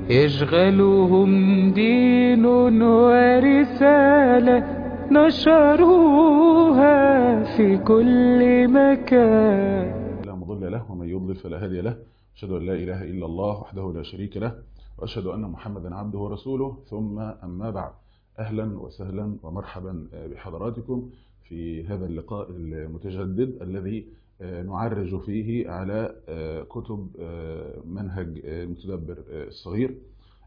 يشغلهم دين ورسالة نشروها في كل مكان لا مضل له ومن يضلل فلا هادي له أشهد أن لا إله إلا الله وحده لا شريك له وأشهد أن محمدا عبده ورسوله ثم أما بعد أهلا وسهلا ومرحبا بحضراتكم في هذا اللقاء المتجدد الذي نعرج فيه على كتب منهج المتدبر الصغير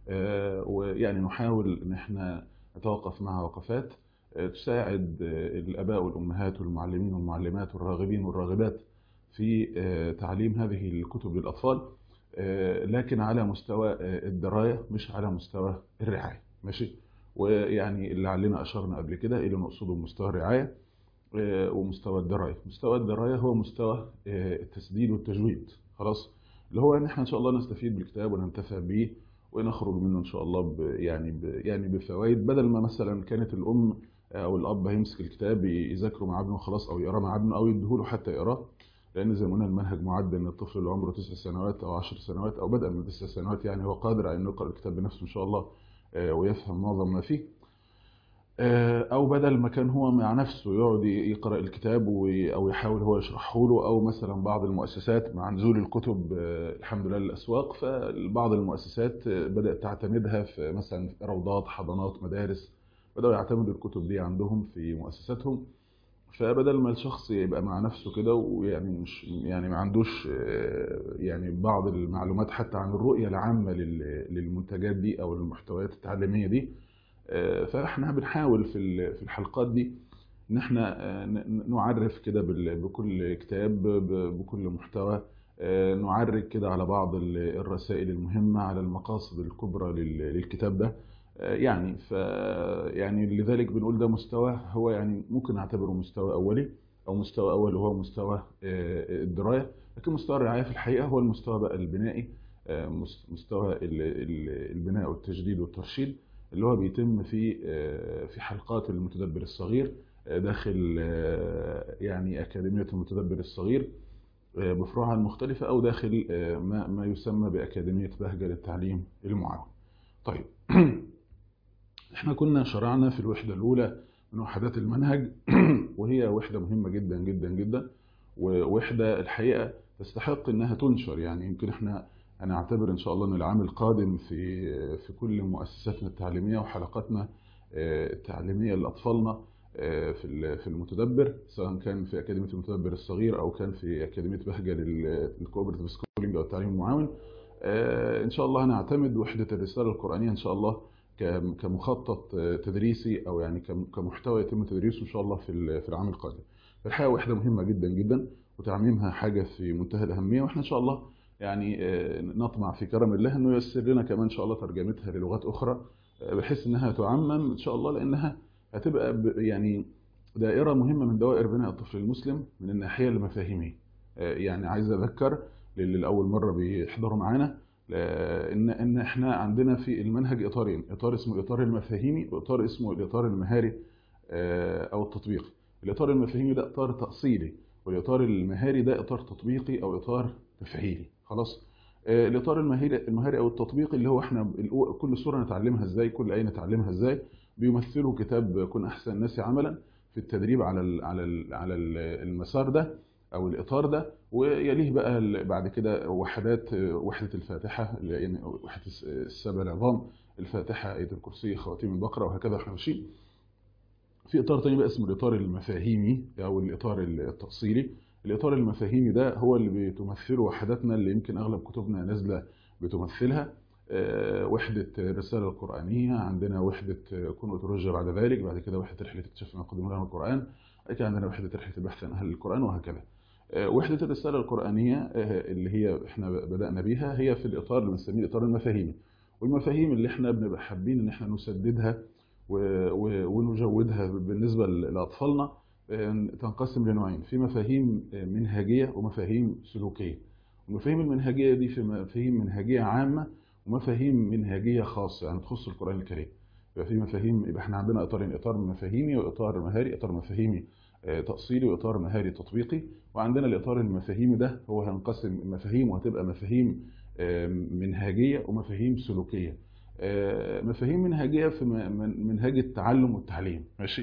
ويعني نحاول ان احنا نتوقف مع وقفات تساعد الاباء والامهات والمعلمين والمعلمات والراغبين والراغبات في تعليم هذه الكتب للاطفال لكن على مستوى الدرايه مش على مستوى الرعايه ماشي ويعني اللي علينا اشرنا قبل كده اللي نقصده مستوى الرعايه ومستوى الدرايه مستوى الدرايه هو مستوى التسديد والتجويد خلاص اللي هو ان احنا ان شاء الله نستفيد بالكتاب وننتفع به ونخرج منه ان شاء الله ب يعني ب يعني بفوائد بدل ما مثلا كانت الام او الاب هيمسك الكتاب يذاكره مع ابنه خلاص او يقراه مع ابنه او يديهوله حتى يقراه لان زي ما قلنا المنهج معد ان الطفل اللي عمره تسع سنوات او عشر سنوات او بدا من تسع سنوات يعني هو قادر على انه يقرا الكتاب بنفسه ان شاء الله ويفهم معظم ما فيه او بدل ما كان هو مع نفسه يقعد يقرا الكتاب او يحاول هو يشرحه له او مثلا بعض المؤسسات مع نزول الكتب الحمد لله للاسواق فبعض المؤسسات بدات تعتمدها في مثلا روضات حضانات مدارس بداوا يعتمدوا الكتب دي عندهم في مؤسساتهم فبدل ما الشخص يبقى مع نفسه كده ويعني مش يعني ما عندوش يعني بعض المعلومات حتى عن الرؤيه العامه للمنتجات دي او المحتويات التعليميه دي فاحنا بنحاول في في الحلقات دي ان احنا نعرف كده بكل كتاب بكل محتوى نعرج كده على بعض الرسائل المهمه على المقاصد الكبرى للكتاب ده يعني ف يعني لذلك بنقول ده مستوى هو يعني ممكن نعتبره مستوى اولي او مستوى اول وهو مستوى الدرايه لكن مستوى الرعايه في الحقيقه هو المستوى بقى البنائي مستوى البناء والتجديد والترشيد اللي هو بيتم في في حلقات المتدبر الصغير داخل يعني أكاديمية المتدبر الصغير بفروعها المختلفة أو داخل ما ما يسمى بأكاديمية بهجة للتعليم المعاون. طيب احنا كنا شرعنا في الوحدة الأولى من وحدات المنهج وهي وحدة مهمة جدا جدا جدا ووحدة الحقيقة تستحق انها تنشر يعني يمكن احنا انا اعتبر ان شاء الله ان العام القادم في في كل مؤسساتنا التعليميه وحلقاتنا التعليميه لاطفالنا في في المتدبر سواء كان في اكاديميه المتدبر الصغير او كان في اكاديميه بهجه للكوبرتيف سكولينج او التعليم المعاون ان شاء الله هنعتمد وحده الرساله القرانيه ان شاء الله كمخطط تدريسي او يعني كمحتوى يتم تدريسه ان شاء الله في في العام القادم. الحقيقه وحده مهمه جدا جدا وتعميمها حاجه في منتهى الاهميه واحنا ان شاء الله يعني نطمع في كرم الله انه ييسر لنا كمان ان شاء الله ترجمتها للغات اخرى بحيث انها تعمم ان شاء الله لانها هتبقى يعني دائره مهمه من دوائر بناء الطفل المسلم من الناحيه المفاهيميه يعني عايز اذكر للي لاول مره بيحضروا معانا ان ان احنا عندنا في المنهج اطارين اطار اسمه الاطار المفاهيمي واطار اسمه الاطار المهاري او التطبيقي الاطار المفاهيمي ده اطار تاصيلي والاطار المهاري ده اطار تطبيقي او اطار تفعيلي خلاص الاطار المهاري المهاري او التطبيقي اللي هو احنا كل صوره نتعلمها ازاي كل ايه نتعلمها ازاي بيمثله كتاب كن احسن الناس عملا في التدريب على ال على ال على المسار ده او الاطار ده ويليه بقى بعد كده وحدات وحده الفاتحه يعني وحده السبع العظام الفاتحه ايه الكرسي خواتيم البقره وهكذا احنا ماشيين في اطار تاني بقى اسمه الاطار المفاهيمي او الاطار التفصيلي الاطار المفاهيمي ده هو اللي بتمثله وحداتنا اللي يمكن اغلب كتبنا نازله بتمثلها وحده الرساله القرانيه عندنا وحده كن وترجى بعد ذلك بعد كده وحده رحله اكتشاف ما قدم لنا القران بعد كده عندنا وحده رحله البحث عن اهل القران وهكذا وحده الرساله القرانيه اللي هي احنا بدانا بيها هي في الاطار اللي بنسميه الاطار المفاهيمي والمفاهيم اللي احنا بنبقى حابين ان احنا نسددها ونجودها بالنسبه لاطفالنا تنقسم لنوعين في مفاهيم منهجيه ومفاهيم سلوكيه المفاهيم المنهجيه دي في مفاهيم منهجيه عامه ومفاهيم منهجيه خاصه يعني تخص القران الكريم يبقى في مفاهيم يبقى احنا عندنا اطارين اطار مفاهيمي واطار مهاري اطار مفاهيمي تأصيلي وإطار مهاري تطبيقي وعندنا الإطار المفاهيمي ده هو هينقسم مفاهيم وهتبقى مفاهيم منهجيه ومفاهيم سلوكيه مفاهيم منهجيه في منهج التعلم والتعليم ماشي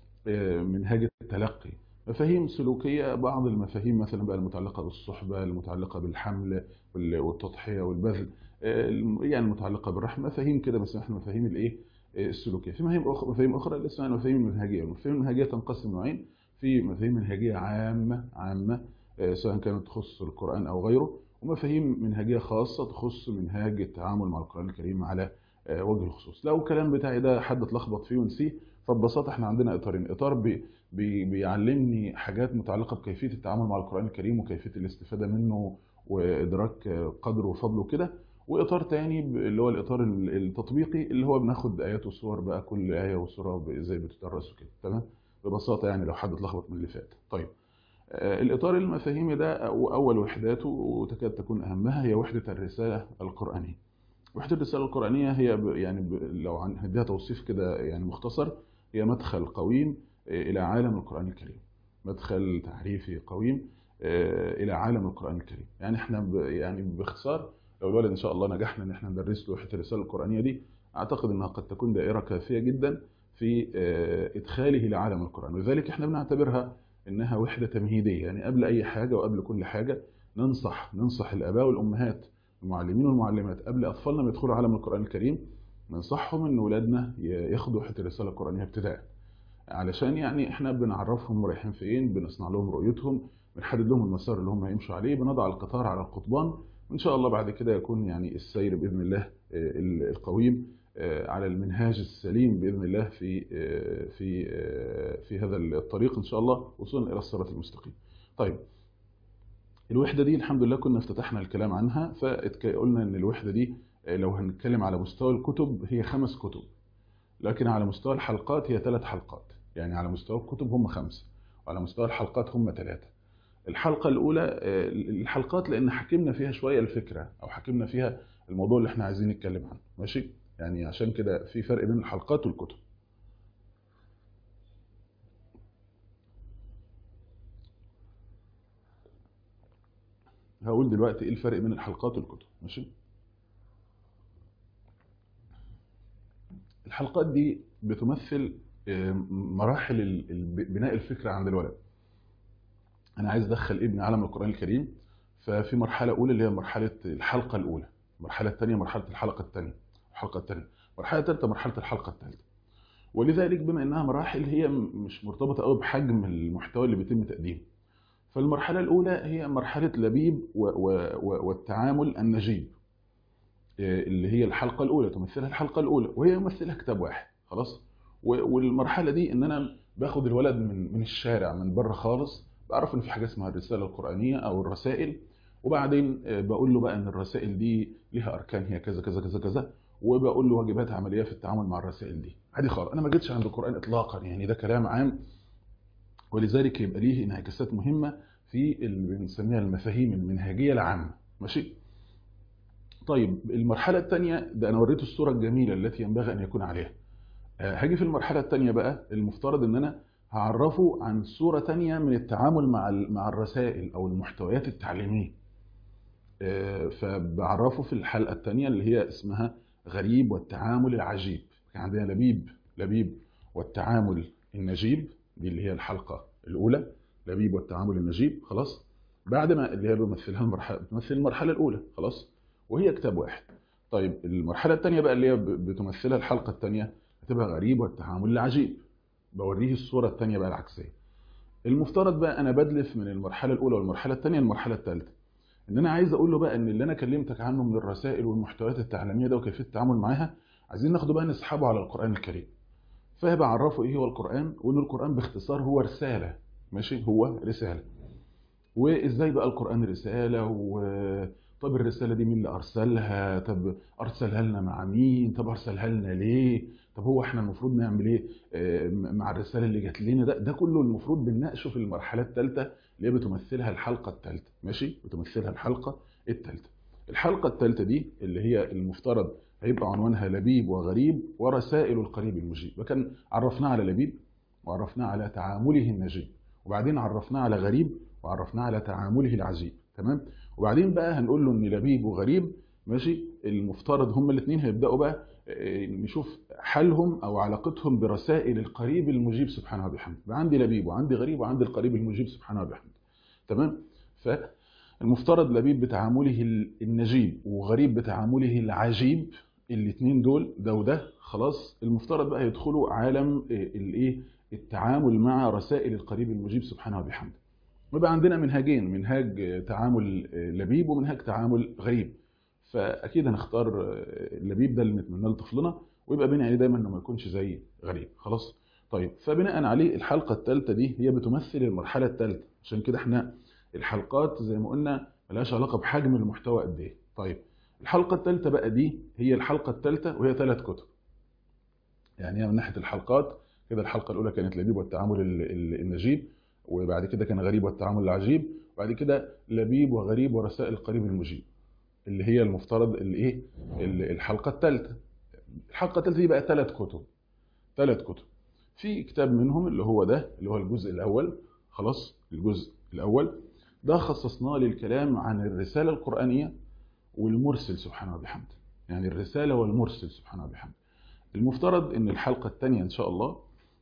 منهج التلقي مفاهيم سلوكيه بعض المفاهيم مثلا بقى المتعلقه بالصحبه المتعلقه بالحمل والتضحيه والبذل يعني المتعلقه بالرحمه مفاهيم كده بس احنا مفاهيم الايه السلوكيه في مفاهيم اخرى مفاهيم اخرى اللي اسمها المفاهيم المنهجيه المفاهيم المنهجيه تنقسم نوعين في مفاهيم منهجيه عامه عامه سواء كانت تخص القران او غيره ومفاهيم منهجيه خاصه تخص منهاج التعامل مع القران الكريم على وجه الخصوص لو الكلام بتاعي ده حد اتلخبط فيه ونسيه فببساطه احنا عندنا اطارين اطار بي بي بيعلمني حاجات متعلقه بكيفيه التعامل مع القران الكريم وكيفيه الاستفاده منه وادراك قدره وفضله كده واطار تاني اللي هو الاطار التطبيقي اللي هو بناخد ايات وصور بقى كل ايه وصوره زي بتدرس وكده تمام ببساطه يعني لو حد اتلخبط من اللي فات طيب الاطار المفاهيمي ده اول وحداته وتكاد تكون اهمها هي وحده الرساله القرانيه وحده الرساله القرانيه هي يعني لو هنديها توصيف كده يعني مختصر هي مدخل قويم الى عالم القران الكريم مدخل تعريفي قويم الى عالم القران الكريم يعني احنا يعني باختصار لو الولد ان شاء الله نجحنا ان احنا ندرس له وحده الرساله القرانيه دي اعتقد انها قد تكون دائره كافيه جدا في ادخاله لعالم القران ولذلك احنا بنعتبرها انها وحده تمهيديه يعني قبل اي حاجه وقبل كل حاجه ننصح ننصح الاباء والامهات المعلمين والمعلمات قبل اطفالنا ما يدخلوا عالم القران الكريم ننصحهم ان اولادنا ياخدوا وحده الرساله القرانيه ابتداء علشان يعني احنا بنعرفهم رايحين فين بنصنع لهم رؤيتهم بنحدد لهم المسار اللي هم هيمشوا عليه بنضع القطار على القضبان وان شاء الله بعد كده يكون يعني السير باذن الله القويم على المنهاج السليم باذن الله في في في هذا الطريق ان شاء الله وصولا الى الصراط المستقيم. طيب الوحده دي الحمد لله كنا افتتحنا الكلام عنها فقلنا ان الوحده دي لو هنتكلم على مستوى الكتب هي خمس كتب لكن على مستوى الحلقات هي ثلاث حلقات يعني على مستوى الكتب هم خمسه وعلى مستوى الحلقات هم ثلاثه الحلقة الأولى الحلقات لأن حكمنا فيها شوية الفكرة أو حكمنا فيها الموضوع اللي احنا عايزين نتكلم عنه ماشي يعني عشان كده في فرق بين الحلقات والكتب هقول دلوقتي ايه الفرق بين الحلقات والكتب ماشي الحلقات دي بتمثل مراحل بناء الفكرة عند الولد انا عايز ادخل ابني عالم القران الكريم ففي مرحله اولى اللي هي مرحله الحلقه الاولى المرحله الثانيه مرحله الحلقه الثانيه الحلقه الثانيه المرحله الثالثه مرحله الحلقه الثالثه ولذلك بما انها مراحل هي مش مرتبطه قوي بحجم المحتوى اللي بيتم تقديمه فالمرحله الاولى هي مرحله لبيب و و و والتعامل النجيب اللي هي الحلقه الاولى تمثلها الحلقه الاولى وهي يمثلها كتاب واحد خلاص والمرحله دي ان انا باخد الولد من من الشارع من بره خالص بعرف ان في حاجه اسمها الرساله القرانيه او الرسائل وبعدين بقول له بقى ان الرسائل دي ليها اركان هي كذا كذا كذا كذا وبقول له واجبات عمليه في التعامل مع الرسائل دي عادي خالص انا ما جيتش عند القران اطلاقا يعني ده كلام عام ولذلك يبقى ليه انعكاسات مهمه في اللي بنسميها المفاهيم المنهجيه العامه ماشي طيب المرحله الثانيه ده انا وريته الصوره الجميله التي ينبغي ان يكون عليها هاجي في المرحله الثانيه بقى المفترض ان انا هعرفه عن صورة تانية من التعامل مع مع الرسائل أو المحتويات التعليمية. فبعرفه في الحلقة الثانية اللي هي اسمها غريب والتعامل العجيب. كان عندنا لبيب لبيب والتعامل النجيب دي اللي هي الحلقة الأولى لبيب والتعامل النجيب خلاص بعد ما اللي هي بيمثلها المرحلة بتمثل المرحلة الأولى خلاص وهي كتاب واحد. طيب المرحلة الثانية بقى اللي هي بتمثلها الحلقة الثانية هتبقى غريب والتعامل العجيب. بوريه الصورة الثانية بقى العكسية. المفترض بقى أنا بدلف من المرحلة الأولى والمرحلة الثانية للمرحلة الثالثة. إن أنا عايز أقول له بقى إن اللي أنا كلمتك عنه من الرسائل والمحتويات التعليمية ده وكيفية التعامل معاها عايزين ناخده بقى نسحبه على القرآن الكريم. فهبقى أعرفه إيه هو القرآن وإن القرآن باختصار هو رسالة ماشي هو رسالة. وإزاي بقى القرآن رسالة و طب الرسالة دي مين اللي أرسلها؟ طب أرسلها لنا مع مين؟ طب أرسلها لنا ليه؟ طب هو احنا المفروض نعمل ايه مع الرساله اللي جات لنا ده ده كله المفروض بنناقشه في المرحله الثالثه اللي هي بتمثلها الحلقه الثالثه ماشي بتمثلها الحلقه الثالثه الحلقه الثالثه دي اللي هي المفترض هيبقى عنوانها لبيب وغريب ورسائل القريب المجيب وكان عرفناه على لبيب وعرفناه على تعامله النجيب وبعدين عرفناه على غريب وعرفناه على تعامله العجيب تمام وبعدين بقى هنقول له ان لبيب وغريب ماشي المفترض هما الاثنين هيبداوا بقى آه، نشوف حالهم او علاقتهم برسائل القريب المجيب سبحانه وبحمده يبقى عندي لبيب وعندي غريب وعندي القريب المجيب سبحانه وبحمده تمام فالمفترض لبيب بتعامله ال- النجيب وغريب بتعامله العجيب الاثنين دول ده وده خلاص المفترض بقى يدخلوا عالم آه، الايه التعامل مع رسائل القريب المجيب سبحانه وبحمده ويبقى عندنا منهجين منهاج آه، تعامل آه، لبيب ومنهاج تعامل غريب فاكيد هنختار آه، اللبيب ده اللي نتمناه لطفلنا ويبقى بين عينيه دايما انه ما يكونش زي غريب خلاص طيب فبناء عليه الحلقه الثالثه دي هي بتمثل المرحله الثالثه عشان كده احنا الحلقات زي ما قلنا ملهاش علاقه بحجم المحتوى قد ايه طيب الحلقه الثالثه بقى دي هي الحلقه الثالثه وهي ثلاث كتب يعني هي من ناحيه الحلقات كده الحلقه الاولى كانت لبيب والتعامل ال- ال- النجيب وبعد كده كان غريب والتعامل العجيب وبعد كده لبيب وغريب ورسائل القريب المجيب اللي هي المفترض الايه ال- الحلقه الثالثه الحلقه الثالثه دي بقى ثلاث كتب ثلاث كتب في كتاب منهم اللي هو ده اللي هو الجزء الاول خلاص الجزء الاول ده خصصناه للكلام عن الرساله القرانيه والمرسل سبحانه وبحمده يعني الرساله والمرسل سبحانه وبحمده المفترض ان الحلقه الثانيه ان شاء الله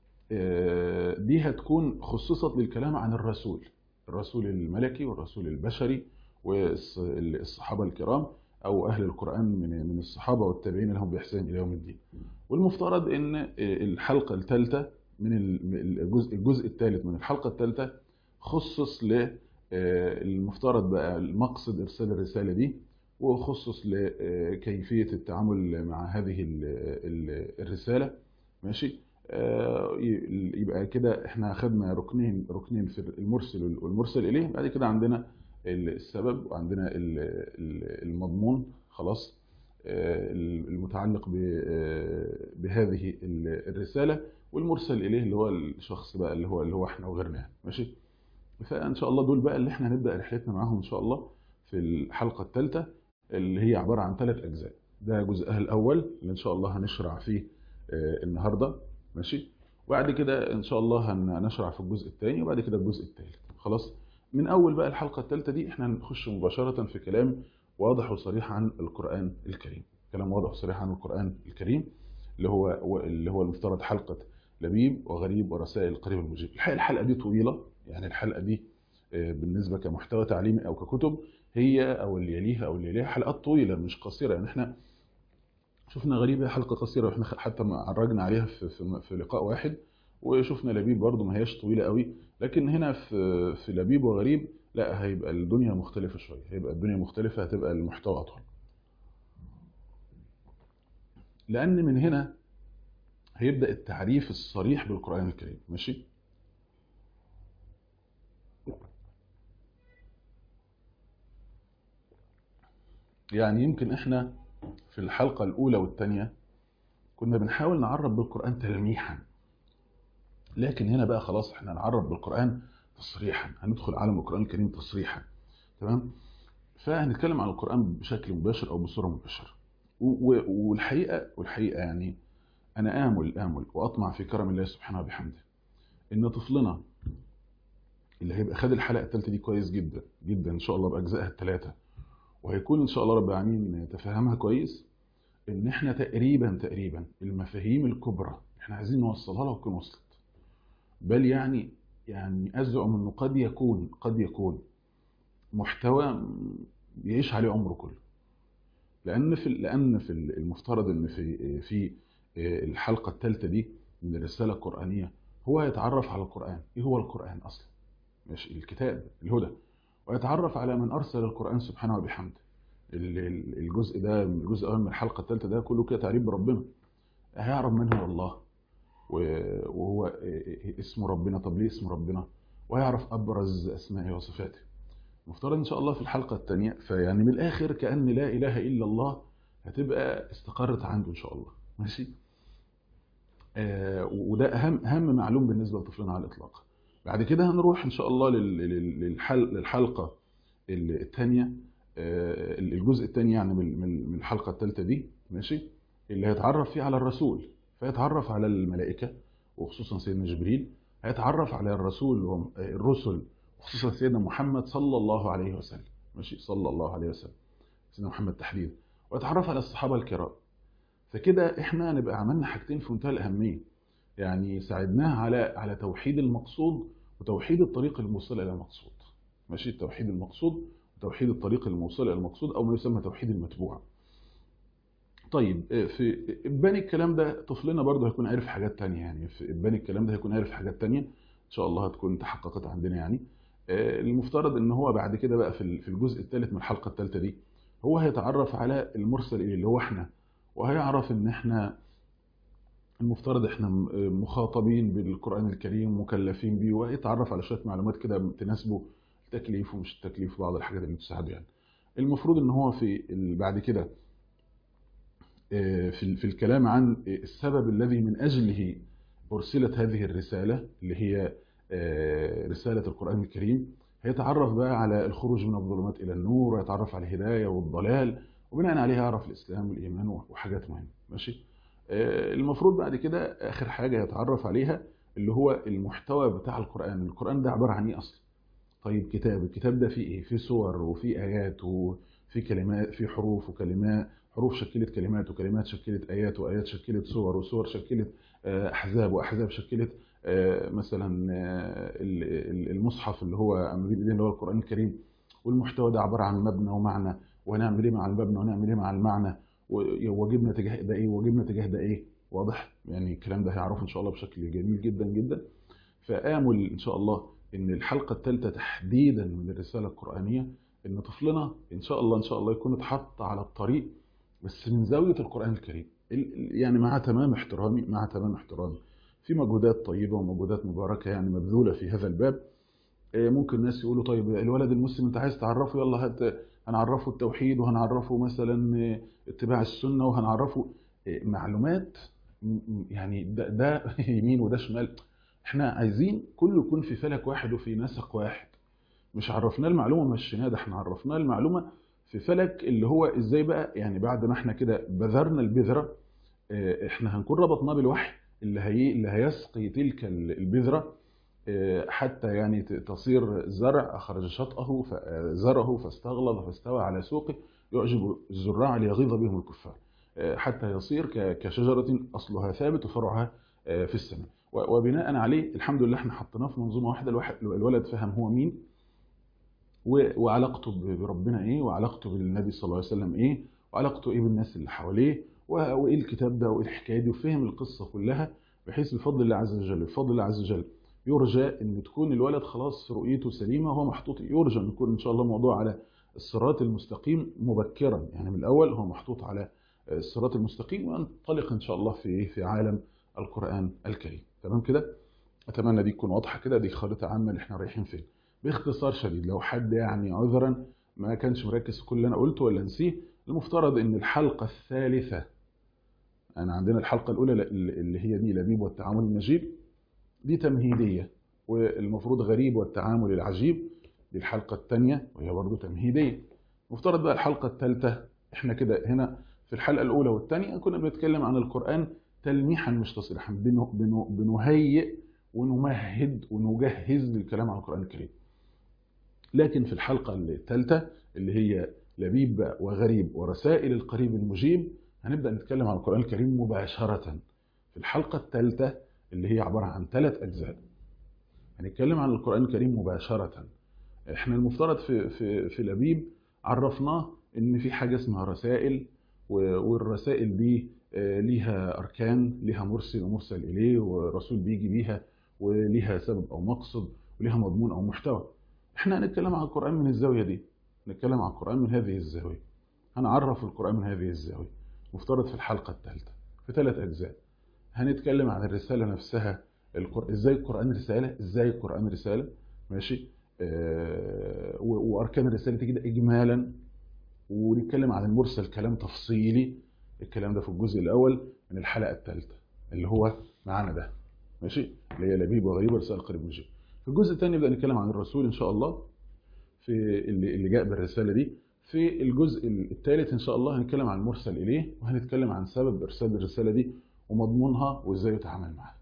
آه، دي هتكون خصصت للكلام عن الرسول الرسول الملكي والرسول البشري والصحابه الكرام او اهل القران من من الصحابه والتابعين لهم باحسان الى يوم الدين والمفترض ان آه، الحلقه الثالثه من ال- الجزء الجزء الثالث من الحلقه الثالثه خصص ل آه، المفترض بقى المقصد ارسال الرساله دي وخصص لكيفيه التعامل مع هذه ال- ال- الرساله ماشي آه، ي- يبقى كده احنا اخذنا ركنين ركنين في المرسل والمرسل اليه بعد كده عندنا السبب وعندنا ال- ال- المضمون خلاص آه، المتعلق ب- آه، بهذه ال- الرساله والمرسل اليه اللي هو الشخص بقى اللي هو اللي هو احنا وغيرنا يعني. ماشي فان شاء الله دول بقى اللي احنا هنبدا رحلتنا معاهم ان شاء الله في الحلقه الثالثه اللي هي عباره عن ثلاث اجزاء ده جزءها الاول اللي ان شاء الله هنشرع فيه آه، النهارده ماشي وبعد كده ان شاء الله هنشرع في الجزء الثاني وبعد كده الجزء الثالث خلاص من اول بقى الحلقه الثالثه دي احنا هنخش مباشره في كلام واضح وصريح عن القران الكريم كلام واضح وصريح عن القران الكريم اللي هو اللي هو المفترض حلقه لبيب وغريب ورسائل القريب المجيب الحقيقه الحلقه دي طويله يعني الحلقه دي آه، بالنسبه كمحتوى تعليمي او ككتب هي او اللي يليها او اللي يليها حلقات طويله مش قصيره يعني احنا شفنا غريبة حلقة قصيرة واحنا حتى ما عرجنا عليها في, في, في لقاء واحد وشفنا لبيب برضو ما هياش طويلة قوي لكن هنا في في لبيب وغريب لا هيبقى الدنيا مختلفة شوية هيبقى الدنيا مختلفة هتبقى المحتوى أطول لأن من هنا هيبدأ التعريف الصريح بالقرآن الكريم ماشي يعني يمكن احنا في الحلقة الأولى والثانية كنا بنحاول نعرب بالقرآن تلميحا لكن هنا بقى خلاص احنا نعرب بالقرآن تصريحا هندخل عالم القرآن الكريم تصريحا تمام فهنتكلم عن القرآن بشكل مباشر أو بصورة مباشرة و- و- والحقيقة والحقيقة يعني أنا آمل آمل وأطمع في كرم الله سبحانه وبحمده إن طفلنا اللي هيبقى خد الحلقة الثالثة دي كويس جدا جدا إن شاء الله بأجزائها الثلاثة وهيكون إن شاء الله رب العالمين يتفهمها كويس إن إحنا تقريبا تقريبا المفاهيم الكبرى إحنا عايزين نوصلها له وتكون وصلت بل يعني يعني أزعم إنه قد يكون قد يكون محتوى يعيش عليه عمره كله لأن في لأن في المفترض إن في في الحلقة الثالثة دي من الرسالة القرآنية هو يتعرف على القرآن إيه هو القرآن أصلا ماشي الكتاب الهدى ويتعرف على من أرسل القرآن سبحانه وبحمده ال- ال- الجزء ده الجزء الأول من الحلقة الثالثة ده كله كده تعريف بربنا هيعرف من هو الله و- وهو اسم ربنا طب ليه اسم ربنا وهيعرف أبرز أسمائه وصفاته مفترض إن شاء الله في الحلقة الثانية فيعني من الآخر كأن لا إله إلا الله هتبقى استقرت عنده إن شاء الله ماشي آه وده أهم أهم معلوم بالنسبة لطفلنا على الإطلاق بعد كده هنروح إن شاء الله لل- لل- للحل للحلقة الثانية الجزء الثاني يعني من من من الحلقة الثالثة دي ماشي اللي هيتعرف فيه على الرسول فيتعرف على الملائكة وخصوصا سيدنا جبريل هيتعرف على الرسول وهم- الرسل وخصوصا سيدنا محمد صلى الله عليه وسلم ماشي صلى الله عليه وسلم سيدنا محمد تحديدا ويتعرف على الصحابة الكرام فكده احنا نبقى عملنا حاجتين في منتهى الأهمية يعني ساعدناه على على توحيد المقصود وتوحيد الطريق الموصل إلى المقصود ماشي توحيد المقصود وتوحيد الطريق الموصل إلى المقصود أو ما يسمى توحيد المتبوع طيب في إبان الكلام ده طفلنا برضه هيكون عارف حاجات تانية يعني في إبان الكلام ده هيكون عارف حاجات تانية إن شاء الله هتكون تحققت عندنا يعني المفترض ان هو بعد كده بقى في الجزء الثالث من الحلقه الثالثه دي هو هيتعرف على المرسل اليه اللي هو احنا وهيعرف ان احنا المفترض احنا مخاطبين بالقران الكريم مكلفين بيه وهيتعرف على شويه معلومات كده تناسبه التكليف ومش التكليف بعض الحاجات اللي تساعده يعني المفروض ان هو في بعد كده في في الكلام عن السبب الذي من اجله ارسلت هذه الرساله اللي هي رسالة القرآن الكريم هيتعرف بقى على الخروج من الظلمات إلى النور ويتعرف على الهداية والضلال وبناء عليها يعرف الإسلام والإيمان وحاجات مهمة ماشي المفروض بعد كده آخر حاجة يتعرف عليها اللي هو المحتوى بتاع القرآن القرآن ده عبارة عن إيه أصلا طيب كتاب الكتاب ده فيه إيه فيه صور وفيه آيات وفيه كلمات فيه حروف وكلمات حروف شكلت كلمات وكلمات شكلت آيات وآيات شكلت صور وصور شكلت أحزاب وأحزاب شكلت مثلا المصحف اللي هو اللي هو القرآن الكريم والمحتوى ده عبارة عن مبنى ومعنى وهنعمل ايه مع المبنى وهنعمل ايه مع المعنى وواجبنا تجاه ده ايه وواجبنا تجاه ده ايه واضح يعني الكلام ده هيعرفه ان شاء الله بشكل جميل جدا جدا فآمل ان شاء الله ان الحلقة الثالثة تحديدا من الرسالة القرآنية ان طفلنا ان شاء الله ان شاء الله يكون اتحط على الطريق بس من زاوية القرآن الكريم يعني مع تمام احترامي مع تمام احترامي في مجهودات طيبة ومجهودات مباركة يعني مبذولة في هذا الباب ممكن الناس يقولوا طيب الولد المسلم انت عايز تعرفه يلا هات هنعرفه التوحيد وهنعرفه مثلا اتباع السنة وهنعرفه معلومات يعني ده, ده يمين وده شمال احنا عايزين كله يكون في فلك واحد وفي نسق واحد مش عرفناه المعلومة مشيناه ده احنا عرفناه المعلومة في فلك اللي هو ازاي بقى يعني بعد ما احنا كده بذرنا البذرة احنا هنكون ربطناه بالوحي اللي هي اللي هيسقي تلك البذرة حتى يعني تصير زرع أخرج شطأه فزره فاستغلظ فاستوى على سوقه يعجب الزراع ليغيظ بهم الكفار حتى يصير كشجرة أصلها ثابت وفرعها في السماء وبناء عليه الحمد لله احنا حطيناه في منظومة واحدة الولد فهم هو مين وعلاقته بربنا ايه وعلاقته بالنبي صلى الله عليه وسلم ايه وعلاقته ايه بالناس اللي حواليه وايه الكتاب ده وايه الحكايه دي وفهم القصه كلها بحيث بفضل الله عز وجل بفضل الله عز وجل يرجى ان تكون الولد خلاص رؤيته سليمه وهو محطوط يرجى ان يكون ان شاء الله موضوع على الصراط المستقيم مبكرا يعني من الاول هو محطوط على الصراط المستقيم وينطلق ان شاء الله في في عالم القران الكريم تمام كده اتمنى دي تكون واضحه كده دي خريطه عامه اللي احنا رايحين فين باختصار شديد لو حد يعني عذرا ما كانش مركز في كل اللي انا قلته ولا نسيه المفترض ان الحلقه الثالثه أنا عندنا الحلقة الأولى اللي هي دي لبيب والتعامل المجيب دي تمهيدية والمفروض غريب والتعامل العجيب دي الحلقة الثانية وهي برضه تمهيدية مفترض بقى الحلقة الثالثة احنا كده هنا في الحلقة الأولى والثانية كنا بنتكلم عن القرآن تلميحا مش تصريحا بنهيئ ونمهد ونجهز للكلام عن القرآن الكريم لكن في الحلقة الثالثة اللي هي لبيب وغريب ورسائل القريب المجيب هنبدأ نتكلم عن القرآن الكريم مباشرة في الحلقة الثالثة اللي هي عبارة عن ثلاث أجزاء هنتكلم عن القرآن الكريم مباشرة احنا المفترض في في في لبيب عرفناه ان في حاجة اسمها رسائل والرسائل دي ليها أركان ليها مرسل ومرسل إليه ورسول بيجي بيها وليها سبب أو مقصد وليها مضمون أو محتوى احنا هنتكلم عن القرآن من الزاوية دي نتكلم عن القرآن من هذه الزاوية هنعرف القرآن من هذه الزاوية مفترض في الحلقة الثالثة في ثلاث أجزاء هنتكلم عن الرسالة نفسها القر... ازاي القرآن رسالة ازاي القرآن رسالة ماشي آه وأركان الرسالة كده إجمالا ونتكلم عن المرسل كلام تفصيلي الكلام ده في الجزء الأول من الحلقة الثالثة اللي هو معانا ده ماشي اللي هي لبيب وغريب ورسالة قريب مجيب في الجزء الثاني نبدأ نتكلم عن الرسول إن شاء الله في اللي, اللي جاء بالرسالة دي في الجزء الثالث إن شاء الله هنتكلم عن المرسل إليه وهنتكلم عن سبب إرسال الرسالة دي ومضمونها وإزاي يتعامل معها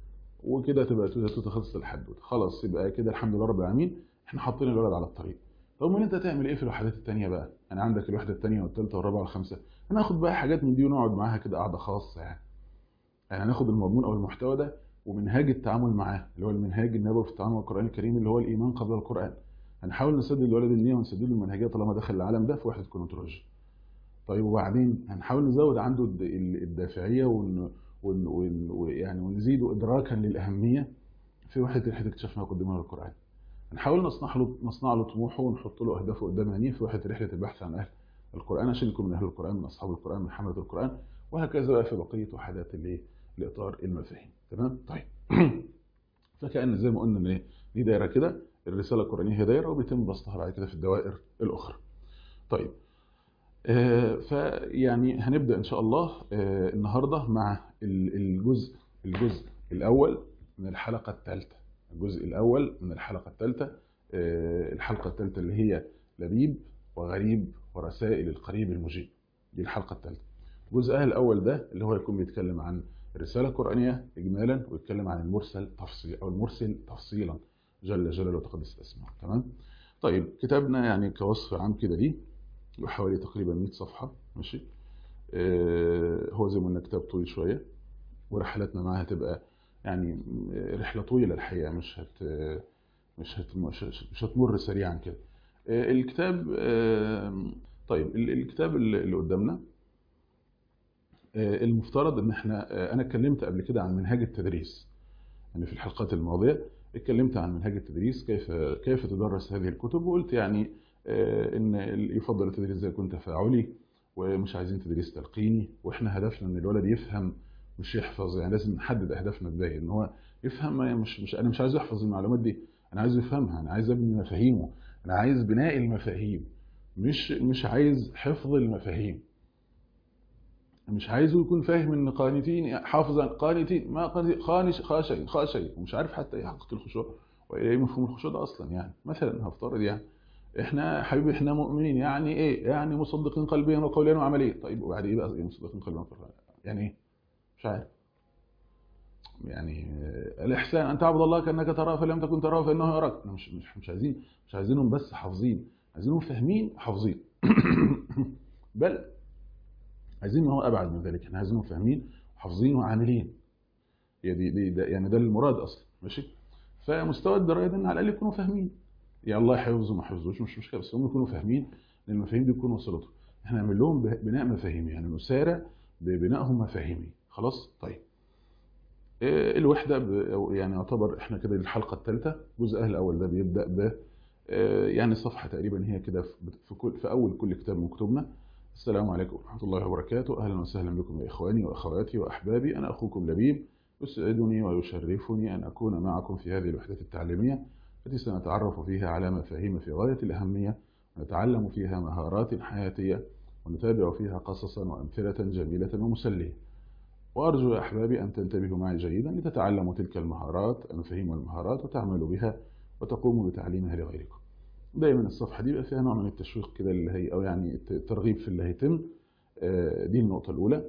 وكده تبقى تخلص الحدوته خلاص يبقى كده الحمد لله رب العالمين احنا حاطين الولد على الطريق طب امال انت هتعمل ايه في الوحدات التانية بقى يعني عندك الوحده التانية والثالثه والرابعه والخامسه هناخد بقى حاجات من دي ونقعد معاها كده قعده خاصه يعني يعني هناخد المضمون او المحتوى ده ومنهاج التعامل معاه اللي هو المنهاج النبوي في التعامل مع القران الكريم اللي هو الايمان قبل القران هنحاول نسدد الولد النية ونسدد له المنهجيه طالما دخل العالم ده في وحده كونترولوجيا طيب وبعدين هنحاول نزود عنده الد- ال- الدافعيه ون ون ون يعني ونزيده ادراكا للاهميه في وحده رحله اكتشاف ما قدمه للقران هنحاول نصنع له نصنع له طموحه ونحط له اهدافه قدام عينيه في وحده رحله البحث عن اهل القران عشان يكون من اهل القران من اصحاب القران من حمله القران وهكذا بقى في بقيه وحدات الايه لاطار المفاهيم تمام طيب فكأن زي ما قلنا ان ايه دي دايره كده الرساله القرانيه هي دايره وبيتم بسطها بعد كده في الدوائر الاخرى طيب آه فيعني هنبدا ان شاء الله آه النهارده مع ال- الجزء الجزء الاول من الحلقه الثالثه الجزء الاول من الحلقه الثالثه آه الحلقه الثالثه اللي هي لبيب وغريب ورسائل القريب المجيب دي الحلقه الثالثه جزءها الاول ده اللي هو يكون بيتكلم عن الرساله القرانيه اجمالا ويتكلم عن المرسل تفصيل او المرسل تفصيلا جل جلاله وتقدس اسمه تمام طيب كتابنا يعني كوصف عام كده ليه بحوالي تقريبا 100 صفحه ماشي آه هو زي ما قلنا كتاب طويل شويه ورحلاتنا معاه هتبقى يعني رحله طويله الحقيقه مش هت مش هت مش, مش هتمر سريعا كده آه الكتاب آه طيب ال- الكتاب اللي اللي قدامنا آه، المفترض ان احنا آه، انا اتكلمت قبل كده عن منهاج التدريس يعني في الحلقات الماضيه اتكلمت عن منهاج التدريس كيف كيف تدرس هذه الكتب وقلت يعني آه، ان ال- يفضل التدريس زي يكون تفاعلي ومش عايزين تدريس تلقيني واحنا هدفنا ان الولد يفهم مش يحفظ يعني لازم نحدد اهدافنا بدايه ان هو يفهم ما- مش مش انا مش عايز يحفظ المعلومات دي انا عايز يفهمها انا عايز ابني مفاهيمه انا عايز بناء المفاهيم مش مش عايز حفظ المفاهيم مش عايزه يكون فاهم ان قانتين حافظ عن قانتين ما قانتين خانش خاشي خاشي ومش عارف حتى ايه حقيقه الخشوع وايه مفهوم الخشوع ده اصلا يعني مثلا هفترض يعني احنا حبيبي احنا مؤمنين يعني ايه يعني مصدقين قلبيا وقوليا وعمليا طيب وبعد ايه بقى إيه مصدقين قلبيا وقوليا يعني ايه مش عارف يعني آه، الاحسان ان تعبد الله كانك تراه فلم تكن تراه فانه يراك إحنا مش مش مش عايزين مش عايزينهم بس حافظين عايزينهم فاهمين حافظين بل عايزين ما هو ابعد من ذلك احنا عايزينهم فاهمين وحافظين وعاملين هي دي, دي ده يعني ده المراد اصلا ماشي فمستوى الدرايه ده ان على الاقل يكونوا فاهمين يا الله يحفظوا ما حفظوش مش مشكله بس هم يكونوا فاهمين ان المفاهيم دي تكون وصلتهم احنا نعمل لهم ب- بناء مفاهيمي يعني نسارع ببنائهم مفاهيمي خلاص طيب آه، الوحده ب- أو يعني يعتبر احنا كده الحلقه الثالثه جزءها الاول ده بيبدا ب آه، يعني صفحه تقريبا هي كده في في كل في اول كل كتاب من كتبنا السلام عليكم ورحمه الله وبركاته اهلا وسهلا بكم يا اخواني واخواتي واحبابي انا اخوكم لبيب يسعدني ويشرفني ان اكون معكم في هذه الوحده التعليميه التي سنتعرف فيها على مفاهيم في غايه الاهميه ونتعلم فيها مهارات حياتيه ونتابع فيها قصصا وامثله جميله ومسليه وأرجو يا أحبابي أن تنتبهوا معي جيدا لتتعلموا تلك المهارات المفاهيم والمهارات وتعملوا بها وتقوموا بتعليمها لغيركم دايما الصفحة دي بيبقى فيها نوع من التشويق كده اللي هي أو يعني الترغيب في اللي هيتم آه، دي النقطة الأولى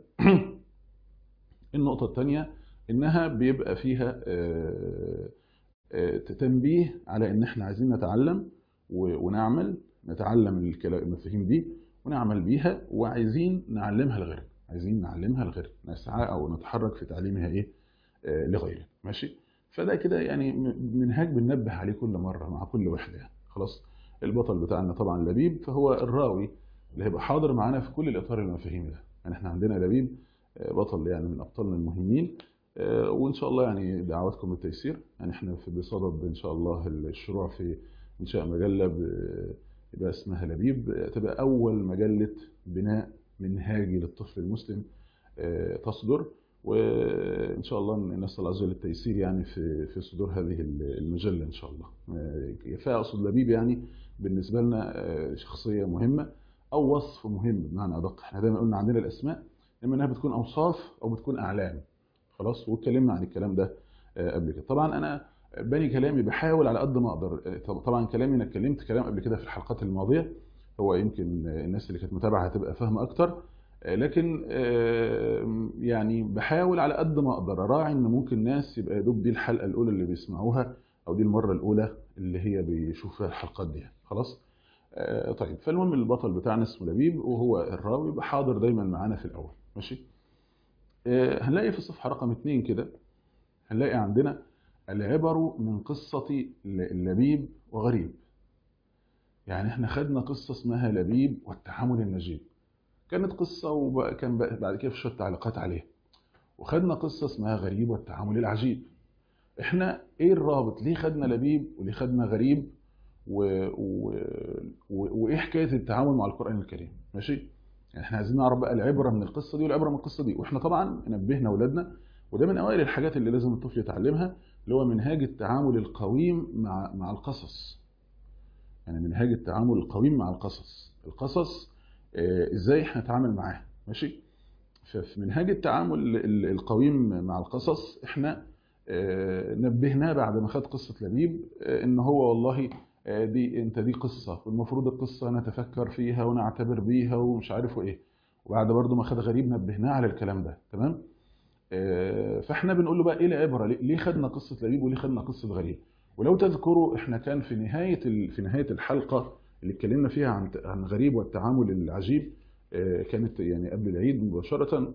النقطة الثانية إنها بيبقى فيها آه، آه، تنبيه على إن إحنا عايزين نتعلم و- ونعمل نتعلم الكلا- المفاهيم دي ونعمل بيها وعايزين نعلمها لغيرنا عايزين نعلمها لغيرنا نسعى او نتحرك في تعليمها ايه آه لغيرنا ماشي فده كده يعني م- منهاج بننبه عليه كل مره مع كل وحده يعني خلاص البطل بتاعنا طبعا لبيب فهو الراوي اللي هيبقى حاضر معانا في كل الاطار المفاهيمي ده يعني احنا عندنا لبيب آه، بطل يعني من ابطالنا المهمين آه، وان شاء الله يعني دعواتكم بالتيسير يعني احنا في بصدد ان شاء الله الشروع في انشاء مجله ب- يبقى اسمها لبيب تبقى اول مجله بناء منهاجي للطفل المسلم آه، تصدر وان شاء الله نسال الله عز وجل التيسير يعني في في صدور هذه المجله ان شاء الله آه، فاقصد لبيب يعني بالنسبه لنا آه، شخصيه مهمه او وصف مهم بمعنى ادق احنا دايما قلنا عندنا الاسماء اما انها بتكون اوصاف او بتكون اعلام خلاص واتكلمنا عن الكلام ده آه، قبل كده طبعا انا بني كلامي بحاول على قد ما اقدر آه، طب- طبعا كلامي انا اتكلمت كلام قبل كده في الحلقات الماضيه هو يمكن آه، الناس اللي كانت متابعه هتبقى فاهمه اكتر آه، لكن آه، يعني بحاول على قد ما اقدر اراعي ان ممكن ناس يبقى يا دوب دي الحلقه الاولى اللي بيسمعوها او دي المره الاولى اللي هي بيشوف فيها الحلقات دي خلاص آه، طيب فالمهم البطل بتاعنا اسمه لبيب وهو الراوي يبقى حاضر دايما معانا في الاول ماشي آه، هنلاقي في الصفحه رقم اتنين كده هنلاقي عندنا العبر من قصه ل- لبيب وغريب يعني احنا خدنا قصه اسمها لبيب والتحامل النجيب كانت قصه وكان بعد كده في شويه تعليقات عليها وخدنا قصه اسمها غريب والتعامل العجيب احنا ايه الرابط ليه خدنا لبيب وليه خدنا غريب و... و... و... وايه حكايه التعامل مع القران الكريم ماشي يعني احنا عايزين نعرف بقى العبره من القصه دي والعبره من القصه دي واحنا طبعا نبهنا اولادنا وده من اوائل الحاجات اللي لازم الطفل يتعلمها اللي هو منهاج التعامل القويم مع مع القصص يعني منهاج التعامل القويم مع القصص القصص آه، ازاي احنا نتعامل معاها ماشي ففي منهاج التعامل ال- القويم مع القصص احنا آه، نبهناه بعد ما خد قصة لبيب آه، ان هو والله آه، دي انت دي قصة والمفروض القصة نتفكر فيها ونعتبر بيها ومش عارف ايه وبعد برضه ما خد غريب نبهناه على الكلام ده تمام آه، فاحنا بنقول له بقى ايه العبرة ليه ليه خدنا قصة لبيب وليه خدنا قصة غريب ولو تذكروا احنا كان في نهاية ال- في نهاية الحلقة اللي اتكلمنا فيها عن عن غريب والتعامل العجيب آه، كانت يعني قبل العيد مباشرة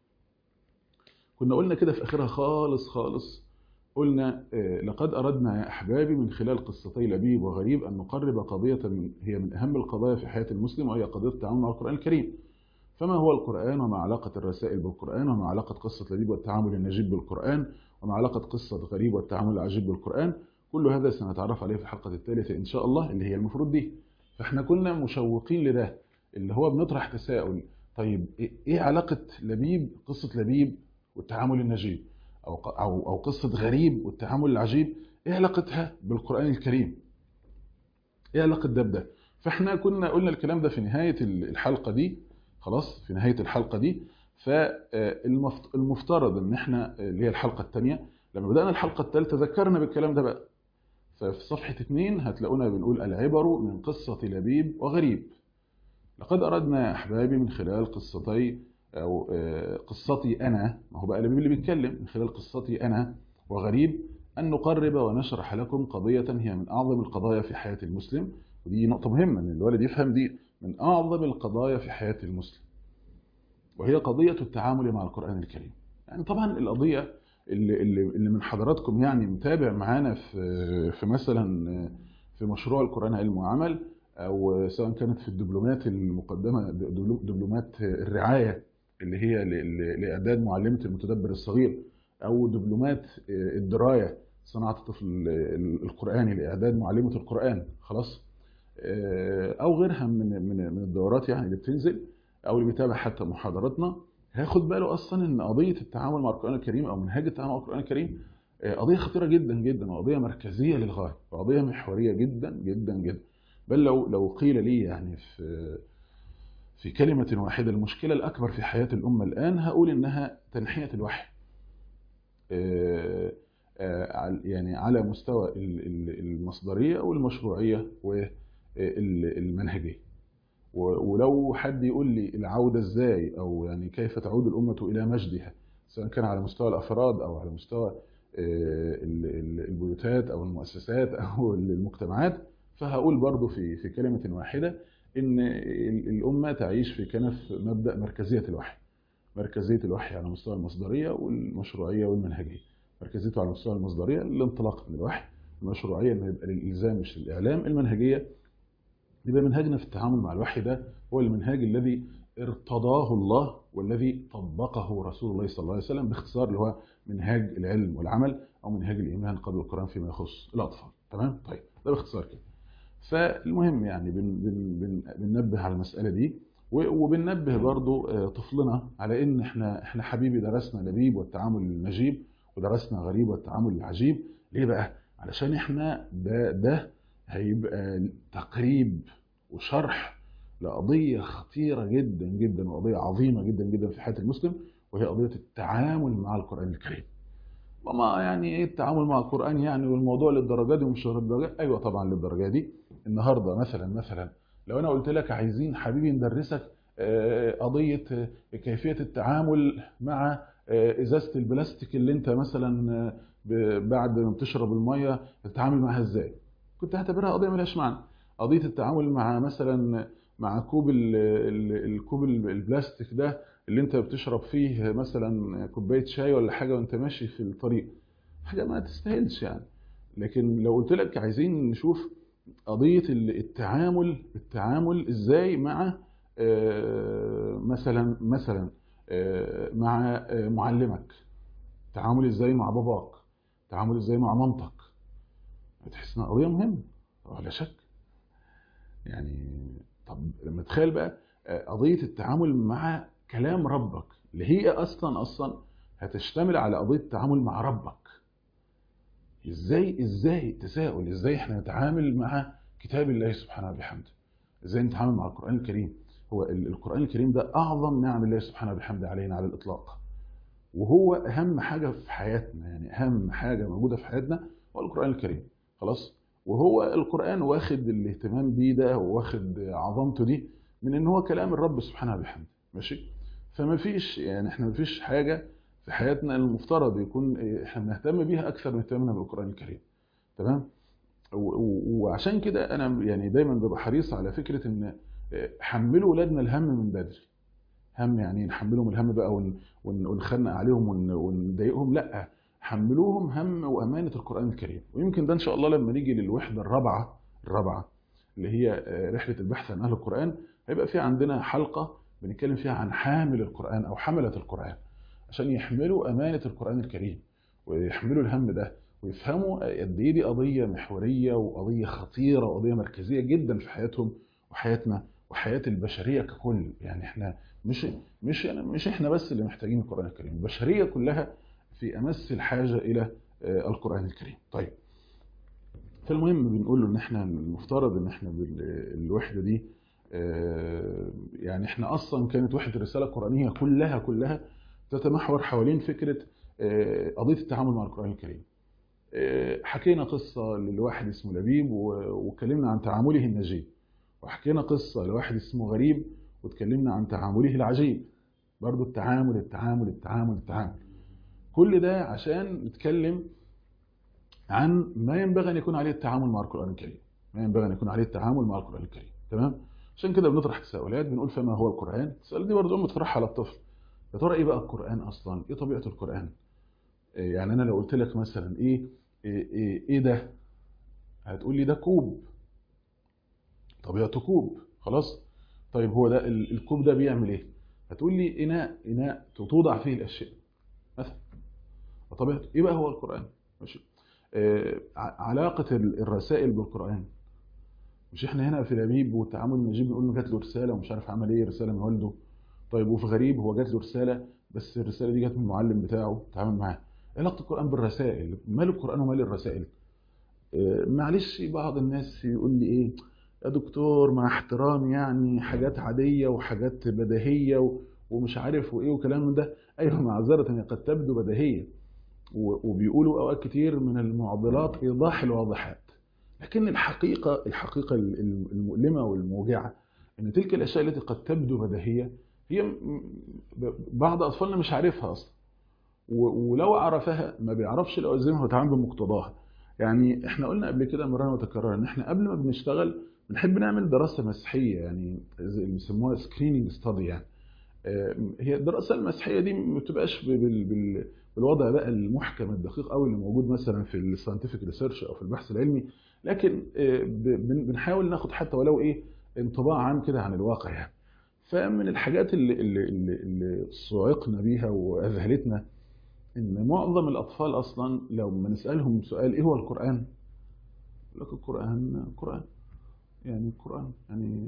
كنا قلنا كده في آخرها خالص خالص قلنا آه، لقد أردنا يا أحبابي من خلال قصتي لبيب وغريب أن نقرب قضية من هي من أهم القضايا في حياة المسلم وهي قضية التعامل مع القرآن الكريم فما هو القرآن وما علاقة الرسائل بالقرآن وما علاقة قصة لبيب والتعامل النجيب بالقرآن وما علاقة قصة غريب والتعامل العجيب بالقرآن كل هذا سنتعرف عليه في الحلقة الثالثة إن شاء الله اللي هي المفروض دي فإحنا كنا مشوقين لده اللي هو بنطرح تساؤل طيب إيه إيه علاقة لبيب قصة لبيب والتعامل النجيب أو ق- أو أو قصة غريب والتعامل العجيب إيه علاقتها بالقرآن الكريم؟ إيه علاقة ده بده؟ فإحنا كنا قلنا الكلام ده في نهاية الحلقة دي خلاص في نهاية الحلقة دي فالمفترض إن إحنا اللي هي الحلقة الثانية لما بدأنا الحلقة الثالثة ذكرنا بالكلام ده بقى ففي صفحة اتنين هتلاقونا بنقول العبر من قصة لبيب وغريب لقد أردنا يا أحبابي من خلال قصتي أو آه، قصتي أنا ما هو بقى لبيب اللي بيتكلم من خلال قصتي أنا وغريب أن نقرب ونشرح لكم قضية هي من أعظم القضايا في حياة المسلم ودي نقطة مهمة إن الولد يفهم دي من أعظم القضايا في حياة المسلم وهي قضية التعامل مع القرآن الكريم يعني طبعا القضية اللي, اللي, اللي من حضراتكم يعني متابع معانا في في مثلا في مشروع القرآن علم وعمل أو سواء كانت في الدبلومات المقدمة دبلومات الرعاية اللي هي ل- ل- لإعداد معلمة المتدبر الصغير أو دبلومات الدراية صناعة الطفل القرآني لإعداد معلمة القرآن خلاص أو غيرها من من من الدورات يعني اللي بتنزل أو اللي بيتابع حتى محاضراتنا هياخد باله أصلا إن قضية التعامل مع القرآن الكريم أو منهج التعامل مع القرآن الكريم قضية خطيرة جدا جدا وقضية مركزية للغاية وقضية محورية جدا جدا جدا بل لو لو قيل لي يعني في في كلمة واحدة المشكلة الأكبر في حياة الأمة الآن هقول إنها تنحية الوحي آه، آه، يعني على مستوى ال- ال- المصدرية والمشروعية والمنهجية و- ولو حد يقول لي العودة إزاي أو يعني كيف تعود الأمة إلى مجدها سواء كان على مستوى الأفراد أو على مستوى آه، ال- ال- البيوتات أو المؤسسات أو المجتمعات فهقول برضو في في كلمة واحدة إن ال- الأمة تعيش في كنف مبدأ مركزية الوحي مركزية الوحي على مستوى المصدرية والمشروعية والمنهجية مركزيته على مستوى المصدرية الانطلاق من الوحي المشروعية إنه يبقى للإلزام مش للإعلام المنهجية يبقى منهجنا في التعامل مع الوحي ده هو المنهاج الذي ارتضاه الله والذي طبقه رسول الله صلى الله عليه وسلم باختصار اللي هو منهاج العلم والعمل أو منهاج الإيمان قبل القرآن فيما يخص الأطفال تمام طيب ده باختصار كده فالمهم يعني بن بن بن بننبه على المسألة دي و- وبننبه برضو آه، طفلنا على ان احنا احنا حبيبي درسنا لبيب والتعامل النجيب ودرسنا غريب والتعامل العجيب ليه بقى علشان احنا ده ده هيبقى تقريب وشرح لقضية خطيرة جدا جدا وقضية عظيمة جدا جدا في حياة المسلم وهي قضية التعامل مع القرآن الكريم وما يعني ايه التعامل مع القرآن يعني والموضوع للدرجة دي ومش للدرجة ايوه طبعا للدرجة دي النهارده مثلا مثلا لو انا قلت لك عايزين حبيبي ندرسك آه، قضية آه، كيفية التعامل مع آه، ازازة البلاستيك اللي انت مثلا آه، ب- بعد ما بتشرب المية تتعامل معاها ازاي كنت هعتبرها قضية ملهاش معنى قضيه التعامل مع مثلا مع كوب ال ال الكوب ال- البلاستيك ده اللي انت بتشرب فيه مثلا كوبايه شاي ولا حاجه وانت ماشي في الطريق حاجه ما تستاهلش يعني لكن لو قلت لك عايزين نشوف قضيه ال- التعامل التعامل ازاي مع آه، مثلا مثلا آه، مع آه، معلمك تعامل ازاي مع باباك تعامل ازاي مع مامتك بتحس انها قضيه مهمه ولا شك يعني طب لما تخيل بقى آه، قضيه التعامل مع كلام ربك اللي هي اصلا اصلا هتشتمل على قضيه التعامل مع ربك ازاي ازاي تساؤل ازاي احنا نتعامل مع كتاب الله سبحانه وبحمده ازاي نتعامل مع القران الكريم هو ال- القران الكريم ده اعظم نعم الله سبحانه وبحمده علينا على الاطلاق وهو اهم حاجه في حياتنا يعني اهم حاجه موجوده في حياتنا هو القران الكريم خلاص وهو القران واخد الاهتمام بيه ده واخد عظمته دي من ان هو كلام الرب سبحانه وبحمده ماشي فما فيش يعني احنا ما فيش حاجه في حياتنا المفترض يكون إيه، احنا بنهتم بيها اكثر من اهتمامنا بالقران الكريم تمام و- و- وعشان كده انا يعني دايما ببقى حريص على فكره ان إيه، حملوا اولادنا الهم من بدري هم يعني نحملهم الهم بقى ون- ون- ونخنق عليهم ون- ونضايقهم لا حملوهم هم وامانه القران الكريم ويمكن ده ان شاء الله لما نيجي للوحده الرابعه الرابعه اللي هي آه، رحله البحث عن اهل القران هيبقى في عندنا حلقه بنتكلم فيها عن حامل القران او حمله القران عشان يحملوا امانه القران الكريم ويحملوا الهم ده ويفهموا قد ايه دي قضيه محوريه وقضيه خطيره وقضيه مركزيه جدا في حياتهم وحياتنا وحياه البشريه ككل يعني احنا مش مش مش احنا بس اللي محتاجين القران الكريم البشريه كلها في امس الحاجه الى آه، القران الكريم طيب فالمهم بنقول له ان احنا المفترض ان احنا بالوحده دي آه، يعني احنا اصلا كانت وحده الرساله القرانيه كلها كلها تتمحور حوالين فكره آه، قضيه التعامل مع القران الكريم آه، حكينا قصه لواحد اسمه لبيب و- واتكلمنا عن تعامله النجيب وحكينا قصه لواحد اسمه غريب واتكلمنا عن تعامله العجيب برضو التعامل التعامل التعامل التعامل كل ده عشان نتكلم عن ما ينبغي ان يكون عليه التعامل مع القران الكريم ما ينبغي ان يكون عليه التعامل مع القران الكريم تمام عشان كده بنطرح تساؤلات بنقول فما هو القران السؤال دي برضه ام تطرحها على الطفل يا ترى ايه بقى القران اصلا ايه طبيعه القران إيه يعني انا لو قلت لك مثلا ايه ايه, إيه, إيه ده هتقول لي ده كوب طبيعته كوب خلاص طيب هو ده ال- الكوب ده بيعمل ايه هتقول لي اناء اناء توضع فيه الاشياء مثلا طبيعته ايه بقى هو القران ماشي آه، ع- علاقه ال- الرسائل بالقران مش احنا هنا في لبيب والتعامل النجيب بنقول انه جات له رساله ومش عارف عمل ايه رساله من والده طيب وفي غريب هو جات له رساله بس الرساله دي جت من المعلم بتاعه تعامل معاه إيه علاقه القران بالرسائل مال القران ومال الرسائل آه، معلش بعض الناس يقول لي ايه يا دكتور مع احترامي يعني حاجات عاديه وحاجات بديهيه و- ومش عارف وايه وكلام من ده ايوه معذره هي قد تبدو بديهيه و- وبيقولوا اوقات كتير من المعضلات ايضاح الواضحات لكن الحقيقه الحقيقه ال- ال- المؤلمه والموجعه ان تلك الاشياء التي قد تبدو بديهيه هي م- ب- بعض اطفالنا مش عارفها اصلا و- ولو عرفها ما بيعرفش لوازمها ويتعامل بمقتضاها يعني احنا قلنا قبل كده مرة متكررة ان احنا قبل ما بنشتغل بنحب نعمل دراسة مسحية يعني زي اللي بيسموها سكريننج ستادي يعني آه، هي الدراسة المسحية دي ما بتبقاش بال- بال- بالوضع بقى المحكم الدقيق قوي اللي موجود مثلا في الساينتفك ريسيرش او في البحث العلمي لكن آه، ب- بن- بنحاول ناخد حتى ولو ايه انطباع عام كده عن الواقع يعني فمن الحاجات اللي اللي اللي, اللي صعقنا بيها واذهلتنا ان معظم الاطفال اصلا لو ما نسالهم سؤال ايه هو القران يقول لك القران قران يعني القران يعني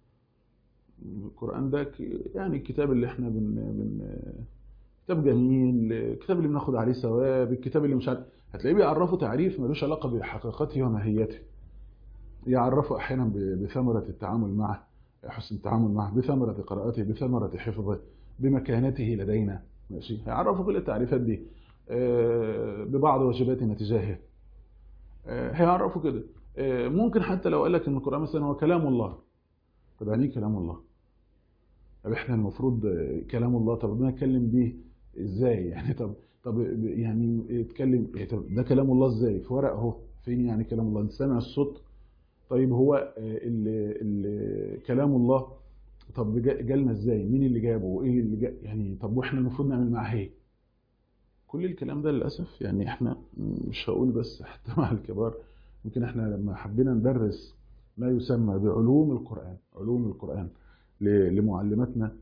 القران ده ك- يعني الكتاب اللي احنا بن, بن كتاب جميل الكتاب اللي بناخد عليه ثواب الكتاب اللي مش عارف هتلاقيه بيعرفوا تعريف ملوش علاقه بحقيقته وماهيته يعرفوا احيانا ب- بثمره التعامل معه حسن التعامل معه بثمره قراءته بثمره حفظه بمكانته لدينا ماشي هيعرفوا كل التعريفات دي آه، ببعض واجباتنا تجاهه آه، هيعرفوا كده آه، ممكن حتى لو قال لك ان القران مثلا هو كلام الله طب يعني ايه كلام الله طب احنا المفروض آه، كلام الله طب ربنا اتكلم بيه ازاي يعني طب طب يعني اتكلم إيه طب ده كلام الله ازاي في ورق اهو فين يعني كلام الله انت سامع الصوت طيب هو ال ال كلام الله طب جالنا ازاي مين اللي جابه وايه اللي جا يعني طب واحنا المفروض نعمل معاه ايه كل الكلام ده للاسف يعني احنا مش هقول بس حتى مع الكبار يمكن احنا لما حبينا ندرس ما يسمى بعلوم القرآن علوم القرآن لمعلماتنا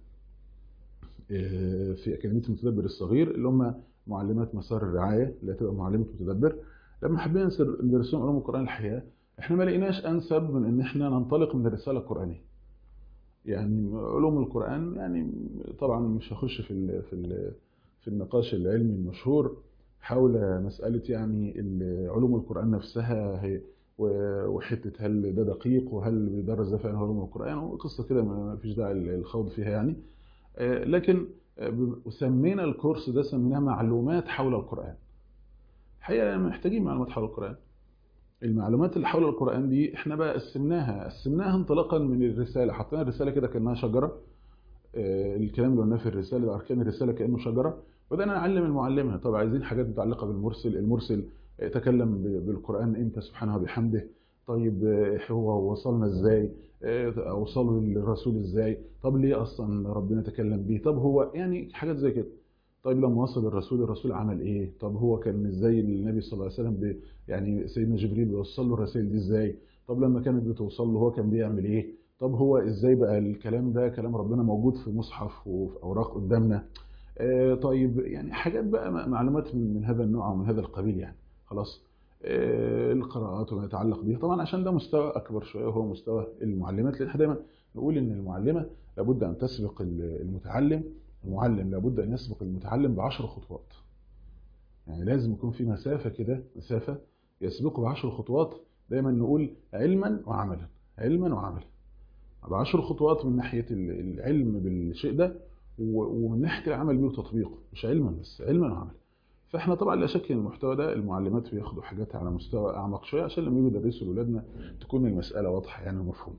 في أكاديمية المتدبر الصغير اللي هم معلمات مسار الرعاية اللي هتبقى معلمة متدبر لما حبينا ندرسهم علوم القرآن الحقيقة احنا ما لقيناش أنسب من إن احنا ننطلق من الرسالة القرآنية يعني علوم القرآن يعني طبعا مش هخش في ال في ال في النقاش العلمي المشهور حول مسألة يعني علوم القرآن نفسها هي وحتة هل ده دقيق وهل بيدرس ده فعلا علوم القرآن وقصة كده ما فيش داعي الخوض فيها يعني لكن سمينا الكورس ده سميناه معلومات حول القرآن الحقيقة محتاجين معلومات حول القرآن المعلومات اللي حول القرآن دي احنا بقى قسمناها قسمناها انطلاقا من الرسالة حطينا الرسالة كده كأنها شجرة الكلام اللي قلناه في الرسالة ده أركان الرسالة كأنه شجرة بدأنا نعلم المعلمة طب عايزين حاجات متعلقة بالمرسل المرسل تكلم بالقرآن امتى سبحانه وبحمده طيب هو وصلنا ازاي اوصله للرسول ازاي طب ليه اصلا ربنا تكلم بيه طب هو يعني حاجات زي كده طيب لما وصل الرسول الرسول عمل ايه طب هو كان ازاي النبي صلى الله عليه وسلم يعني سيدنا جبريل بيوصل له الرسائل دي ازاي طب لما كانت بتوصل له هو كان بيعمل ايه طب هو ازاي بقى الكلام ده كلام ربنا موجود في مصحف وفي اوراق قدامنا آه طيب يعني حاجات بقى معلومات من هذا النوع ومن هذا القبيل يعني خلاص آه القراءات وما يتعلق بها طبعا عشان ده مستوى اكبر شويه وهو مستوى المعلمات لان احنا دايما نقول ان المعلمه لابد ان تسبق المتعلم المعلم لابد ان يسبق المتعلم بعشر خطوات يعني لازم يكون في مسافه كده مسافه يسبقه بعشر خطوات دايما نقول علما وعملا علما وعملا بعشر خطوات من ناحيه العلم بالشيء ده ومن ناحيه العمل بيه وتطبيقه مش علما بس علما وعملا فاحنا طبعا لا شك ان المحتوى ده المعلمات بياخدوا حاجات على مستوى اعمق شويه عشان لما يجوا يدرسوا لاولادنا تكون المساله واضحه يعني ومفهومه.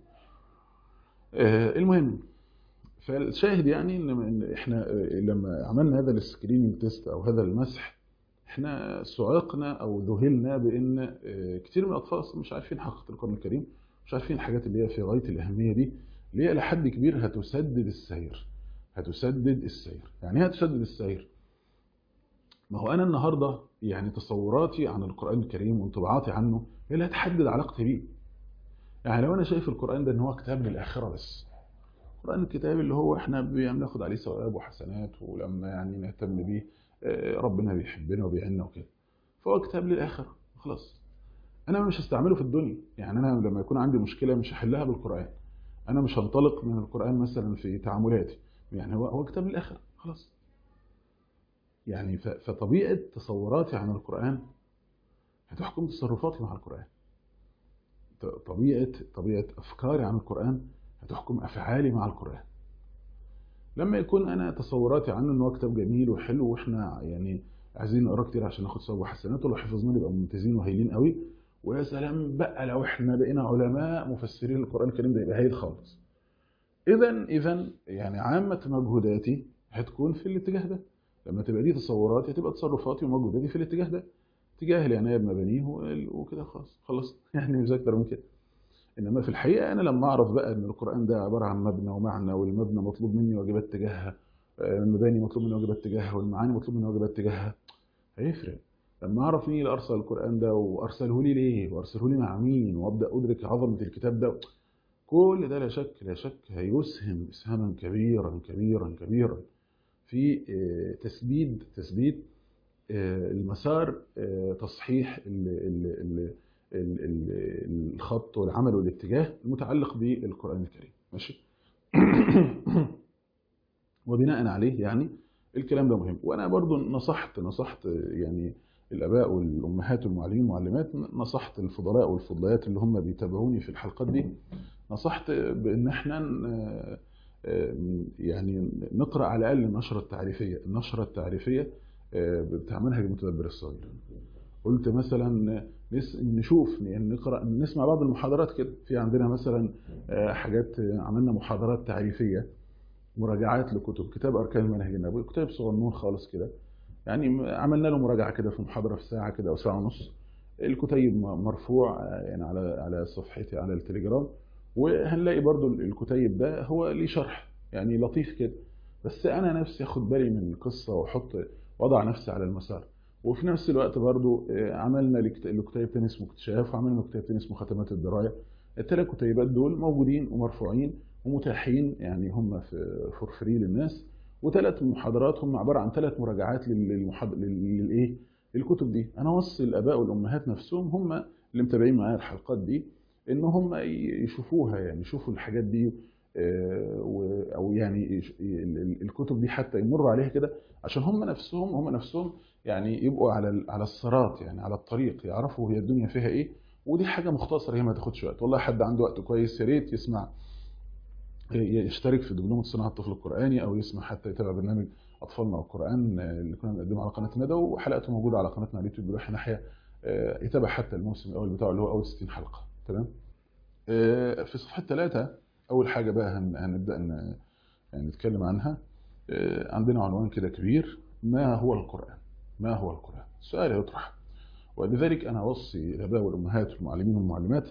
آه المهم فالشاهد يعني ان احنا لما عملنا هذا السكريننج تيست او هذا المسح احنا صعقنا او ذهلنا بان كتير من الاطفال اصلا مش عارفين حقيقه القران الكريم مش عارفين الحاجات اللي هي في غايه الاهميه دي اللي هي لحد كبير هتسدد السير هتسدد السير يعني ايه هتسدد السير ما هو انا النهارده يعني تصوراتي عن القران الكريم وانطباعاتي عنه هي اللي هتحدد علاقتي بيه يعني لو انا شايف القران ده ان هو كتاب للاخره بس القران الكتاب اللي هو احنا بناخد عليه ثواب وحسنات ولما يعني نهتم بيه ربنا بيحبنا وبيعنا وكده فهو كتاب للاخره خلاص انا مش هستعمله في الدنيا يعني انا لما يكون عندي مشكله مش هحلها بالقران انا مش هنطلق من القران مثلا في تعاملاتي يعني هو هو كتاب للاخره خلاص يعني فطبيعه تصوراتي عن القران هتحكم تصرفاتي مع القران طبيعه طبيعه افكاري عن القران هتحكم افعالي مع القران لما يكون انا تصوراتي عنه ان هو كتاب جميل وحلو واحنا يعني عايزين نقراه كتير عشان ناخد ثواب وحسنات ولو حفظناه نبقى ممتازين وهايلين قوي ويا سلام بقى لو احنا بقينا علماء مفسرين القران الكريم ده يبقى هايل خالص اذا اذا يعني عامه مجهوداتي هتكون في الاتجاه ده لما تبقى دي تصوراتي هتبقى تصرفاتي ومجهوداتي في الاتجاه ده اتجاه العنايه بمبانيه وكده خلاص خلص يعني مش اكتر من كده انما في الحقيقه انا لما اعرف بقى ان القران ده عباره عن مبنى ومعنى والمبنى مطلوب مني واجبات تجاهها المباني مطلوب مني واجبات تجاهها والمعاني مطلوب مني واجبات تجاهها هيفرق لما اعرف مين اللي ارسل القران ده وارسله لي ليه وارسله لي مع مين وابدا ادرك عظمه الكتاب ده كل ده لا شك لا شك هيسهم اسهاما كبيرا كبيرا كبيرا في تسديد تسديد المسار تصحيح الخط والعمل والاتجاه المتعلق بالقرآن الكريم ماشي وبناء عليه يعني الكلام ده مهم وانا برضو نصحت نصحت يعني الاباء والامهات والمعلمين والمعلمات نصحت الفضلاء والفضليات اللي هم بيتابعوني في الحلقات دي نصحت بان احنا يعني نقرا على الاقل النشره التعريفيه النشره التعريفيه بتاع منهج المتدبر الصغير قلت مثلا نشوف يعني نقرا نسمع بعض المحاضرات كده في عندنا مثلا حاجات عملنا محاضرات تعريفيه مراجعات لكتب كتاب اركان المنهج النبوي كتاب صغنون خالص كده يعني عملنا له مراجعه كده في محاضره في ساعه كده او ساعه ونص الكتيب م- مرفوع آه، يعني على على صفحتي على التليجرام وهنلاقي برضو الكتيب ده هو ليه شرح يعني لطيف كده بس انا نفسي اخد بالي من القصه واحط وضع نفسي على المسار وفي نفس الوقت برضو آه، عملنا الكت- الكتيب تاني اسمه اكتشاف وعملنا كتيب تاني اسمه ختمات الدرايه الثلاث كتيبات دول موجودين ومرفوعين ومتاحين يعني هم في فور فري للناس وثلاث محاضرات هم عباره عن ثلاث مراجعات لل- للمحاض... لل- للايه للكتب دي انا اوصي الاباء والامهات نفسهم هم اللي متابعين معايا الحلقات دي ان هم ي- يشوفوها يعني يشوفوا الحاجات دي آه، و- او يعني يش- ال- ال- الكتب دي حتى يمروا عليها كده عشان هم نفسهم هم نفسهم يعني يبقوا على ال- على الصراط يعني على الطريق يعرفوا هي الدنيا فيها ايه ودي حاجه مختصره هي ما تاخدش وقت والله حد عنده وقت كويس يا ريت يسمع يشترك في دبلومه صناعه الطفل القراني او يسمع حتى يتابع برنامج اطفالنا والقران آه، اللي كنا بنقدمه على قناه ندى وحلقته موجوده على قناتنا على اليوتيوب بروح ناحيه آه، يتابع حتى الموسم الاول بتاعه اللي هو اول 60 حلقه تمام آه، في صفحه ثلاثة اول حاجه بقى هن- هنبدا ن- يعني نتكلم عنها آه، عندنا عنوان كده كبير ما هو القران ما هو القران سؤال يطرح ولذلك انا اوصي الاباء والامهات والمعلمين والمعلمات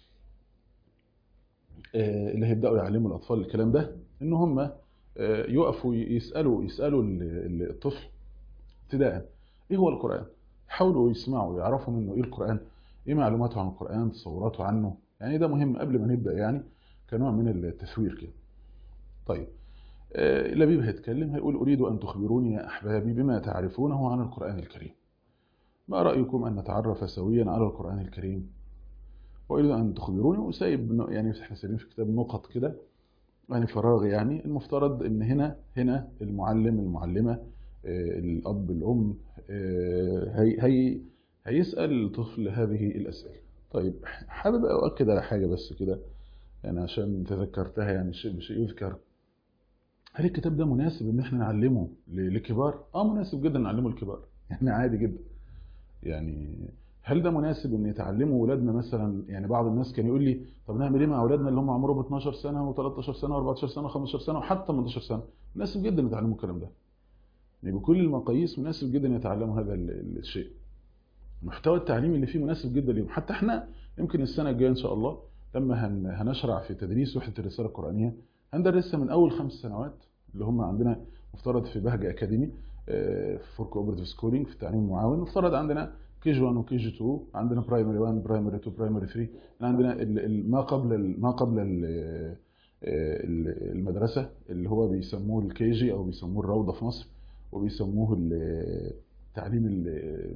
آه، اللي هيبداوا يعلموا الاطفال الكلام ده ان هم آه، يقفوا يسالوا يسالوا ال- ال- الطفل ابتداء ايه هو القران حاولوا يسمعوا يعرفوا منه ايه القران ايه معلوماته عن القران تصوراته عنه يعني ده مهم قبل ما نبدا يعني كنوع من التثوير كده طيب آه، لبيب هيتكلم هيقول اريد ان تخبروني يا احبابي بما تعرفونه عن القران الكريم ما رايكم ان نتعرف سويا على القران الكريم واريد ان تخبروني وسايب يعني احنا سايبين في كتاب نقط كده يعني فراغ يعني المفترض ان هنا هنا المعلم المعلمه آه، الاب الام آه، هي هي هيسال الطفل هذه الاسئله طيب حابب اؤكد على حاجه بس كده يعني عشان تذكرتها يعني شيء بشيء يذكر هل الكتاب ده مناسب ان احنا نعلمه ل- لكبار اه مناسب جدا نعلمه للكبار يعني عادي جدا يعني هل ده مناسب ان يتعلموا اولادنا مثلا يعني بعض الناس كان يقول لي طب نعمل ايه مع اولادنا اللي هم عمرهم 12 سنه و13 سنه و14 سنه و15 سنه وحتى 18 سنه مناسب جدا يتعلموا الكلام ده يعني بكل المقاييس مناسب جدا يتعلموا هذا ال- ال- الشيء المحتوى التعليمي اللي فيه مناسب جدا ليهم حتى احنا يمكن السنه الجايه ان شاء الله لما هن هنشرع في تدريس وحده الرساله القرانيه هندرسها من اول خمس سنوات اللي هم عندنا مفترض في بهجه اكاديمي فور كوبرتيف سكولينج في التعليم المعاون مفترض عندنا كي جي 1 وكي جي 2 عندنا برايمري 1 برايمري 2 برايمري 3 عندنا ال- ال- ما قبل ال- ما قبل ال- ال- المدرسه اللي هو بيسموه الكي جي او بيسموه الروضه في مصر وبيسموه ال- التعليم ال-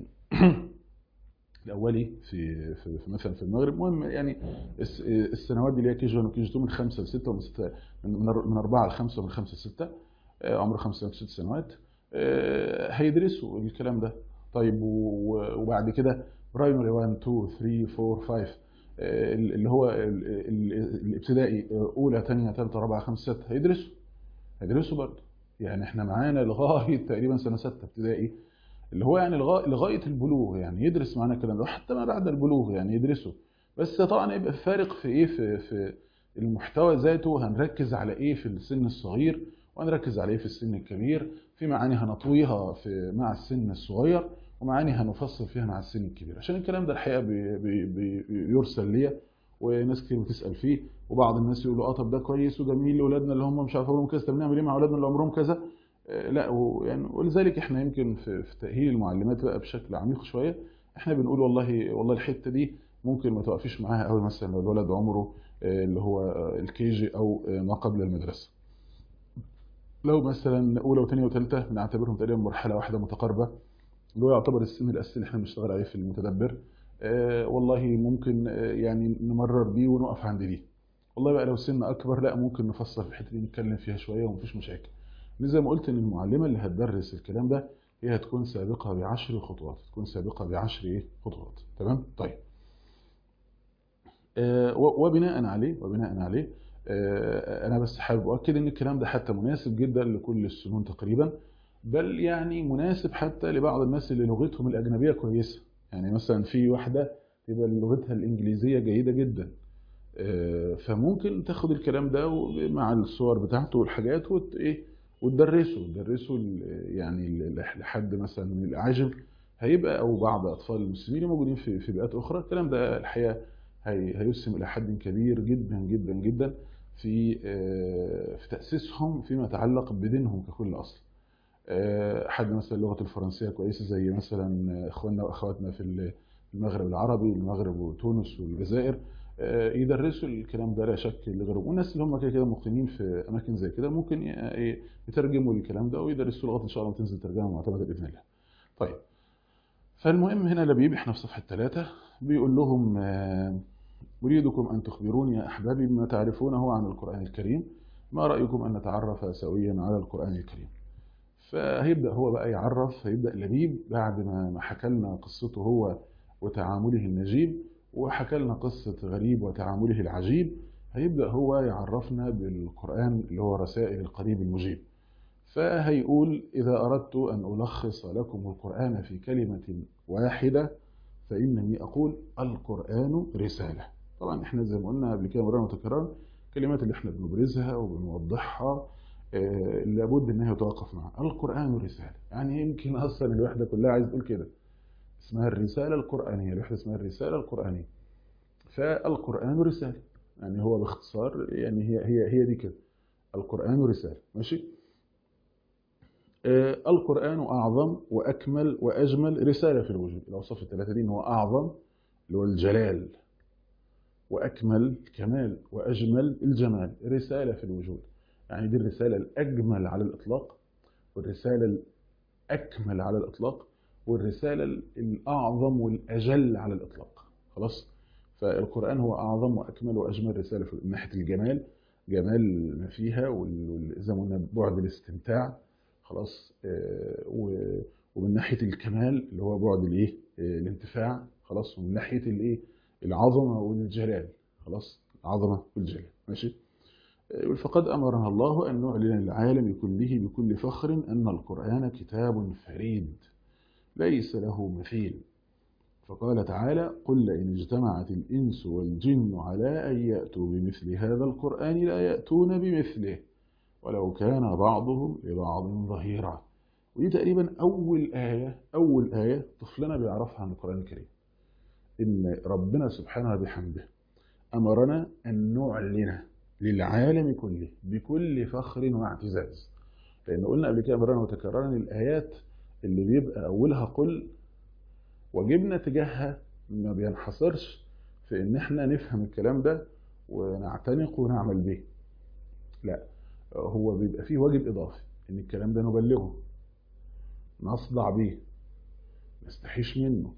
الاولي في في في مثلا في المغرب المهم يعني الس- السنوات دي اللي هي كي جي 1 وكي جي 2 من 5 ل 6 ومن 6 من من من 4 ل 5 ومن 5 ل 6 عمر 5 ل 6 سنوات آه، هيدرسوا الكلام ده طيب و- وبعد كده برايمري 1 2 3 4 5 آه، اللي هو ال- ال- الابتدائي آه، اولى ثانيه ثالثه رابعه خمسه سته هيدرسوا هيدرسوا برضه يعني احنا معانا لغايه تقريبا سنه سته ابتدائي اللي هو يعني لغايه لغايه البلوغ يعني يدرس معانا الكلام ده وحتى ما بعد البلوغ يعني يدرسه بس طبعا يبقى الفارق في ايه في في المحتوى ذاته هنركز على ايه في السن الصغير وهنركز على ايه في السن الكبير في معاني هنطويها في مع السن الصغير ومعاني هنفصل فيها مع السن الكبير عشان الكلام ده الحقيقه بي بي بي يرسل ليا وناس كتير بتسال فيه وبعض الناس يقولوا اه طب ده كويس وجميل لاولادنا اللي هم مش عارف عمرهم كذا طب نعمل ايه مع اولادنا اللي عمرهم كذا آه، لا ويعني ولذلك احنا يمكن في, في تاهيل المعلمات بقى بشكل عميق شويه احنا بنقول والله والله الحته دي ممكن ما توقفيش معاها قوي مثلا لو الولد عمره آه، اللي هو الكي جي او آه، ما قبل المدرسه لو مثلا اولى وثانيه وثالثه بنعتبرهم تقريبا مرحله واحده متقاربه اللي هو يعتبر السن الاساسي اللي احنا بنشتغل عليه في المتدبر آه والله ممكن آه يعني نمرر دي ونقف عند دي والله بقى لو سن اكبر لا ممكن نفصل في الحته دي نتكلم فيها شويه ومفيش مشاكل زي ما قلت ان المعلمه اللي هتدرس الكلام ده هي هتكون سابقه بعشر خطوات تكون سابقه بعشر ايه خطوات تمام طيب آه و- وبناء عليه وبناء عليه آه انا بس حابب اؤكد ان الكلام ده حتى مناسب جدا لكل السنون تقريبا بل يعني مناسب حتى لبعض الناس اللي لغتهم الاجنبيه كويسه يعني مثلا في واحده يبقى لغتها الانجليزيه جيده جدا آه، فممكن تاخد الكلام ده و- مع الصور بتاعته والحاجات وت ايه وتدرسه تدرسه ل- يعني ل- لحد مثلا من الاعاجم هيبقى او بعض اطفال المسلمين الموجودين في في بيئات اخرى الكلام ده الحقيقه هي هيسهم الى حد كبير جدا جدا جدا في في تاسيسهم فيما يتعلق بدينهم ككل اصل حد مثلا اللغه الفرنسيه كويسه زي مثلا اخواننا واخواتنا في المغرب العربي المغرب وتونس والجزائر يدرسوا الكلام ده لا شك لغيرهم والناس اللي هم كده كده مقيمين في اماكن زي كده ممكن يترجموا الكلام ده ويدرسوا لغات ان شاء الله تنزل ترجمه معتمده باذن الله. طيب فالمهم هنا لبيب احنا في صفحه ثلاثه بيقول لهم أريدكم أن تخبروني يا أحبابي بما تعرفونه عن القرآن الكريم ما رأيكم أن نتعرف سويا على القرآن الكريم فهيبدأ هو بقى يعرف هيبدأ لبيب بعد ما حكى لنا قصته هو وتعامله النجيب وحكى لنا قصة غريب وتعامله العجيب هيبدأ هو يعرفنا بالقرآن اللي هو رسائل القريب المجيب فهيقول إذا أردت أن ألخص لكم القرآن في كلمة واحدة فإنني أقول القرآن رسالة طبعا احنا زي ما قلنا قبل كده مرة متكررة الكلمات اللي احنا بنبرزها وبنوضحها آه لابد انها يتوقف معها القرآن رسالة يعني يمكن اصلا الوحدة كلها عايز تقول كده اسمها الرسالة القرآنية الوحدة اسمها الرسالة القرآنية فالقرآن رسالة يعني هو باختصار يعني هي هي هي دي كده القرآن رسالة ماشي آه القرآن أعظم وأكمل وأجمل رسالة في الوجود الأوصاف الثلاثة دي هو أعظم اللي هو الجلال وأكمل الكمال وأجمل الجمال رسالة في الوجود يعني دي الرسالة الأجمل على الإطلاق والرسالة الأكمل على الإطلاق والرسالة الأعظم والأجل على الإطلاق خلاص فالقرآن هو أعظم وأكمل وأجمل رسالة من ناحية الجمال جمال ما فيها وزي ما قلنا بعد الاستمتاع خلاص ومن ناحية الكمال اللي هو بعد الايه الانتفاع خلاص ومن ناحية الايه العظمة والجلال خلاص العظمة والجلال ماشي فقد أمرنا الله أن نعلن العالم كله بكل فخر أن القرآن كتاب فريد ليس له مثيل فقال تعالى قل لئن اجتمعت الإنس والجن على أن يأتوا بمثل هذا القرآن لا يأتون بمثله ولو كان بعضهم لبعض ظهيرا ودي تقريبا أول آية أول آية طفلنا بيعرفها عن القرآن الكريم إن ربنا سبحانه وبحمده أمرنا أن نعلن للعالم كله بكل فخر واعتزاز لأن قلنا قبل كده مرة وتكررا الآيات اللي بيبقى أولها قل واجبنا تجاهها ما بينحصرش في إن إحنا نفهم الكلام ده ونعتنق ونعمل به لا هو بيبقى فيه واجب إضافي إن الكلام ده نبلغه نصدع بيه نستحيش منه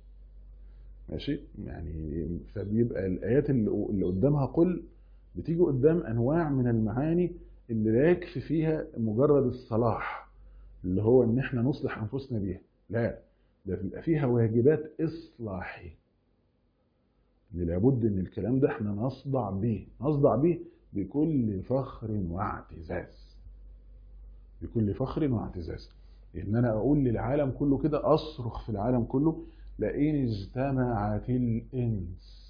ماشي يعني فبيبقى الآيات اللي قدامها قل بتيجي قدام أنواع من المعاني اللي لا يكفي فيها مجرد الصلاح اللي هو إن إحنا نصلح أنفسنا بيها لا ده بيبقى فيها واجبات إصلاحية اللي لابد إن الكلام ده إحنا نصدع بيه نصدع بيه بكل فخر واعتزاز بكل فخر واعتزاز ان انا اقول للعالم كله كده اصرخ في العالم كله لئن اجتمعت الانس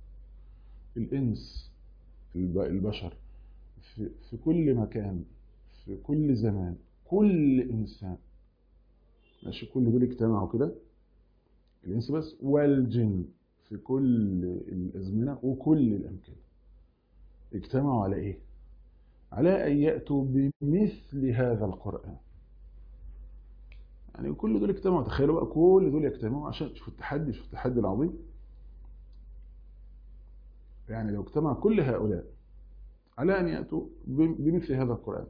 الانس البشر في, في كل مكان في كل زمان كل انسان ماشي كل دول اجتمعوا كده الانس بس والجن في كل الازمنه وكل الامكنه اجتمعوا على ايه على ان ياتوا بمثل هذا القران يعني كل دول اجتمعوا تخيلوا بقى كل دول يجتمعوا عشان شوفوا التحدي شوفوا التحدي العظيم يعني لو اجتمع كل هؤلاء على ان ياتوا بمثل هذا القران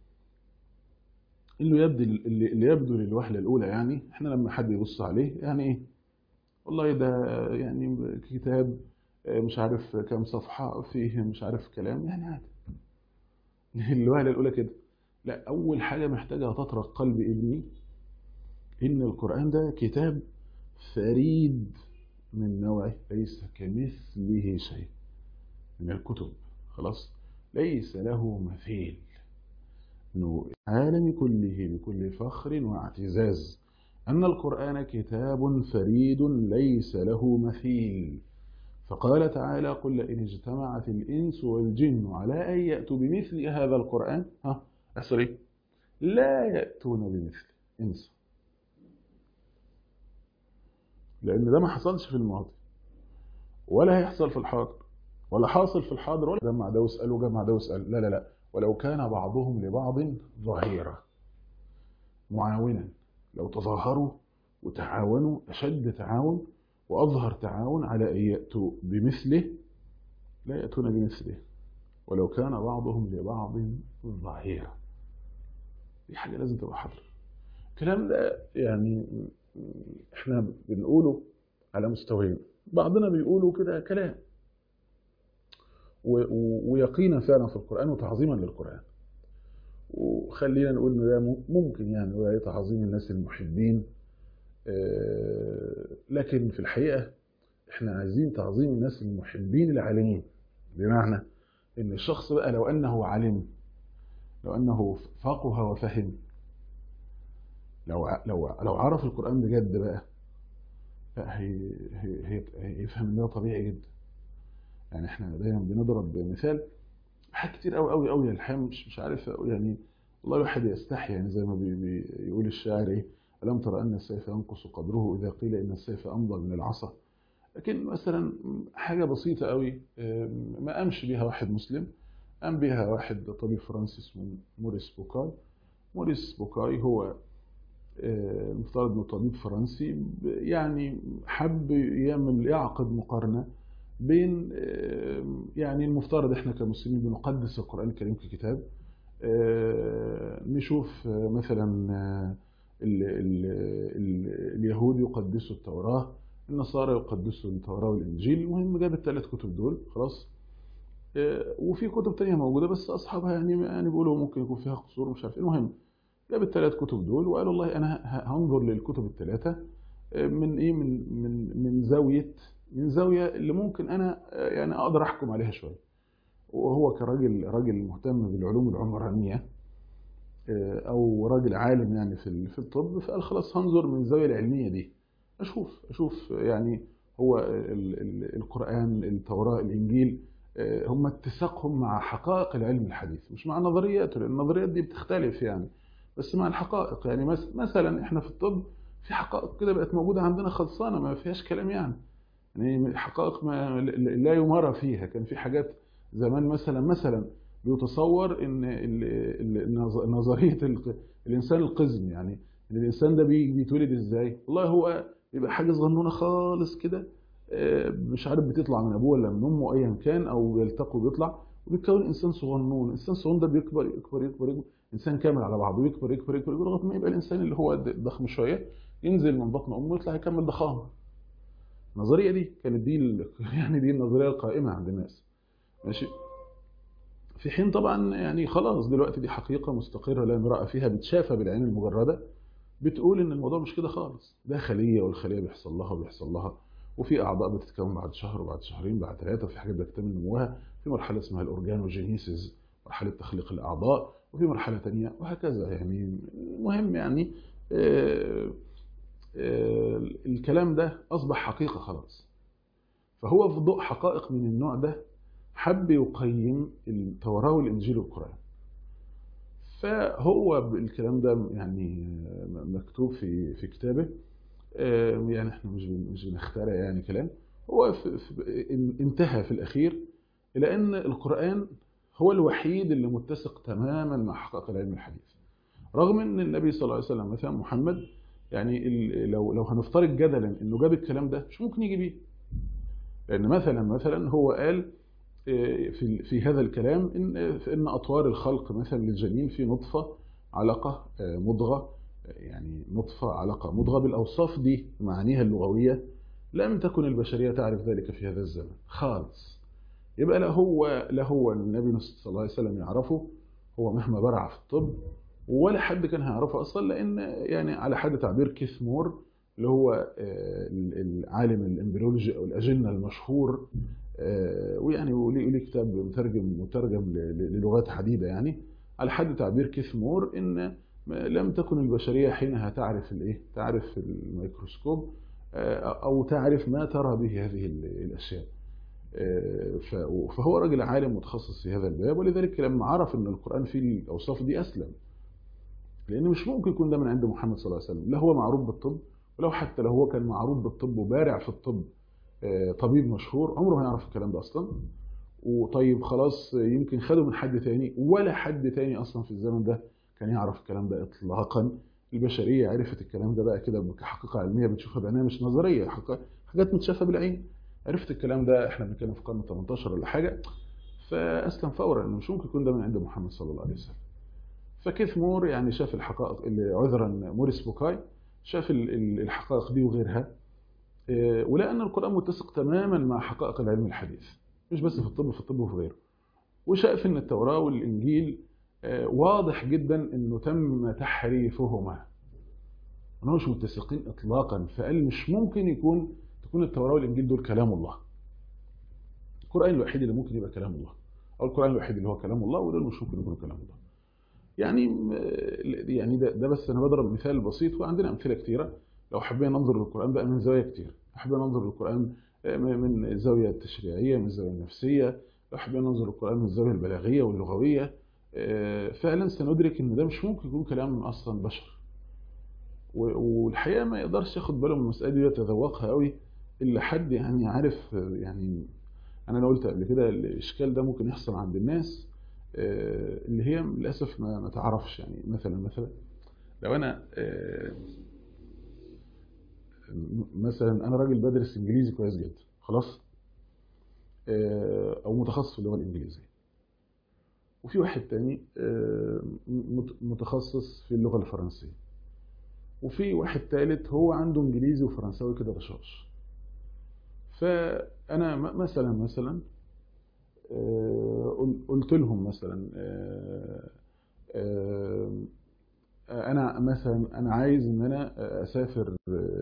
اللي يبدو اللي يبدو للوهله الاولى يعني احنا لما حد يبص عليه يعني ايه والله ده يعني كتاب مش عارف كام صفحة فيه مش عارف كلام يعني عادي الوهلة الأولى كده لا أول حاجة محتاجة تطرق قلب ابني إن القرآن ده كتاب فريد من نوعه ليس كمثله شيء من الكتب خلاص ليس له مثيل إنه العالم كله بكل فخر واعتزاز أن القرآن كتاب فريد ليس له مثيل فقال تعالى قل إن اجتمعت الإنس والجن على أن يأتوا بمثل هذا القرآن ها أحسن إيه؟ لا يأتون بمثله انسى لان ده ما حصلش في الماضي ولا هيحصل في الحاضر ولا حاصل في الحاضر ولا جمع ده واسال وجمع ده واسال لا لا لا ولو كان بعضهم لبعض ظهيرا معاونا لو تظاهروا وتعاونوا اشد تعاون واظهر تعاون على ان ياتوا بمثله لا ياتون بمثله ولو كان بعضهم لبعض ظهيرا دي حاجه لازم تبقى حاضره الكلام ده يعني احنا بنقوله على مستويين بعضنا بيقولوا كده كلام ويقينا فعلا في القرآن وتعظيما للقرآن وخلينا نقول ان ده ممكن يعني هو تعظيم الناس المحبين لكن في الحقيقة احنا عايزين تعظيم الناس المحبين العالمين بمعنى ان الشخص بقى لو انه علم لو انه فقه وفهم لو لو لو عرف القرآن بجد بقى لا هي هي هيفهم ان ده طبيعي جدا يعني احنا دايما بنضرب مثال حاجات كتير قوي قوي قوي الحقيقه مش مش عارف يعني والله الواحد يستحي يعني زي ما بي بيقول الشاعر ايه الم ترى ان السيف ينقص قدره اذا قيل ان السيف امضى من العصا لكن مثلا حاجه بسيطه قوي ما قامش بيها واحد مسلم قام بيها واحد طبيب فرنسي اسمه موريس بوكاي موريس بوكاي هو المفترض انه طبيب فرنسي يعني حب يعمل يعقد مقارنه بين يعني المفترض احنا كمسلمين بنقدس القرآن الكريم ككتاب نشوف مثلا ال ال ال اليهود يقدسوا التوراة النصارى يقدسوا التوراة والإنجيل المهم جاب الثلاث كتب دول خلاص وفي كتب تانية موجودة بس أصحابها يعني يعني بيقولوا ممكن يكون فيها قصور مش عارف المهم جاب الثلاث كتب دول وقال والله أنا هنظر للكتب الثلاثة من إيه من من من زاوية من زاوية اللي ممكن أنا يعني أقدر أحكم عليها شوية وهو كراجل راجل مهتم بالعلوم العمرانية أو راجل عالم يعني في في الطب فقال خلاص هنظر من الزاوية العلمية دي أشوف أشوف يعني هو ال ال القرآن التوراة الإنجيل هم اتساقهم مع حقائق العلم الحديث مش مع نظرياته لأن النظريات دي بتختلف يعني بس مع الحقائق يعني مثلا احنا في الطب في حقائق كده بقت موجودة عندنا خلصانة ما فيهاش كلام يعني يعني حقائق ما لا يمارى فيها كان في حاجات زمان مثلا مثلا بيتصور ان نظريه الانسان القزم يعني ان الانسان ده بيتولد ازاي والله هو بيبقى حاجه صغنونه خالص كده مش عارف بتطلع من ابوه ولا من امه ايا كان او بيلتقوا بيطلع وبيتكون انسان صغنون الانسان الصغنون ده بيكبر يكبر يكبر, يكبر انسان كامل على بعضه يكبر يكبر يكبر لغايه ما يبقى الانسان اللي هو ضخم شويه ينزل من بطن امه ويطلع يكمل ضخامه النظريه دي كانت دي يعني دي النظريه القائمه عند الناس ماشي في حين طبعا يعني خلاص دلوقتي دي حقيقه مستقره لا امراه فيها بتشافى بالعين المجرده بتقول ان الموضوع مش كده خالص ده خليه والخليه بيحصل لها وبيحصل لها وفي اعضاء بتتكون بعد شهر وبعد شهرين بعد ثلاثه وفي حاجات بتكتمل نموها في مرحله اسمها الاورجانوجينيسيس مرحله تخليق الاعضاء وفي مرحله ثانيه وهكذا يعني المهم يعني آه الكلام ده أصبح حقيقة خلاص فهو في ضوء حقائق من النوع ده حب يقيم التوراة والإنجيل والقرآن فهو الكلام ده يعني مكتوب في في كتابه يعني احنا مش مش بنخترع يعني كلام هو في في انتهى في الأخير إلى أن القرآن هو الوحيد اللي متسق تماما مع حقائق العلم الحديث رغم أن النبي صلى الله عليه وسلم مثلا محمد يعني لو لو هنفترض جدلا انه جاب الكلام ده مش ممكن يجي بيه لان مثلا مثلا هو قال في في هذا الكلام ان ان اطوار الخلق مثلا للجنين في نطفه علقه مضغه يعني نطفه علقه مضغه بالاوصاف دي معانيها اللغويه لم تكن البشريه تعرف ذلك في هذا الزمن خالص يبقى لا هو لا هو النبي صلى الله عليه وسلم يعرفه هو مهما برع في الطب ولا حد كان هيعرفه اصلا لان يعني على حد تعبير كيث مور اللي هو العالم الامبريولوجي او الاجنه المشهور ويعني وليه كتاب مترجم مترجم للغات عديده يعني على حد تعبير كيث مور ان لم تكن البشريه حينها تعرف الايه تعرف الميكروسكوب او تعرف ما ترى به هذه الاشياء فهو راجل عالم متخصص في هذا الباب ولذلك لما عرف ان القران فيه الاوصاف دي اسلم لان مش ممكن يكون ده من عند محمد صلى الله عليه وسلم لا هو معروف بالطب ولو حتى لو هو كان معروف بالطب وبارع في الطب آه، طبيب مشهور عمره ما يعرف الكلام ده اصلا وطيب خلاص يمكن خده من حد تاني ولا حد تاني اصلا في الزمن ده كان يعرف الكلام ده اطلاقا البشريه عرفت الكلام ده بقى كده كحقيقه علميه بنشوفها بعينها مش نظريه حقيقة حاجات متشافه بالعين عرفت الكلام ده احنا بنتكلم في القرن 18 ولا حاجه فاسلم فورا انه مش ممكن يكون ده من عند محمد صلى الله عليه وسلم فكيف مور يعني شاف الحقائق اللي عذرا موريس بوكاي شاف ال- ال- الحقائق دي وغيرها آه، ولقى ان القران متسق تماما مع حقائق العلم الحديث مش بس في الطب في الطب وفي غيره وشاف ان التوراه والانجيل آه، واضح جدا انه تم تحريفهما انهم مش متسقين اطلاقا فقال مش ممكن يكون تكون التوراه والانجيل دول كلام الله القران الوحيد اللي ممكن يبقى كلام الله او القران الوحيد اللي هو كلام الله ودول مش ممكن يكونوا كلام الله يعني يعني ده, ده بس انا بضرب مثال بسيط وعندنا امثله كثيره لو حبينا ننظر للقران بقى من زوايا كتير لو حبينا ننظر للقران من الزاويه التشريعيه من الزاويه النفسيه لو حبينا ننظر للقران من الزاويه البلاغيه واللغويه فعلا سندرك ان ده مش ممكن يكون كلام من اصلا بشر والحقيقه ما يقدرش ياخد باله من المساله دي ويتذوقها قوي الا حد يعني عارف يعني انا لو قلت قبل كده الاشكال ده ممكن يحصل عند الناس اللي هي للاسف ما, ما تعرفش يعني مثلا مثلا لو انا مثلا انا راجل بدرس انجليزي كويس جدا خلاص او متخصص في اللغه الانجليزيه وفي واحد تاني متخصص في اللغه الفرنسيه وفي واحد تالت هو عنده انجليزي وفرنساوي كده رشاش فانا مثلا مثلا قلت لهم مثلا انا مثلا انا عايز ان انا اسافر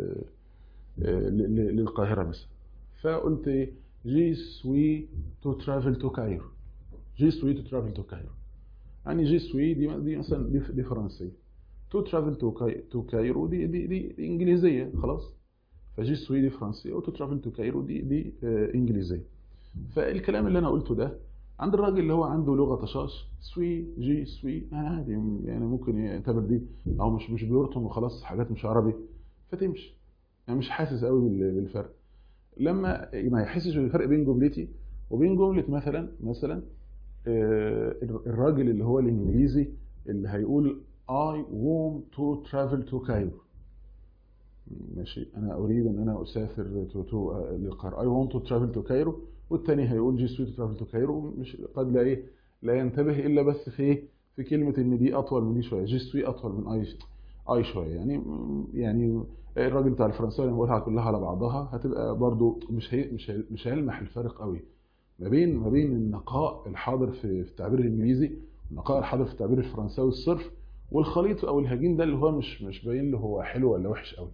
للقاهره مثلا فقلت ايه جي سوي تو ترافل تو كايرو جي سوي تو ترافل تو كايرو يعني جي سوي دي دي مثلا دي, دي فرنسيه تو ترافل تو كاي تو كايرو دي دي, دي, دي انجليزيه خلاص فجي سوي دي فرنسيه وتو ترافل تو كايرو دي دي آه انجليزيه فالكلام اللي انا قلته ده عند الراجل اللي هو عنده لغه طشاش سوي جي سوي عادي يعني ممكن يعتبر دي او مش مش بيرطم وخلاص حاجات مش عربي فتمشي يعني مش حاسس قوي بالفرق لما ما يحسش بالفرق بين جملتي وبين جمله مثلا مثلا آه الراجل اللي هو الانجليزي اللي هيقول I want to travel to Cairo ماشي انا اريد ان انا اسافر تو تو للقاهره I want to travel to Cairo والتاني هيقول جي سويت ترافل تو كايرو مش قد لا ايه لا ينتبه الا بس في ايه في كلمه ان دي اطول من دي شويه جي سوي اطول من اي اي شويه يعني يعني الراجل بتاع الفرنساوي اللي بقولها كلها على بعضها هتبقى برضو مش هي مش هي مش هيلمح الفرق قوي ما بين ما بين النقاء الحاضر في, في التعبير الانجليزي والنقاء الحاضر في التعبير الفرنساوي الصرف والخليط او الهجين ده اللي هو مش مش باين له هو حلو ولا وحش قوي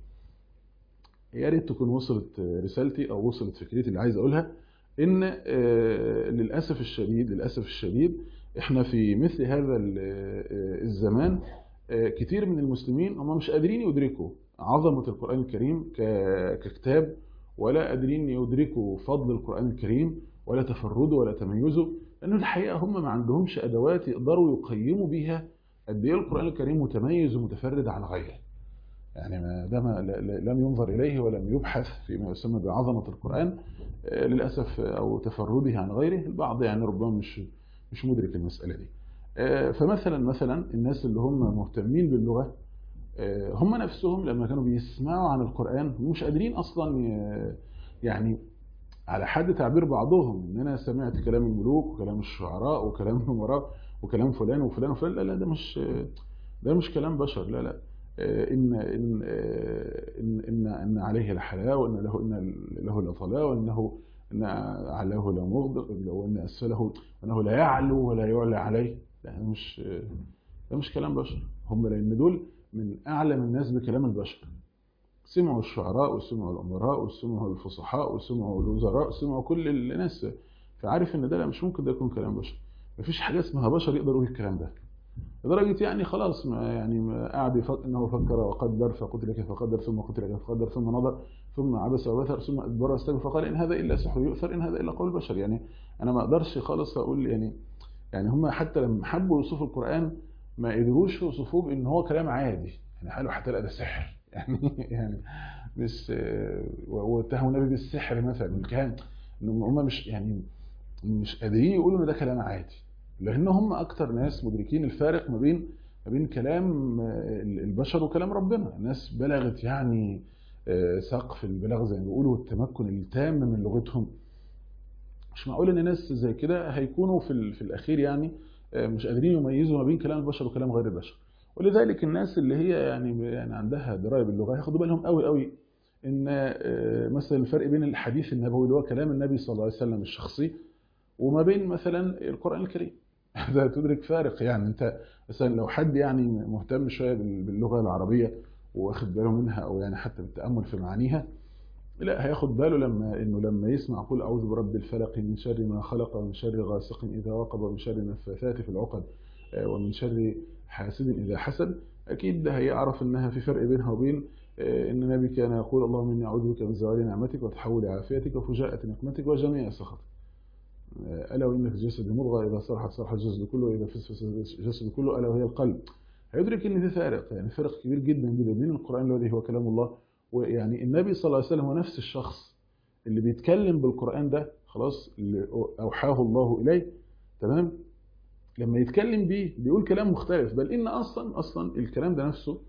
يا ريت تكون وصلت رسالتي او وصلت فكرتي اللي عايز اقولها ان للاسف الشديد للاسف الشديد احنا في مثل هذا الزمان كتير من المسلمين هم مش قادرين يدركوا عظمه القران الكريم ككتاب ولا قادرين يدركوا فضل القران الكريم ولا تفرده ولا تميزه لانه الحقيقه هم ما عندهمش ادوات يقدروا يقيموا بيها قد ايه القران الكريم متميز ومتفرد عن غيره يعني ما دام لم ينظر اليه ولم يبحث فيما يسمى بعظمه القران للاسف او تفرده عن غيره البعض يعني ربما مش مش مدرك المساله دي فمثلا مثلا الناس اللي هم مهتمين باللغه هم نفسهم لما كانوا بيسمعوا عن القران مش قادرين اصلا يعني على حد تعبير بعضهم ان انا سمعت كلام الملوك وكلام الشعراء وكلام الامراء وكلام فلان وفلان وفلان لا لا ده مش ده مش كلام بشر لا لا ان ان ان ان, إن عليه لحلاوه وان له ان له لطلاوه وانه ان اعلاه لا مغدق وان اسفله انه لا يعلو ولا يعلى عليه ده مش ده مش كلام بشر هم لان دول من اعلم الناس بكلام البشر سمعوا الشعراء وسمعوا الامراء وسمعوا الفصحاء وسمعوا الوزراء وسمعوا كل الناس فعارف ان ده لا مش ممكن ده يكون كلام بشر مفيش حاجه اسمها بشر يقدر يقول الكلام ده لدرجة يعني خلاص ما يعني ما قعد يفكر انه فكر وقدر فقتل كيف قدر ثم قتل كيف قدر ثم نظر ثم عبس وبثر ثم ادبر واستكبر فقال ان هذا الا سحر يؤثر ان هذا الا قول البشر يعني انا ما اقدرش خالص اقول يعني يعني هم حتى لما حبوا يوصفوا القران ما قدروش يوصفوه بان هو كلام عادي يعني قالوا حتى لا ده سحر يعني يعني مش واتهموا النبي بالسحر مثلا بالكهان ان هم مش يعني مش قادرين يقولوا ان ده كلام عادي لان هم اكتر ناس مدركين الفارق ما بين ما بين كلام البشر وكلام ربنا الناس بلغت يعني سقف البلاغه زي ما بيقولوا والتمكن التام من لغتهم مش معقول ان ناس زي كده هيكونوا في في الاخير يعني مش قادرين يميزوا ما بين كلام البشر وكلام غير البشر ولذلك الناس اللي هي يعني يعني عندها درايه باللغه هياخدوا بالهم قوي قوي ان مثلا الفرق بين الحديث النبوي اللي هو كلام النبي صلى الله عليه وسلم الشخصي وما بين مثلا القران الكريم ده تدرك فارق يعني انت مثلا لو حد يعني مهتم شويه باللغه العربيه واخد باله منها او يعني حتى بالتامل في معانيها لا هياخد باله لما انه لما يسمع قل اعوذ برب الفلق من شر ما خلق ومن شر غاسق اذا وقب ومن شر النفاثات في العقد ومن شر حاسد اذا حسد اكيد ده هيعرف انها في فرق بينها وبين ان النبي كان يقول اللهم اني اعوذ بك من زوال نعمتك وتحول عافيتك وفجاءة نقمتك وجميع سخطك الا وان في الجسد مضغه اذا صلحت صلح الجسد كله واذا فسد الجسد كله الا وهي القلب هيدرك ان في فارق يعني فرق كبير جدا جدا بين القران الذي هو كلام الله ويعني النبي صلى الله عليه وسلم هو نفس الشخص اللي بيتكلم بالقران ده خلاص اللي اوحاه الله اليه تمام لما يتكلم بيه بيقول كلام مختلف بل ان اصلا اصلا الكلام ده نفسه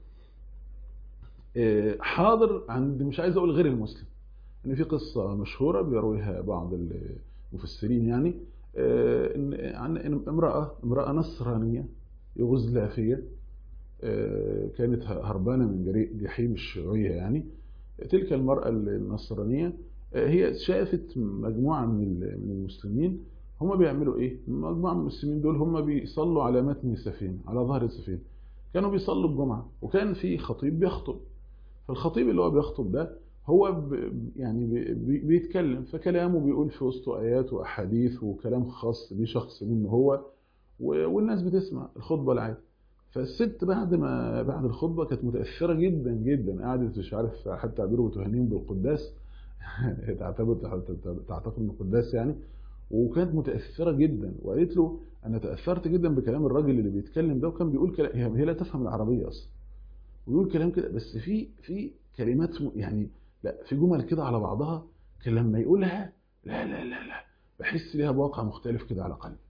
حاضر عند مش عايز اقول غير المسلم ان في قصه مشهوره بيرويها بعض المفسرين يعني عن امراه امراه نصرانيه يوغوسلافيه كانت هربانه من جحيم الشيوعيه يعني تلك المراه النصرانيه هي شافت مجموعه من من المسلمين هم بيعملوا ايه مجموعه من المسلمين دول هم بيصلوا على متن السفينه على ظهر السفينه كانوا بيصلوا الجمعه وكان في خطيب بيخطب فالخطيب اللي هو بيخطب ده هو ب يعني بي بيتكلم فكلامه بيقول في وسطه ايات واحاديث وكلام خاص بيه شخص منه هو والناس بتسمع الخطبه العادي فالست بعد ما بعد الخطبه كانت متاثره جدا جدا قعدت مش عارف حتى تعبيره بتهنيهم بالقداس تعتبر تعتقد انه قداس يعني وكانت متاثره جدا وقالت له انا تاثرت جدا بكلام الراجل اللي بيتكلم ده وكان بيقول كلام هي لا تفهم العربيه اصلا ويقول كلام كده بس في في كلمات يعني لا في جمل كده على بعضها كان لما يقولها لا لا لا لا بحس ليها بواقع مختلف كده على قلبي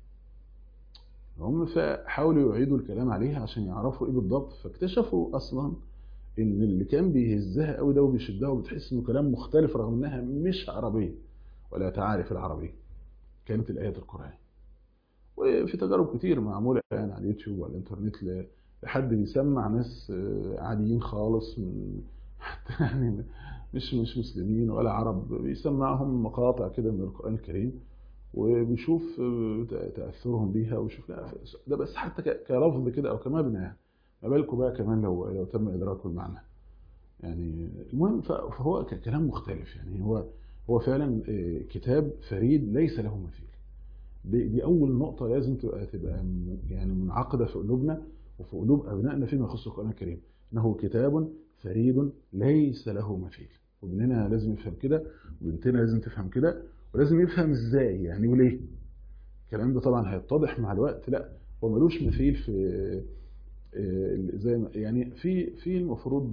هم فحاولوا يعيدوا الكلام عليها عشان يعرفوا ايه بالضبط فاكتشفوا اصلا ان اللي كان بيهزها قوي ده وبيشدها وبتحس انه كلام مختلف رغم انها مش عربيه ولا تعرف العربيه كانت الايات القرآن وفي تجارب كتير معموله يعني على اليوتيوب وعلى الانترنت لحد بيسمع ناس عاديين خالص من حتى يعني مش مش مسلمين ولا عرب بيسمعهم مقاطع كده من القرآن الكريم وبيشوف تأثرهم بيها ويشوف لا ده بس حتى كلفظ كده أو كمبنى يعني ما بالكم بقى كمان لو لو تم إدراك المعنى يعني المهم فهو كلام مختلف يعني هو هو فعلا كتاب فريد ليس له مثيل دي أول نقطة لازم تبقى تبقى يعني منعقدة في قلوبنا وفي قلوب أبنائنا فيما يخص القرآن الكريم إنه كتاب فريد ليس له مثيل وابننا لازم يفهم كده وبنتنا لازم تفهم كده ولازم يفهم ازاي يعني وليه الكلام ده طبعا هيتضح مع الوقت لا هو ملوش مثيل في زي ما يعني في في المفروض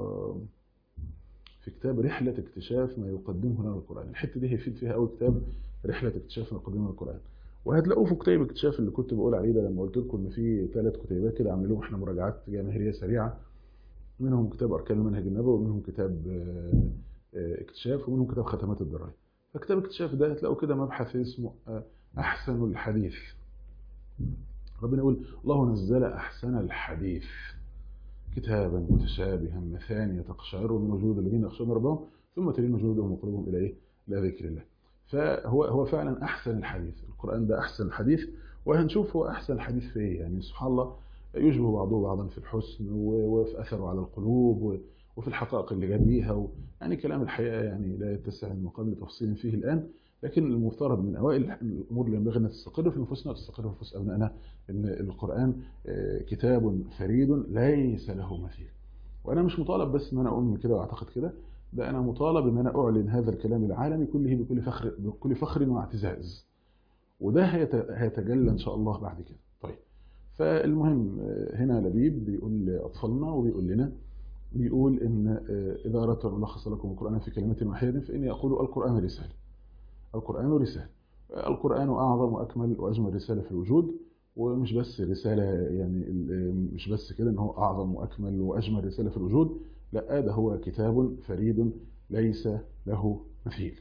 في كتاب رحلة اكتشاف ما يقدمه لنا القرآن الحتة دي هيفيد فيها قوي كتاب رحلة اكتشاف ما يقدمه لنا القرآن وهتلاقوه في كتاب اكتشاف اللي كنت بقول عليه ده لما قلت لكم ان في ثلاث كتيبات كده عاملين احنا مراجعات جماهيريه سريعه منهم كتاب اركان المنهج النبوي ومنهم كتاب اكتشاف ومنهم كتاب ختمات الدرايه فكتاب اكتشاف ده هتلاقوا كده مبحث اسمه احسن الحديث ربنا يقول الله نزل احسن الحديث كتابا متشابها مثانية تقشعر من وجود الذين يخشون ربهم ثم تلين جلودهم وقلوبهم الى ايه؟ الى ذكر الله فهو هو فعلا احسن الحديث القران ده احسن الحديث وهنشوف هو احسن الحديث في ايه يعني سبحان الله يشبه بعضه بعضا في الحسن وفي اثره على القلوب وفي الحقائق اللي جاب بيها يعني كلام الحقيقه يعني لا يتسع المقام لتفصيل فيه الان لكن المفترض من اوائل الامور اللي ينبغي ان تستقر في نفوسنا وتستقر في نفوس ابنائنا ان القران كتاب فريد ليس له مثيل وانا مش مطالب بس ان انا اؤمن كده واعتقد كده ده انا مطالب ان انا اعلن هذا الكلام العالمي كله بكل فخر بكل فخر واعتزاز وده هيتجلى ان شاء الله بعد كده طيب فالمهم هنا لبيب بيقول لاطفالنا وبيقول لنا بيقول إن إذا أردت أن ألخص لكم القرآن في كلمة واحدة فإني أقول القرآن رسالة القرآن رسالة القرآن أعظم وأكمل وأجمل رسالة في الوجود ومش بس رسالة يعني مش بس كده إن هو أعظم وأكمل وأجمل رسالة في الوجود لا ده هو كتاب فريد ليس له مثيل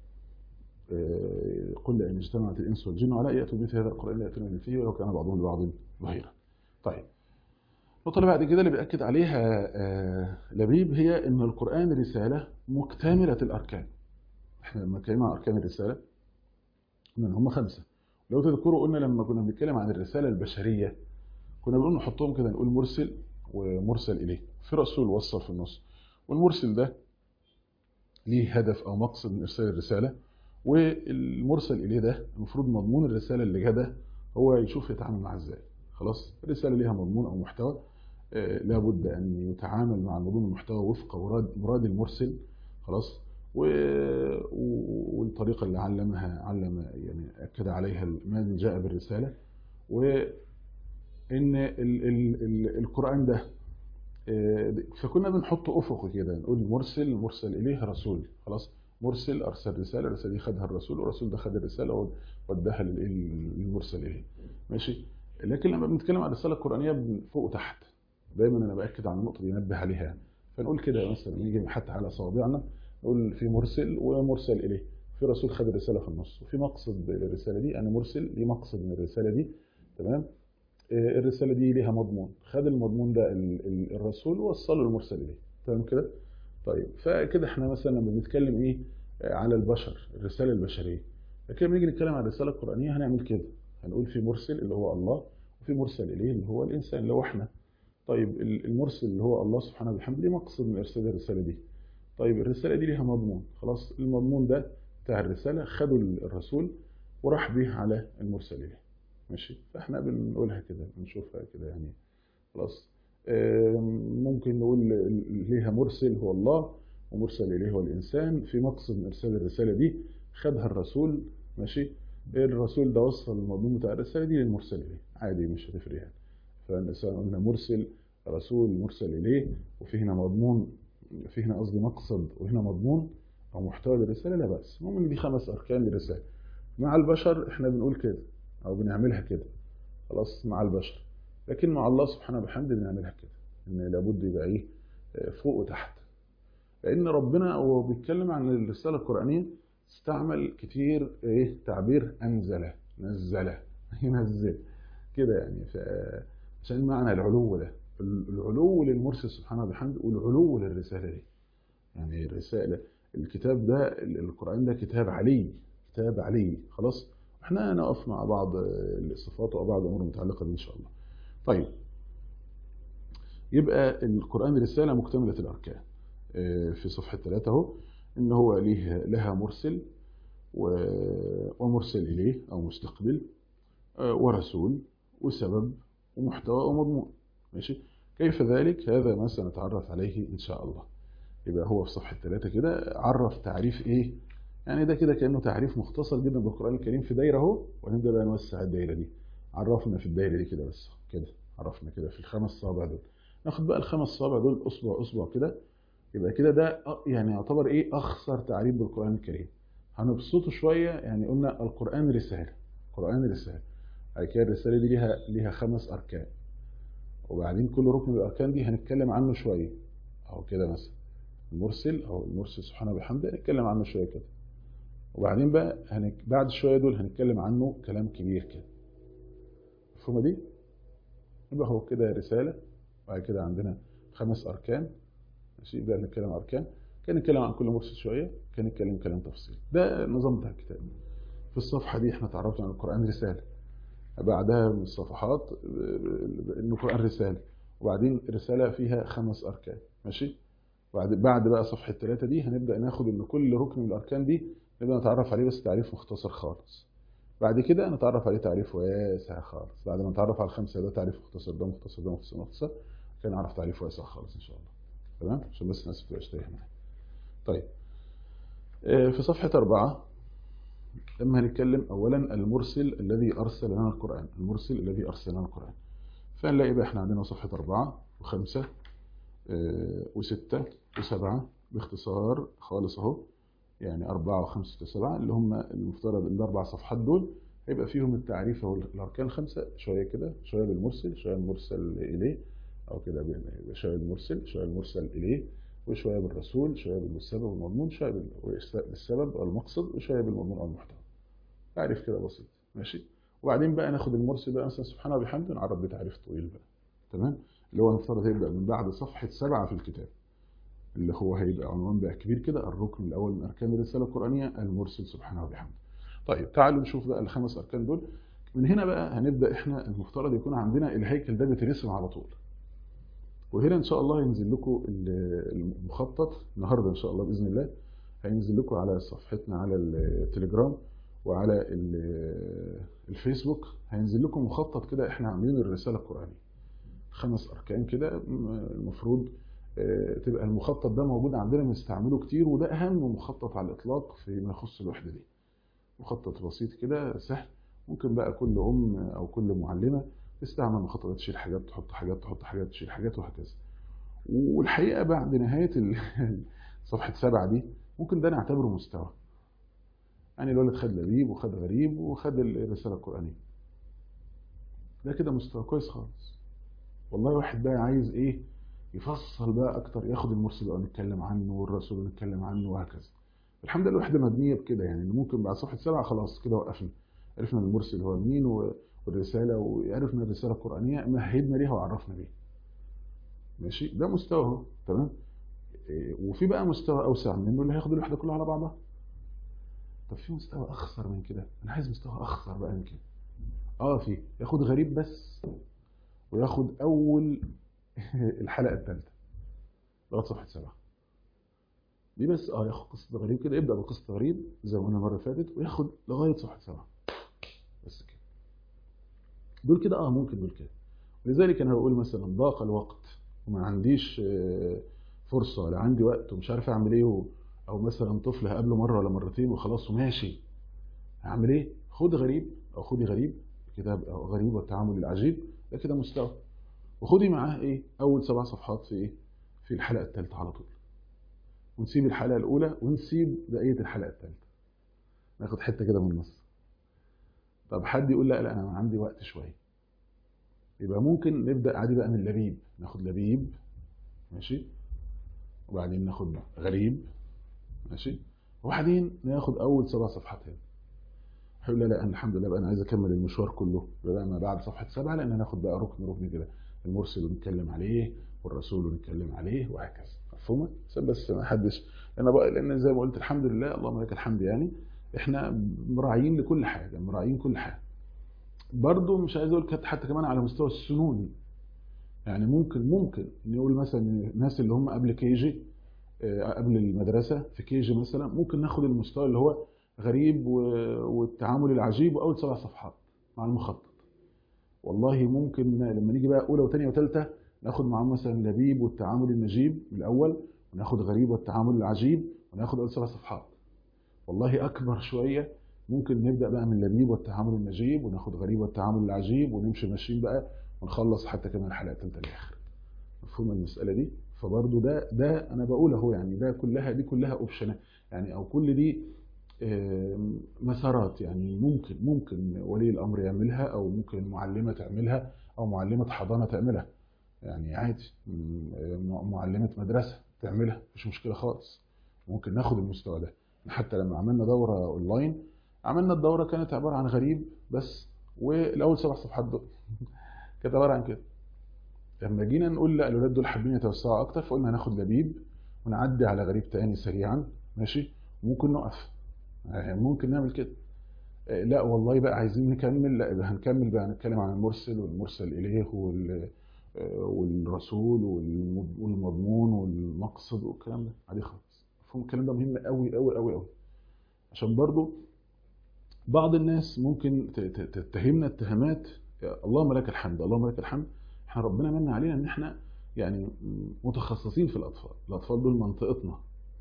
قل إن اجتمعت الإنس والجن على يأتوا بمثل هذا القرآن لا يأتون فيه ولو كان بعضهم لبعض ظهيرا طيب النقطة اللي بعد كده اللي بيأكد عليها لبيب هي إن القرآن رسالة مكتملة الأركان احنا لما اتكلمنا عن أركان الرسالة قلنا إن هم خمسة لو تذكروا قلنا لما كنا بنتكلم عن الرسالة البشرية كنا بنقول نحطهم كده نقول مرسل ومرسل إليه في رسول وصل في النص والمرسل ده ليه هدف أو مقصد من إرسال الرسالة والمرسل إليه ده المفروض مضمون الرسالة اللي جه ده هو يشوف يتعامل معاه ازاي خلاص الرسالة ليها مضمون أو محتوى آه لابد أن يتعامل مع المضمون المحتوى وفق مراد المرسل خلاص والطريقة اللي علمها علم يعني أكد عليها من جاء بالرسالة وإن ال ال ال القرآن ده فكنا بنحط أفق كده نقول مرسل مرسل إليه رسول خلاص مرسل أرسل رسالة الرسالة دي خدها الرسول والرسول ده خد الرسالة واداها للمرسل إليه ماشي لكن لما بنتكلم عن الرسالة القرآنية فوق وتحت دايما أنا بأكد على النقطة دي نبه عليها يعني. فنقول كده مثلا نيجي حتى على صوابعنا نقول في مرسل ومرسل إليه في رسول خد الرسالة في النص وفي مقصد للرسالة دي أنا مرسل ليه مقصد من الرسالة دي تمام الرسالة دي ليها مضمون خد المضمون ده الرسول ووصله المرسل إليه تمام كده طيب فكده احنا مثلا لما بنتكلم ايه على البشر الرسالة البشرية لكن لما نيجي نتكلم عن الرسالة القرآنية هنعمل كده هنقول في مرسل اللي هو الله وفي مرسل إليه اللي هو الإنسان اللي هو احنا طيب المرسل اللي هو الله سبحانه وبحمده ليه مقصد من إرسال الرسالة دي طيب الرسالة دي ليها مضمون خلاص المضمون ده بتاع الرسالة خدوا الرسول وراح به على المرسل إليه ماشي فاحنا بنقولها كده بنشوفها كده يعني خلاص ممكن نقول ليها مرسل هو الله ومرسل إليه هو الإنسان في مقصد من إرسال الرسالة دي خدها الرسول ماشي الرسول ده وصل المضمون بتاع الرسالة دي للمرسل إليه عادي مش هتفرق يعني فالإنسان قلنا مرسل رسول مرسل إليه وفي هنا مضمون في هنا قصدي مقصد وهنا مضمون أو محتوى للرسالة لا بأس المهم دي خمس أركان للرسالة مع البشر إحنا بنقول كده أو بنعملها كده خلاص مع البشر لكن مع الله سبحانه وبحمده بنعملها كده ان لابد يبقى ايه فوق وتحت لان ربنا وهو بيتكلم عن الرساله القرانيه استعمل كتير ايه تعبير انزل نزل ينزل كده يعني عشان معنى العلو ده العلو للمرسل سبحانه وبحمده والعلو للرساله دي يعني الرساله الكتاب ده القران ده كتاب علي كتاب علي خلاص احنا نقف مع بعض الصفات وبعض الامور المتعلقه بيه ان شاء الله طيب يبقى القرآن رسالة مكتملة الأركان في صفحة 3 اهو إن هو ليه لها مرسل ومرسل إليه أو مستقبل ورسول وسبب ومحتوى ومضمون ماشي كيف ذلك هذا ما سنتعرف عليه إن شاء الله يبقى هو في صفحة 3 كده عرف تعريف إيه يعني ده كده كأنه تعريف مختصر جدا بالقرآن الكريم في دايرة اهو ونبدأ بقى نوسع الدايرة دي عرفنا في الدايرة دي كده بس كده عرفنا كده في الخمس صوابع دول ناخد بقى الخمس صوابع دول اصبع اصبع كده يبقى كده ده يعني يعتبر ايه اخصر تعريف بالقران الكريم هنبسطه شويه يعني قلنا القران رساله القران رساله بعد كده الرساله دي ليها ليها خمس اركان وبعدين كل ركن من الاركان دي هنتكلم عنه شويه اهو كده مثلا المرسل او المرسل سبحانه وبحمده هنتكلم عنه شويه كده وبعدين بقى هنك... بعد شويه دول هنتكلم عنه كلام كبير كده مفهومه دي يبقى هو كده رسالة وبعد كده عندنا خمس أركان ماشي يبدأ نتكلم أركان كان نتكلم عن كل مرسل شوية كان نتكلم كلام تفصيل ده النظام بتاع الكتاب في الصفحة دي احنا تعرفنا عن القرآن رسالة بعدها من الصفحات إنه القرآن رسالة وبعدين رسالة فيها خمس أركان ماشي بعد بعد بقى صفحة ثلاثة دي هنبدأ ناخد إن كل ركن من الأركان دي نبدأ نتعرف عليه بس تعريف مختصر خالص بعد كده نتعرف عليه تعريف واسع خالص بعد ما نتعرف على الخمسه ده تعريف مختصر ده مختصر ده مختصر مختصر كده نعرف تعريف واسع خالص ان شاء الله تمام عشان بس الناس تبقى تايهه معايا طيب في صفحه أربعة لما هنتكلم اولا المرسل الذي ارسل لنا القران المرسل الذي ارسل لنا القران فنلاقي بقى احنا عندنا صفحه أربعة وخمسة آه، وستة وسبعة باختصار خالص اهو يعني أربعة وخمسة وسبعة اللي هم المفترض الأربع صفحات دول هيبقى فيهم التعريف أو الأركان الخمسة شوية كده شوية بالمرسل شوية المرسل إليه أو كده بيبقى شوية المرسل شوية المرسل إليه وشوية بالرسول شوية بالسبب والمضمون شوية بال- بالسبب والمقصد وشوية بالمضمون أو المحتوى تعريف كده بسيط ماشي وبعدين بقى ناخد المرسل بقى مثلا سبحانه وبحمده نعرف بتعريف طويل بقى تمام اللي هو المفترض هيبدأ من بعد صفحة سبعة في الكتاب اللي هو هيبقى عنوان بقى كبير كده الركن الأول من أركان الرسالة القرآنية المرسل سبحانه وبحمده طيب تعالوا نشوف بقى الخمس أركان دول من هنا بقى هنبدأ إحنا المفترض يكون عندنا الهيكل ده بيترسم على طول وهنا إن شاء الله ينزل لكم ال- المخطط النهاردة إن شاء الله بإذن الله هينزل لكم على صفحتنا على التليجرام وعلى ال- الفيسبوك هينزل لكم مخطط كده إحنا عاملين الرسالة القرآنية خمس أركان كده م- المفروض آه، تبقى المخطط ده موجود عندنا بنستعمله كتير وده أهم مخطط على الإطلاق فيما يخص الوحدة دي مخطط بسيط كده سهل ممكن بقى كل أم أو كل معلمة تستعمل مخطط ده تشيل حاجات تحط حاجات تحط حاجات تشيل حاجات وهكذا والحقيقة بعد نهاية ال- صفحة سبعة دي ممكن ده نعتبره مستوى يعني الولد خد لبيب وخد غريب وخد الرسالة القرآنية ده كده مستوى كويس خالص والله واحد بقى عايز ايه يفصل بقى اكتر ياخد المرسل بقى نتكلم عنه والرسول نتكلم عنه وهكذا الحمد لله الوحده مبنيه بكده يعني إن ممكن بعد صفحه سبعه خلاص كده وقفنا عرفنا المرسل هو مين و- والرساله وعرفنا الرساله القرانيه مهدنا ليها وعرفنا بيها ماشي ده مستوى اهو تمام إيه، وفي بقى مستوى اوسع منه اللي هياخد الوحده كلها على بعضها طب في مستوى اخطر من كده انا عايز مستوى اخطر بقى من كده اه في ياخد غريب بس وياخد اول الحلقه الثالثه لغايه صفحه سبعه دي بس اه ياخد قصه غريب كده يبدا بقصه غريب زي ما قلنا المره اللي فاتت وياخد لغايه صفحه سبعه بس كده دول كده اه ممكن دول كده لذلك انا بقول مثلا ضاق الوقت وما عنديش آه، فرصه ولا عندي وقت ومش عارف اعمل ايه و- او مثلا طفل هقابله مره ولا مرتين وخلاص وماشي هعمل ايه خد غريب او خدي غريب كتاب أو غريب والتعامل العجيب ده كده مستوى وخدي معاه ايه اول سبع صفحات في ايه في الحلقه الثالثه على طول ونسيب الحلقه الاولى ونسيب بقيه الحلقه الثالثه ناخد حته كده من النص طب حد يقول لا لا انا عندي وقت شويه يبقى ممكن نبدا عادي بقى من لبيب ناخد لبيب ماشي وبعدين ناخد غريب ماشي وبعدين ناخد اول سبع صفحات هنا هيقول لا لا انا الحمد لله بقى انا عايز اكمل المشوار كله يبقى ما بعد صفحه سبعه لان هناخد بقى ركن ركن كده المرسل ونتكلم عليه والرسول ونتكلم عليه وهكذا مفهومه عشان بس ما حدش انا بقى لان زي ما قلت الحمد لله اللهم لك الحمد يعني احنا مراعيين لكل حاجه مراعيين كل حاجه برضه مش عايز اقول كده حتى كمان على مستوى السنون يعني ممكن ممكن نقول مثلا الناس اللي هم قبل كي جي آه، قبل المدرسه في كي جي مثلا ممكن ناخد المستوى اللي هو غريب و- والتعامل العجيب واول سبع صفحات مع المخطط والله ممكن لما نيجي بقى اولى وثانيه وثالثه ناخد معاهم مثلا لبيب والتعامل النجيب الاول وناخد غريب والتعامل العجيب وناخد اول سبع صفحات والله اكبر شويه ممكن نبدا بقى من لبيب والتعامل النجيب وناخد غريب والتعامل العجيب ونمشي ماشيين بقى ونخلص حتى كمان الحلقه الثالثه الاخر مفهوم المساله دي فبرضه ده ده انا بقول اهو يعني ده كلها دي كلها اوبشن يعني او كل دي آم، مسارات يعني ممكن ممكن ولي الامر يعملها او ممكن معلمه تعملها او معلمه حضانه تعملها يعني عادي م- معلمه مدرسه تعملها مش مشكله خالص ممكن ناخد المستوى ده حتى لما عملنا دوره اونلاين عملنا الدوره كانت عباره عن غريب بس والاول سبع صفحات دول كانت عباره عن كده لما جينا نقول لا الاولاد دول حابين يتوسعوا اكتر فقلنا هناخد لبيب ونعدي على غريب تاني سريعا ماشي ممكن نقف يعني ممكن نعمل كده آه، لا والله بقى عايزين نكمل لا يبقى هنكمل بقى نتكلم عن المرسل والمرسل اليه وال آه، والرسول والم- والمضمون والمقصد والكلام ده عادي خالص مفهوم الكلام ده مهم قوي قوي قوي قوي عشان برضو بعض الناس ممكن ت- ت- تتهمنا اتهامات يا اللهم لك الحمد اللهم لك الحمد احنا ربنا من علينا ان احنا يعني متخصصين في الاطفال الاطفال دول منطقتنا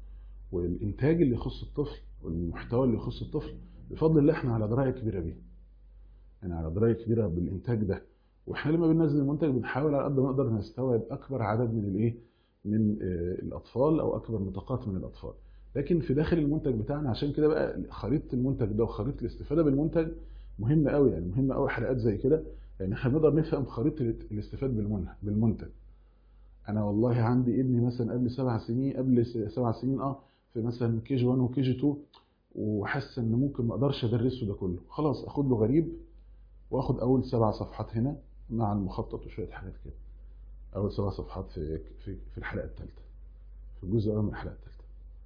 والانتاج اللي يخص الطفل والمحتوى اللي يخص الطفل بفضل الله احنا على درايه كبيره بيه يعني على درايه كبيره بالانتاج ده واحنا لما بننزل المنتج بنحاول على قد ما نقدر نستوعب اكبر عدد من الايه من الاطفال او اكبر نطاقات من الاطفال لكن في داخل المنتج بتاعنا عشان كده بقى خريطه المنتج ده وخريطه الاستفاده بالمنتج مهمه قوي يعني مهمه قوي حلقات زي كده يعني احنا نقدر نفهم خريطه الاستفاده بالمنتج بالمنتج انا والله عندي ابني مثلا قبل سبع سنين قبل سبع سنين اه في مثلا كي جي 1 وكي جي 2 وحاسس ان ممكن ما اقدرش ادرسه ده كله خلاص اخد له غريب واخد اول سبع صفحات هنا مع المخطط وشويه حاجات كده اول سبع صفحات في في في الحلقه الثالثه في الجزء الاول من الحلقه الثالثه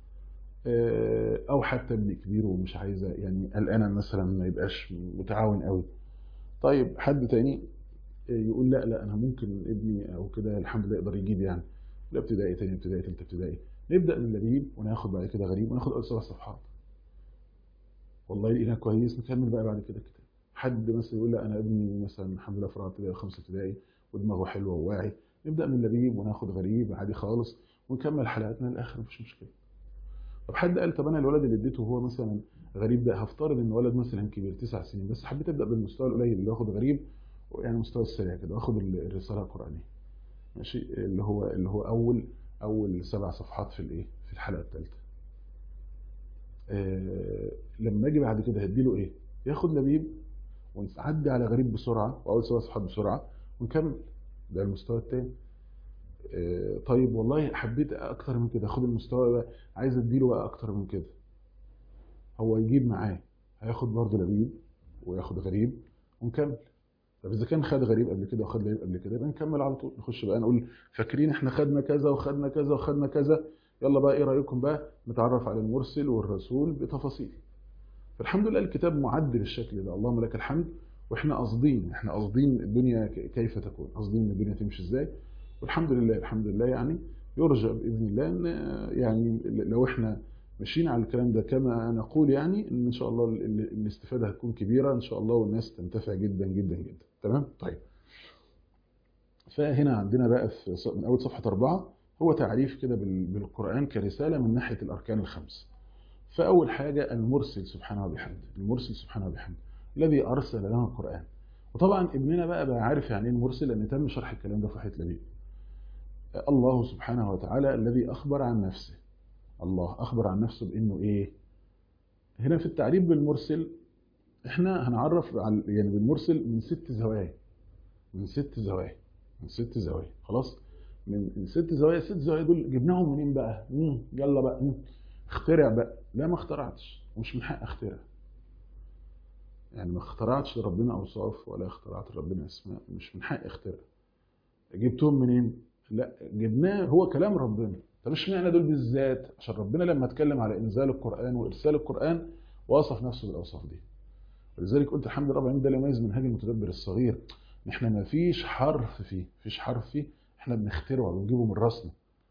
او حتى ابن كبير ومش عايزه يعني قلقانه مثلا ما يبقاش متعاون قوي طيب حد تاني يقول لا لا انا ممكن ابني او كده الحمد لله يقدر يجيب يعني لا ابتدائي تاني ابتدائي ثالثه ابتدائي نبدا من لبيب وناخد بعد كده غريب وناخد اول سبع صفحات والله لقينا كويس نكمل بقى بعد كده كده حد مثلا يقول لا انا ابني مثلا الحمد لله في رابعه ابتدائي وخمسه ابتدائي ودماغه حلوه وواعي نبدا من لبيب وناخد غريب عادي خالص ونكمل حلقاتنا للاخر مفيش مشكله طب حد قال طب انا الولد اللي اديته هو مثلا غريب ده هفترض ان ولد مثلا كبير تسع سنين بس حبيت ابدا بالمستوى القليل اللي واخد غريب يعني المستوى السريع كده واخد الرساله القرانيه ماشي اللي هو اللي هو اول اول سبع صفحات في الايه في الحلقه الثالثه آه لما اجي بعد كده هديله ايه ياخد لبيب ونعدي على غريب بسرعه واول سبع صفحات بسرعه ونكمل ده المستوى الثاني آه طيب والله حبيت اكتر من كده خد المستوى ده عايز اديله بقى اكتر من كده هو يجيب معاه هياخد برضه لبيب وياخد غريب ونكمل طب اذا كان خد غريب قبل كده وخد غريب قبل كده يبقى نكمل على طول نخش بقى نقول فاكرين احنا خدنا كذا وخدنا كذا وخدنا كذا يلا بقى ايه رايكم بقى نتعرف على المرسل والرسول بتفاصيل فالحمد لله الكتاب معد بالشكل ده اللهم لك الحمد واحنا قاصدين احنا قاصدين الدنيا كيف تكون قاصدين ان الدنيا تمشي ازاي والحمد لله الحمد لله يعني يرجى باذن الله ان يعني لو احنا ماشيين على الكلام ده كما نقول يعني ان ان شاء الله الاستفاده هتكون كبيره ان شاء الله والناس تنتفع جدا جدا جدا تمام طيب فهنا عندنا بقى في من اول صفحه أربعة هو تعريف كده بالقران كرساله من ناحيه الاركان الخمس فاول حاجه المرسل سبحانه وبحمده المرسل سبحانه وبحمده الذي ارسل لنا القران وطبعا ابننا بقى بقى عارف يعني ايه المرسل لان تم شرح الكلام ده في وحيه لبيب الله سبحانه وتعالى الذي اخبر عن نفسه الله اخبر عن نفسه بانه ايه هنا في التعريف بالمرسل احنا هنعرف يعني بالمرسل من ست زوايا من ست زوايا من ست زوايا خلاص من ست زوايا ست زوايا دول جبناهم منين بقى مم. يلا بقى مم. اخترع بقى لا ما اخترعتش مش من حق اخترع يعني ما اخترعتش لربنا اوصاف ولا اخترعت لربنا اسماء مش من حق اخترع جبتهم منين لا جبناه هو كلام ربنا طب اشمعنى دول بالذات عشان ربنا لما اتكلم على انزال القران وارسال القران وصف نفسه بالاوصاف دي ولذلك قلت الحمد لله رب العالمين ده لا يميز منهج المتدبر الصغير ان احنا ما فيش حرف فيه فيش حرف فيه احنا بنخترعه ونجيبه من راسنا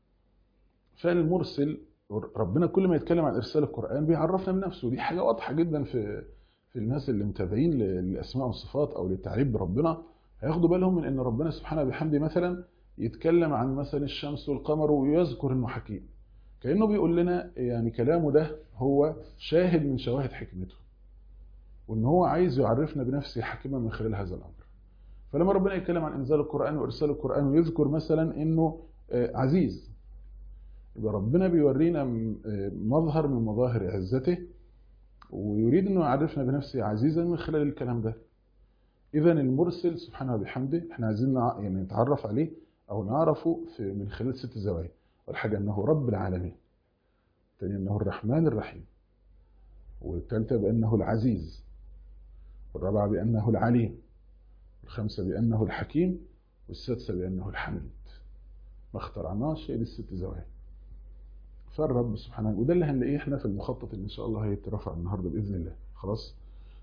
فالمرسل ربنا كل ما يتكلم عن ارسال القران بيعرفنا بنفسه دي حاجه واضحه جدا في في الناس اللي متابعين للاسماء والصفات او للتعريف بربنا هياخدوا بالهم من ان ربنا سبحانه وبحمده مثلا يتكلم عن مثلا الشمس والقمر ويذكر انه حكيم كانه بيقول لنا يعني كلامه ده هو شاهد من شواهد حكمته وان هو عايز يعرفنا بنفسه حكيما من خلال هذا الامر فلما ربنا يتكلم عن انزال القران وارسال القران ويذكر مثلا انه عزيز يبقى ربنا بيورينا مظهر من مظاهر عزته ويريد انه يعرفنا بنفسه عزيزا من خلال الكلام ده اذا المرسل سبحانه وبحمده احنا عايزين يعني نتعرف عليه او نعرفه في من خلال ست زوايا اول حاجه انه رب العالمين الثانيه انه الرحمن الرحيم والثالثه بانه العزيز والرابعه بانه العليم الخامسه بانه الحكيم والسادسه بانه الحميد ما اخترعناش هي دي الست زوايا فالرب سبحانه وده اللي هنلاقيه احنا في المخطط اللي ان شاء الله هيترفع النهارده باذن الله خلاص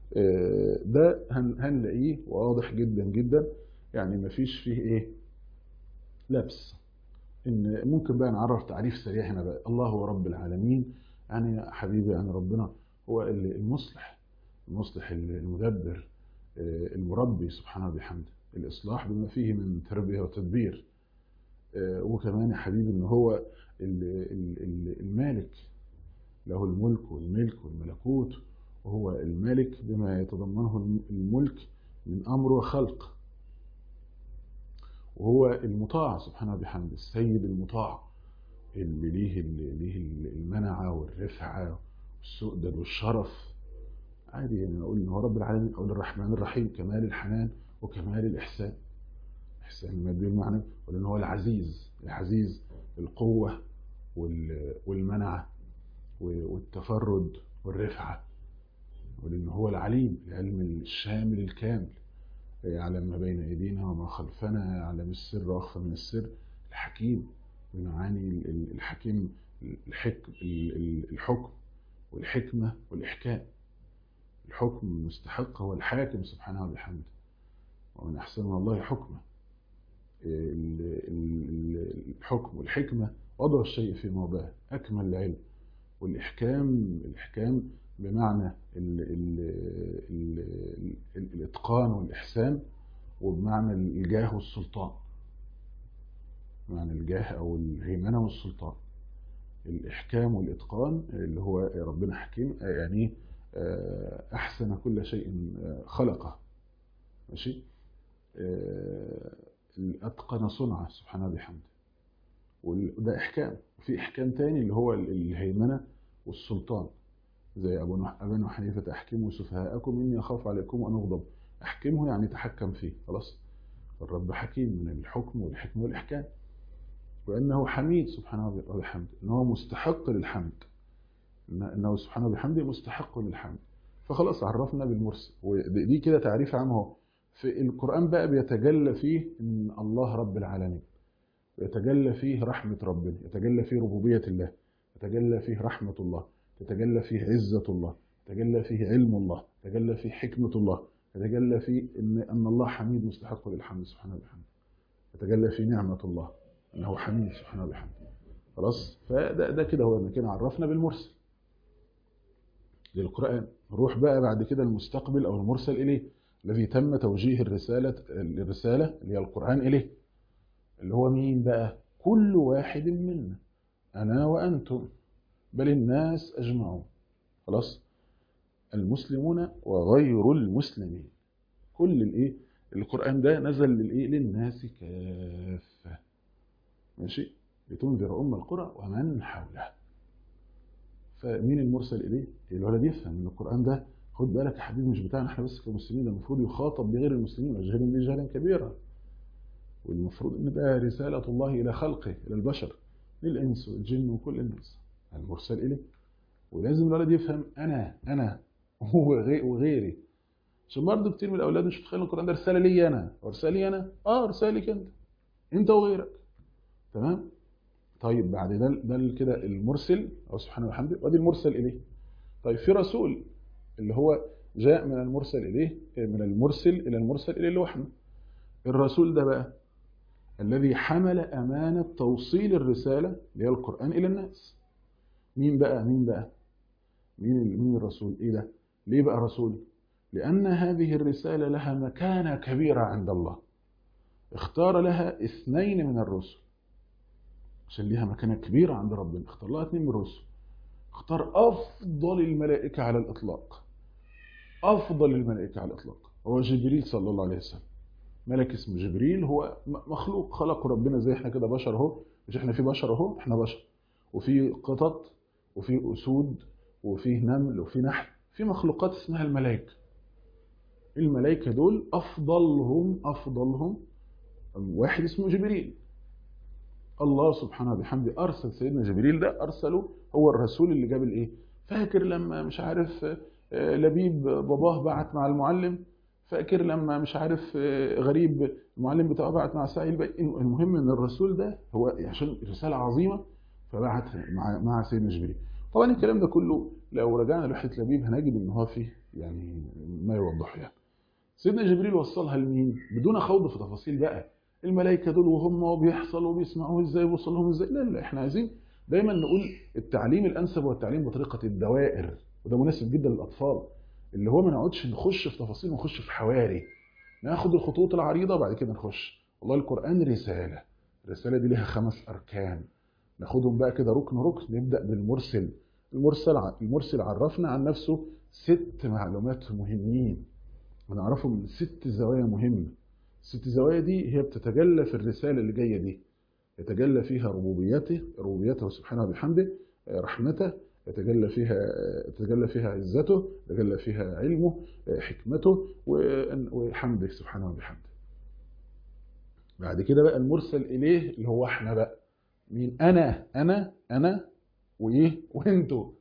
ده هنلاقيه واضح جدا جدا يعني ما فيش فيه ايه لبس ان ممكن بقى نعرف تعريف سريع هنا بقى الله هو رب العالمين يعني يا حبيبي يعني ربنا هو المصلح المصلح المدبر المربي سبحانه وبحمده الاصلاح بما فيه من تربيه وتدبير وكمان يا حبيبي ان هو المالك له الملك والملك والملكوت وهو المالك بما يتضمنه الملك من امر وخلق وهو المطاع سبحانه وبحمده السيد المطاع اللي ليه اللي ليه المنعة والرفعة والسؤدد والشرف عادي يعني أقول إن هو رب العالمين أقول الرحمن الرحيم كمال الحنان وكمال الإحسان إحسان المادي والمعنى أقول إن هو العزيز العزيز القوة والمنعة والتفرد والرفعة أقول إن هو العليم العلم الشامل الكامل يعلم ما بين أيدينا وما خلفنا يعلم السر وأخفى من السر الحكيم بمعاني الحكيم الحكم الحكم والحكمة والإحكام الحكم المستحق هو الحاكم سبحانه وبحمده ومن أحسن من الله حكمة الحكم والحكمة وضع الشيء في موضعه أكمل العلم والإحكام الإحكام بمعنى ال ال ال ال الإتقان والإحسان وبمعنى الجاه والسلطان بمعنى الجاه أو الهيمنة والسلطان الإحكام والإتقان اللي هو ربنا حكيم يعني أحسن كل شيء خلقه ماشي أتقن صنعه سبحانه بحمده وده إحكام وفي إحكام تاني اللي هو الهيمنة والسلطان زي أبو أبو حنيفة أحكموا سفهاءكم إني أخاف عليكم أن أغضب أحكمه يعني تحكم فيه خلاص الرب حكيم من الحكم والحكم والإحكام وأنه حميد سبحانه وبحمده أنه مستحق للحمد أنه سبحانه وبحمده مستحق للحمد فخلاص عرفنا بالمرسل ودي كده تعريف عام اهو في القرآن بقى بيتجلى فيه أن الله رب العالمين يتجلى فيه رحمة ربنا يتجلى فيه ربوبية الله يتجلى فيه رحمة الله تتجلى فيه عزة الله يتجلى فيه علم الله يتجلى فيه حكمة الله يتجلى فيه أن, أن الله حميد مستحق للحمد سبحانه وبحمده يتجلى فيه نعمة الله أنه حميد سبحانه وبحمده خلاص فده ده كده هو كده عرفنا بالمرسل للقرآن نروح بقى بعد كده المستقبل أو المرسل إليه الذي تم توجيه الرسالة الرسالة اللي هي القرآن إليه اللي هو مين بقى كل واحد منا أنا وأنتم بل الناس أجمعون خلاص المسلمون وغير المسلمين كل الايه القرآن ده نزل للايه للناس كافة ماشي لتنذر أم القرى ومن حولها فمين المرسل إليه الولد يفهم ان القرآن ده خد بالك يا حبيبي مش بتاعنا احنا بس كمسلمين ده المفروض يخاطب بغير المسلمين ويجهلهم به جهلا كبيرا والمفروض ان ده رسالة الله إلى خلقه إلى البشر للإنس والجن وكل الناس المرسل إليه ولازم الولد يفهم أنا أنا هو وغيري عشان برضه كتير من الأولاد مش متخيل القرآن ده رسالة لي أنا ورسالة لي أنا آه رسالة ليك أنت أنت وغيرك تمام طيب بعد ده ده كده المرسل أو سبحانه وبحمده وادي المرسل إليه طيب في رسول اللي هو جاء من المرسل إليه من المرسل إلى المرسل إليه اللي هو احنا الرسول ده بقى الذي حمل أمانة توصيل الرسالة اللي هي القرآن إلى الناس مين بقى مين بقى مين مين الرسول ايه ده ليه بقى رسول لأن هذه الرسالة لها مكانة كبيرة عند الله اختار لها اثنين من الرسل عشان ليها مكانة كبيرة عند ربنا اختار لها اثنين من الرسل اختار أفضل الملائكة على الإطلاق أفضل الملائكة على الإطلاق هو جبريل صلى الله عليه وسلم ملك اسمه جبريل هو مخلوق خلقه ربنا زي احنا كده بشر اهو مش احنا في بشر اهو احنا بشر وفي قطط وفي أسود وفي نمل وفي نحل في مخلوقات اسمها الملائكة الملائكة دول أفضلهم أفضلهم واحد اسمه جبريل الله سبحانه وبحمده أرسل سيدنا جبريل ده أرسله هو الرسول اللي جاب الإيه فاكر لما مش عارف لبيب باباه بعت مع المعلم فاكر لما مش عارف غريب المعلم بتاعه بعت مع سعيد المهم ان الرسول ده هو عشان رسالة عظيمة فبعتها مع مع سيدنا جبريل طبعا الكلام ده كله لو رجعنا لوحدة لبيب هنجد ان هو فيه يعني ما يوضحه يعني سيدنا جبريل وصلها لمين بدون خوض في تفاصيل بقى الملائكة دول وهم بيحصل وبيسمعوه ازاي وصلهم ازاي لا لا احنا عايزين دايما نقول التعليم الانسب هو التعليم بطريقة الدوائر وده مناسب جدا للاطفال اللي هو ما نقعدش نخش في تفاصيل ونخش في حواري ناخد الخطوط العريضة وبعد كده نخش والله القرآن رسالة الرسالة دي لها خمس أركان ناخدهم بقى كده ركن ركن نبدأ بالمرسل المرسل المرسل عرفنا عن نفسه ست معلومات مهمين ونعرفهم من ست زوايا مهمة الست زوايا دي هي بتتجلى في الرسالة اللي جاية دي يتجلى فيها ربوبيته ربوبيته سبحانه وبحمده رحمته يتجلى فيها يتجلى فيها عزته يتجلى فيها علمه حكمته وحمده سبحانه وبحمده بعد كده بقى المرسل اليه اللي هو احنا بقى مين انا انا انا وايه وانتوا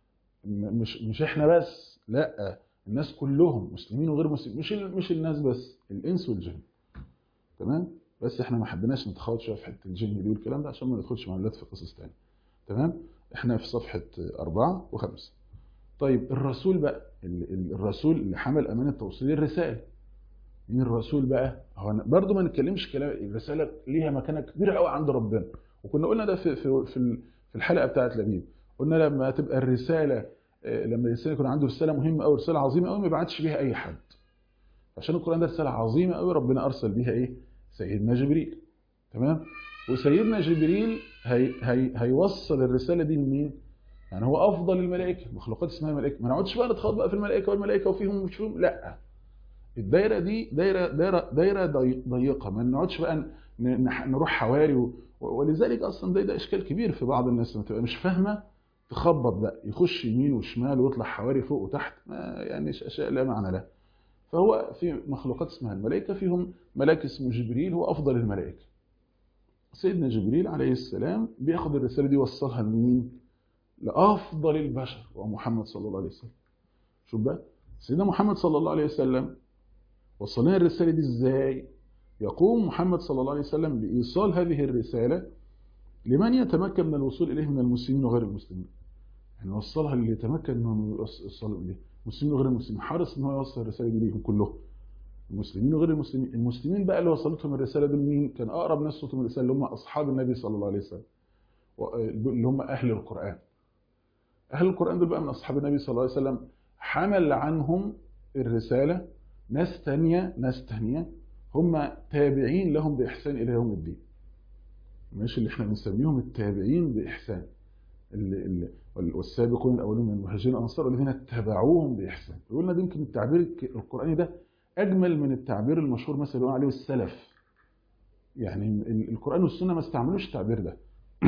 مش مش احنا بس لا الناس كلهم مسلمين وغير مسلمين مش مش الناس بس الانس والجن تمام بس احنا ما حبيناش نتخوض شويه في حته الجن دي والكلام ده عشان ما ندخلش معلومات في قصص تانية تمام احنا في صفحه أربعة وخمسة طيب الرسول بقى الرسول اللي حمل امانه توصيل الرساله مين الرسول بقى هو برضه ما نتكلمش كلام الرساله ليها مكانه كبيره قوي عند ربنا وكنا قلنا ده في في في في الحلقه بتاعه لبيب قلنا لما تبقى الرساله لما الانسان يكون عنده رساله مهمه قوي رساله عظيمه قوي ما يبعتش بيها اي حد عشان القران ده رساله عظيمه قوي ربنا ارسل بيها ايه سيدنا جبريل تمام وسيدنا جبريل هي هي هيوصل الرساله دي لمين يعني هو افضل الملائكه مخلوقات اسمها ملائكه ما نقعدش بقى نتخاض بقى في الملائكه والملائكه وفيهم مش فيهم لا الدايره دي دايره دايره دايره ضيقه ما نقعدش بقى نروح حواري ولذلك اصلا ده, ده اشكال كبير في بعض الناس لما تبقى مش فاهمه تخبط بقى يخش يمين وشمال ويطلع حواري فوق وتحت ما يعني اشياء لا معنى لها فهو في مخلوقات اسمها الملائكه فيهم ملاك اسمه جبريل هو افضل الملائكه سيدنا جبريل عليه السلام بياخد الرساله دي يوصلها لمين لافضل البشر ومحمد صلى الله عليه وسلم شوف بقى سيدنا محمد صلى الله عليه وسلم وصل لنا الرساله دي ازاي يقوم محمد صلى الله عليه وسلم بايصال هذه الرساله لمن يتمكن من الوصول اليه من المسلمين وغير المسلمين يعني وصلها اللي يتمكن انه يوصل اليه المسلمين وغير المسلمين حرص ان هو يوصل الرساله دي ليهم كلهم المسلمين وغير المسلمين المسلمين بقى اللي وصلتهم الرساله دول مين كان اقرب ناس صوتهم الرساله اللي هم اصحاب النبي صلى الله عليه وسلم اللي هم اهل القران اهل القران دول بقى من اصحاب النبي صلى الله عليه وسلم حمل عنهم الرساله ناس تانية ناس تانية هم تابعين لهم باحسان الى يوم الدين ماشي اللي احنا بنسميهم التابعين باحسان اللي اللي والسابقون الاولون من المهاجرين والانصار الذين اتبعوهم باحسان قلنا ده يمكن التعبير القراني ده اجمل من التعبير المشهور مثلا اللي عليه السلف يعني القران والسنه ما استعملوش التعبير ده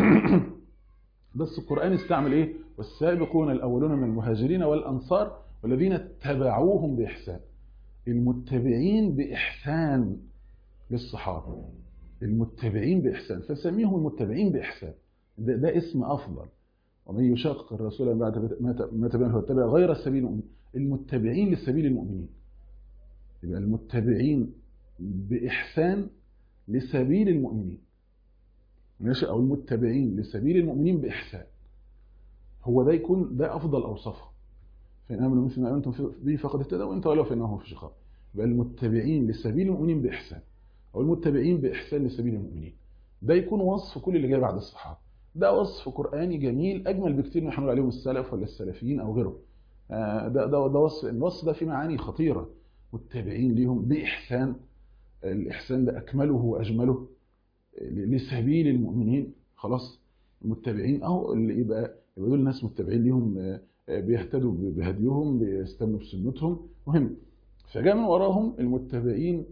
بس القران استعمل ايه والسابقون الاولون من المهاجرين والانصار والذين اتبعوهم باحسان المتبعين باحسان للصحابه المتبعين باحسان فسميهم المتبعين باحسان ده, ده اسم افضل ومن يشاقق الرسول بعد ما تبين هو اتبع غير سبيل المؤمنين المتبعين لسبيل المؤمنين يبقى المتبعين بإحسان لسبيل المؤمنين ماشي أو المتبعين لسبيل المؤمنين بإحسان هو ده يكون ده أفضل أوصافه فإن آمنوا مثل ما آمنتم به فقد اهتدوا وإن تولوا فإنهم في شقاق يبقى المتبعين لسبيل المؤمنين بإحسان أو المتبعين بإحسان لسبيل المؤمنين ده يكون وصف كل اللي جاي بعد الصحابة ده وصف قرآني جميل أجمل بكتير من حنقول عليهم السلف ولا السلفيين أو غيرهم ده ده ده وصف الوصف ده فيه معاني خطيرة متبعين ليهم بإحسان الإحسان ده أكمله وأجمله لسبيل المؤمنين خلاص المتبعين أهو اللي يبقى يبقى دول ناس متبعين ليهم بيهتدوا بهديهم بيستنوا بسنتهم مهم فجاء من وراهم المتبعين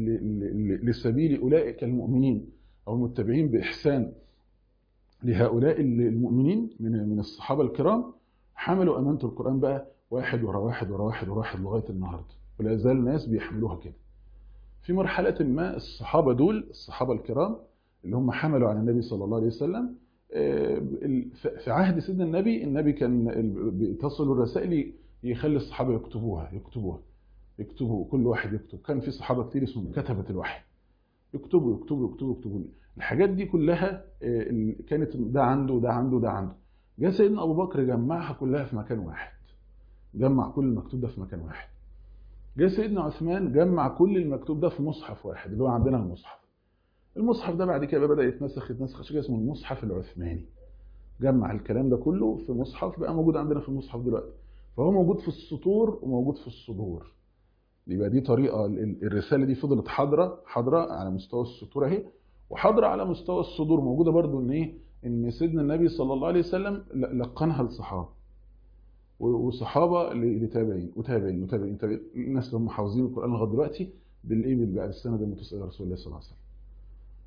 لسبيل أولئك المؤمنين أو المتبعين بإحسان لهؤلاء المؤمنين من من الصحابة الكرام حملوا أمانة القرآن بقى واحد ورا واحد ورا واحد ورا واحد لغاية النهاردة ولا زال ناس بيحملوها كده في مرحلة ما الصحابة دول الصحابة الكرام اللي هم حملوا على النبي صلى الله عليه وسلم في عهد سيدنا النبي النبي كان بيتصل الرسائل يخلي الصحابة يكتبوها يكتبوها يكتبوا كل واحد يكتب كان في صحابة كتير اسمهم كتبة الوحي يكتبوا يكتبوا يكتبوا يكتبوا الحاجات دي كلها كانت ده عنده ده عنده ده عنده جاء سيدنا أبو بكر جمعها كلها في مكان واحد جمع كل المكتوب ده في مكان واحد جاء سيدنا عثمان جمع كل المكتوب ده في مصحف واحد اللي هو عندنا المصحف المصحف ده بعد كده بدأ يتنسخ يتنسخ عشان اسمه المصحف العثماني جمع الكلام ده كله في مصحف بقى موجود عندنا في المصحف دلوقتي فهو موجود في السطور وموجود في الصدور يبقى دي طريقة الرسالة دي فضلت حاضرة حاضرة على مستوى السطور اهي وحاضرة على مستوى الصدور موجودة برضو ان ايه ان سيدنا النبي صلى الله عليه وسلم لقنها للصحابة وصحابة لتابعين وتابعين وتابعين تابعين الناس اللي هم حافظين القرآن لغاية دلوقتي بالايه بقى بالسند المتصل الى رسول الله صلى الله عليه وسلم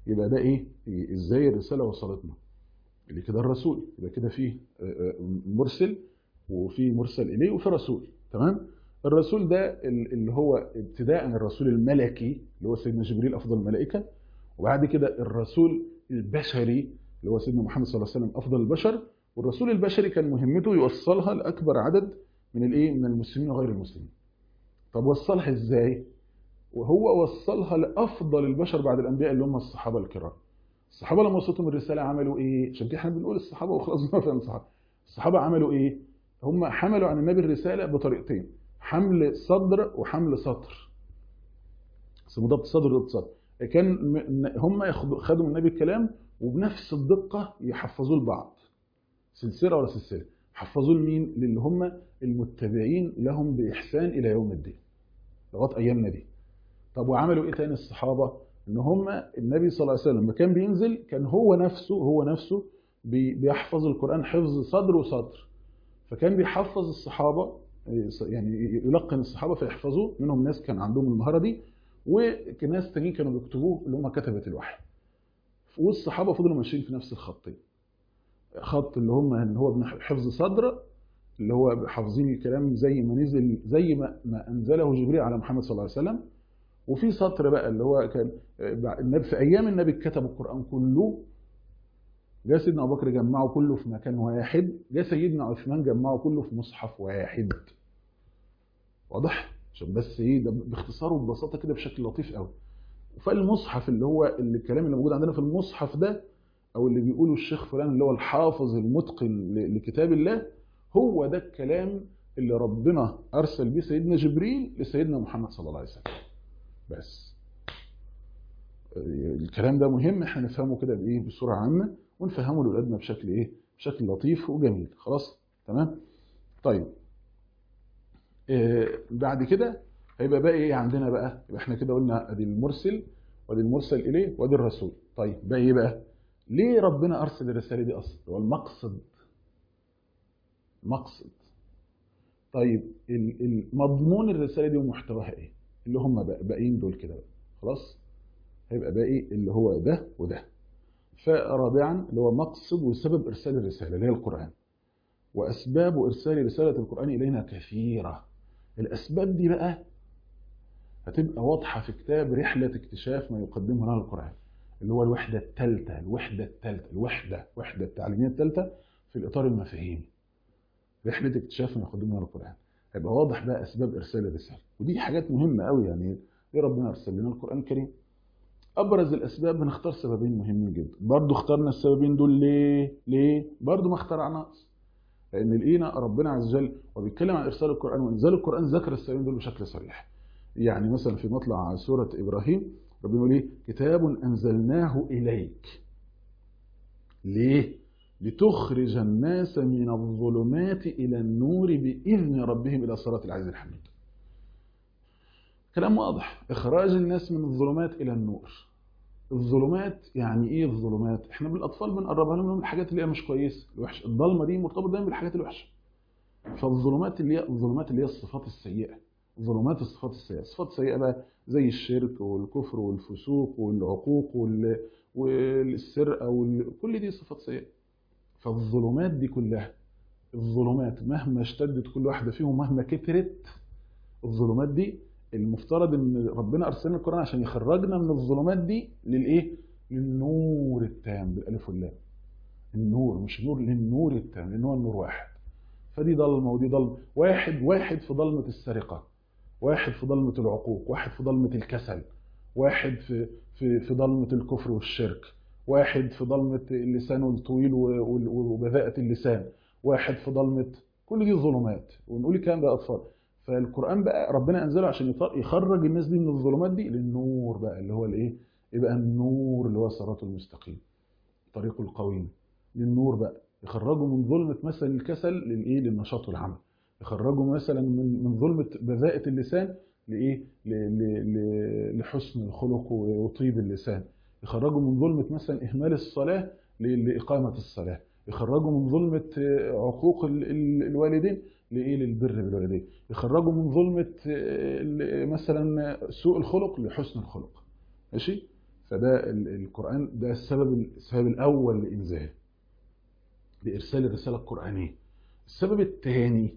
يبقى ده ايه إيه؟ ازاي الرساله وصلتنا اللي كده الرسول يبقى كده فيه آه، آه، مرسل وفي مرسل اليه وفي رسول تمام الرسول ده ال- اللي هو ابتداء الرسول الملكي اللي هو سيدنا جبريل افضل الملائكه وبعد كده الرسول البشري اللي هو سيدنا محمد صلى الله عليه وسلم افضل البشر والرسول البشري كان مهمته يوصلها لاكبر عدد من الايه من المسلمين وغير المسلمين طب وصلها ازاي وهو وصلها لافضل البشر بعد الانبياء اللي هم الصحابه الكرام الصحابه لما وصلتهم الرساله عملوا ايه عشان كده احنا بنقول الصحابه وخلاص نفهم الصحابه الصحابه عملوا ايه هم حملوا عن النبي الرساله بطريقتين حمل صدر وحمل سطر اسمه ضبط صدر وضبط سطر كان م- هم ياخدوا خدوا من النبي الكلام وبنفس الدقه يحفظوه لبعض سلسله ولا سلسله حفظوه لمين للي هم المتبعين لهم باحسان الى يوم الدين لغايه ايامنا دي طب وعملوا ايه تاني الصحابه ان هم النبي صلى الله عليه وسلم لما كان بينزل كان هو نفسه هو نفسه بي- بيحفظ القران حفظ صدر وسطر فكان بيحفظ الصحابه يعني يلقن الصحابه فيحفظوه منهم ناس كان عندهم المهاره دي وناس تانيين كانوا بيكتبوه اللي هم كتبه الوحي والصحابه فضلوا ماشيين في نفس الخطين خط اللي هم ان هو من حفظ صدر اللي هو حافظين الكلام زي ما نزل زي ما, ما انزله جبريل على محمد صلى الله عليه وسلم وفي سطر بقى اللي هو كان النبي في ايام النبي كتب القران كله جاء سيدنا ابو بكر جمعه كله في مكان واحد جاء سيدنا عثمان جمعه كله في مصحف واحد واضح عشان بس ايه ده باختصار وببساطه كده بشكل لطيف قوي فالمصحف اللي هو اللي الكلام اللي موجود عندنا في المصحف ده او اللي بيقوله الشيخ فلان اللي هو الحافظ المتقن ل- لكتاب الله هو ده الكلام اللي ربنا ارسل بيه سيدنا جبريل لسيدنا محمد صلى الله عليه وسلم بس الكلام ده مهم احنا نفهمه كده بايه بصوره عامه ونفهمه لاولادنا بشكل ايه بشكل لطيف وجميل خلاص تمام طيب آه بعد كده هيبقى بقى ايه عندنا بقى يبقى احنا كده قلنا ادي المرسل وادي المرسل اليه وادي الرسول طيب بقى ايه بقى ليه ربنا ارسل الرساله دي اصلا هو المقصد مقصد طيب ال- ال- مضمون الرساله دي ومحتواها ايه اللي هم بقى- باقيين دول كده بقى خلاص هيبقى باقي اللي هو ده وده فرابعا اللي هو مقصد وسبب ارسال الرساله اللي هي القران واسباب ارسال رساله القران الينا كثيره الاسباب دي بقى هتبقى واضحه في كتاب رحله اكتشاف ما يقدمه لنا القران اللي هو الوحده الثالثه الوحده الثالثه الوحده الوحده التعليميه الثالثه في الاطار المفاهيمي رحله اكتشاف ما يقدمه لنا القران هيبقى واضح بقى اسباب ارسال الرساله ودي حاجات مهمه قوي يعني ليه ربنا ارسل لنا القران الكريم ابرز الاسباب بنختار سببين مهمين جدا برضو اخترنا السببين دول ليه ليه برضو ما اخترعناش لان لقينا ربنا عز وجل وبيتكلم عن ارسال القران وانزال القران ذكر السببين دول بشكل صريح يعني مثلا في مطلع سوره ابراهيم ربنا يقول ايه كتاب انزلناه اليك ليه لتخرج الناس من الظلمات الى النور باذن ربهم الى صراط العزيز الحميد كلام واضح اخراج الناس من الظلمات الى النور الظلمات يعني ايه الظلمات احنا بالاطفال بنقربها لهم من الحاجات اللي هي مش كويسه الوحشه الضلمه دي مرتبطه دايما بالحاجات الوحشه فالظلمات اللي هي الظلمات اللي هي الصفات السيئه ظلمات الصفات السيئه الصفات السيئه بقى زي الشرك والكفر والفسوق والعقوق وال... والسرقه وال... كل دي صفات سيئه فالظلمات دي كلها الظلمات مهما اشتدت كل واحده فيهم مهما كترت الظلمات دي المفترض ان ربنا ارسلنا القران عشان يخرجنا من الظلمات دي للايه للنور التام بالالف واللام النور مش نور للنور التام لان هو النور واحد فدي ضلمه ودي ضلمه واحد واحد في ضلمه السرقه واحد في ضلمه العقوق واحد في ضلمه الكسل واحد في في في ضلمه الكفر والشرك واحد في ضلمه اللسان الطويل وبذاءه اللسان واحد في ضلمه كل دي ظلمات ونقول الكلام ده اطفال فالقران بقى ربنا انزله عشان يخرج الناس دي من الظلمات دي للنور بقى اللي هو الايه يبقى النور اللي هو الصراط المستقيم طريق القويم للنور بقى يخرجوا من ظلمه مثلا الكسل للايه للنشاط والعمل يخرجوا مثلا من من ظلمه بذاءه اللسان لايه لحسن الخلق وطيب اللسان يخرجوا من ظلمه مثلا اهمال الصلاه لاقامه الصلاه يخرجوا من ظلمه عقوق الوالدين لايه للبر بالوالدين يخرجوا من ظلمه مثلا سوء الخلق لحسن الخلق ماشي فده ال- القرآن ده السبب السبب الأول لإنزاله لإرسال الرسالة القرآنية السبب الثاني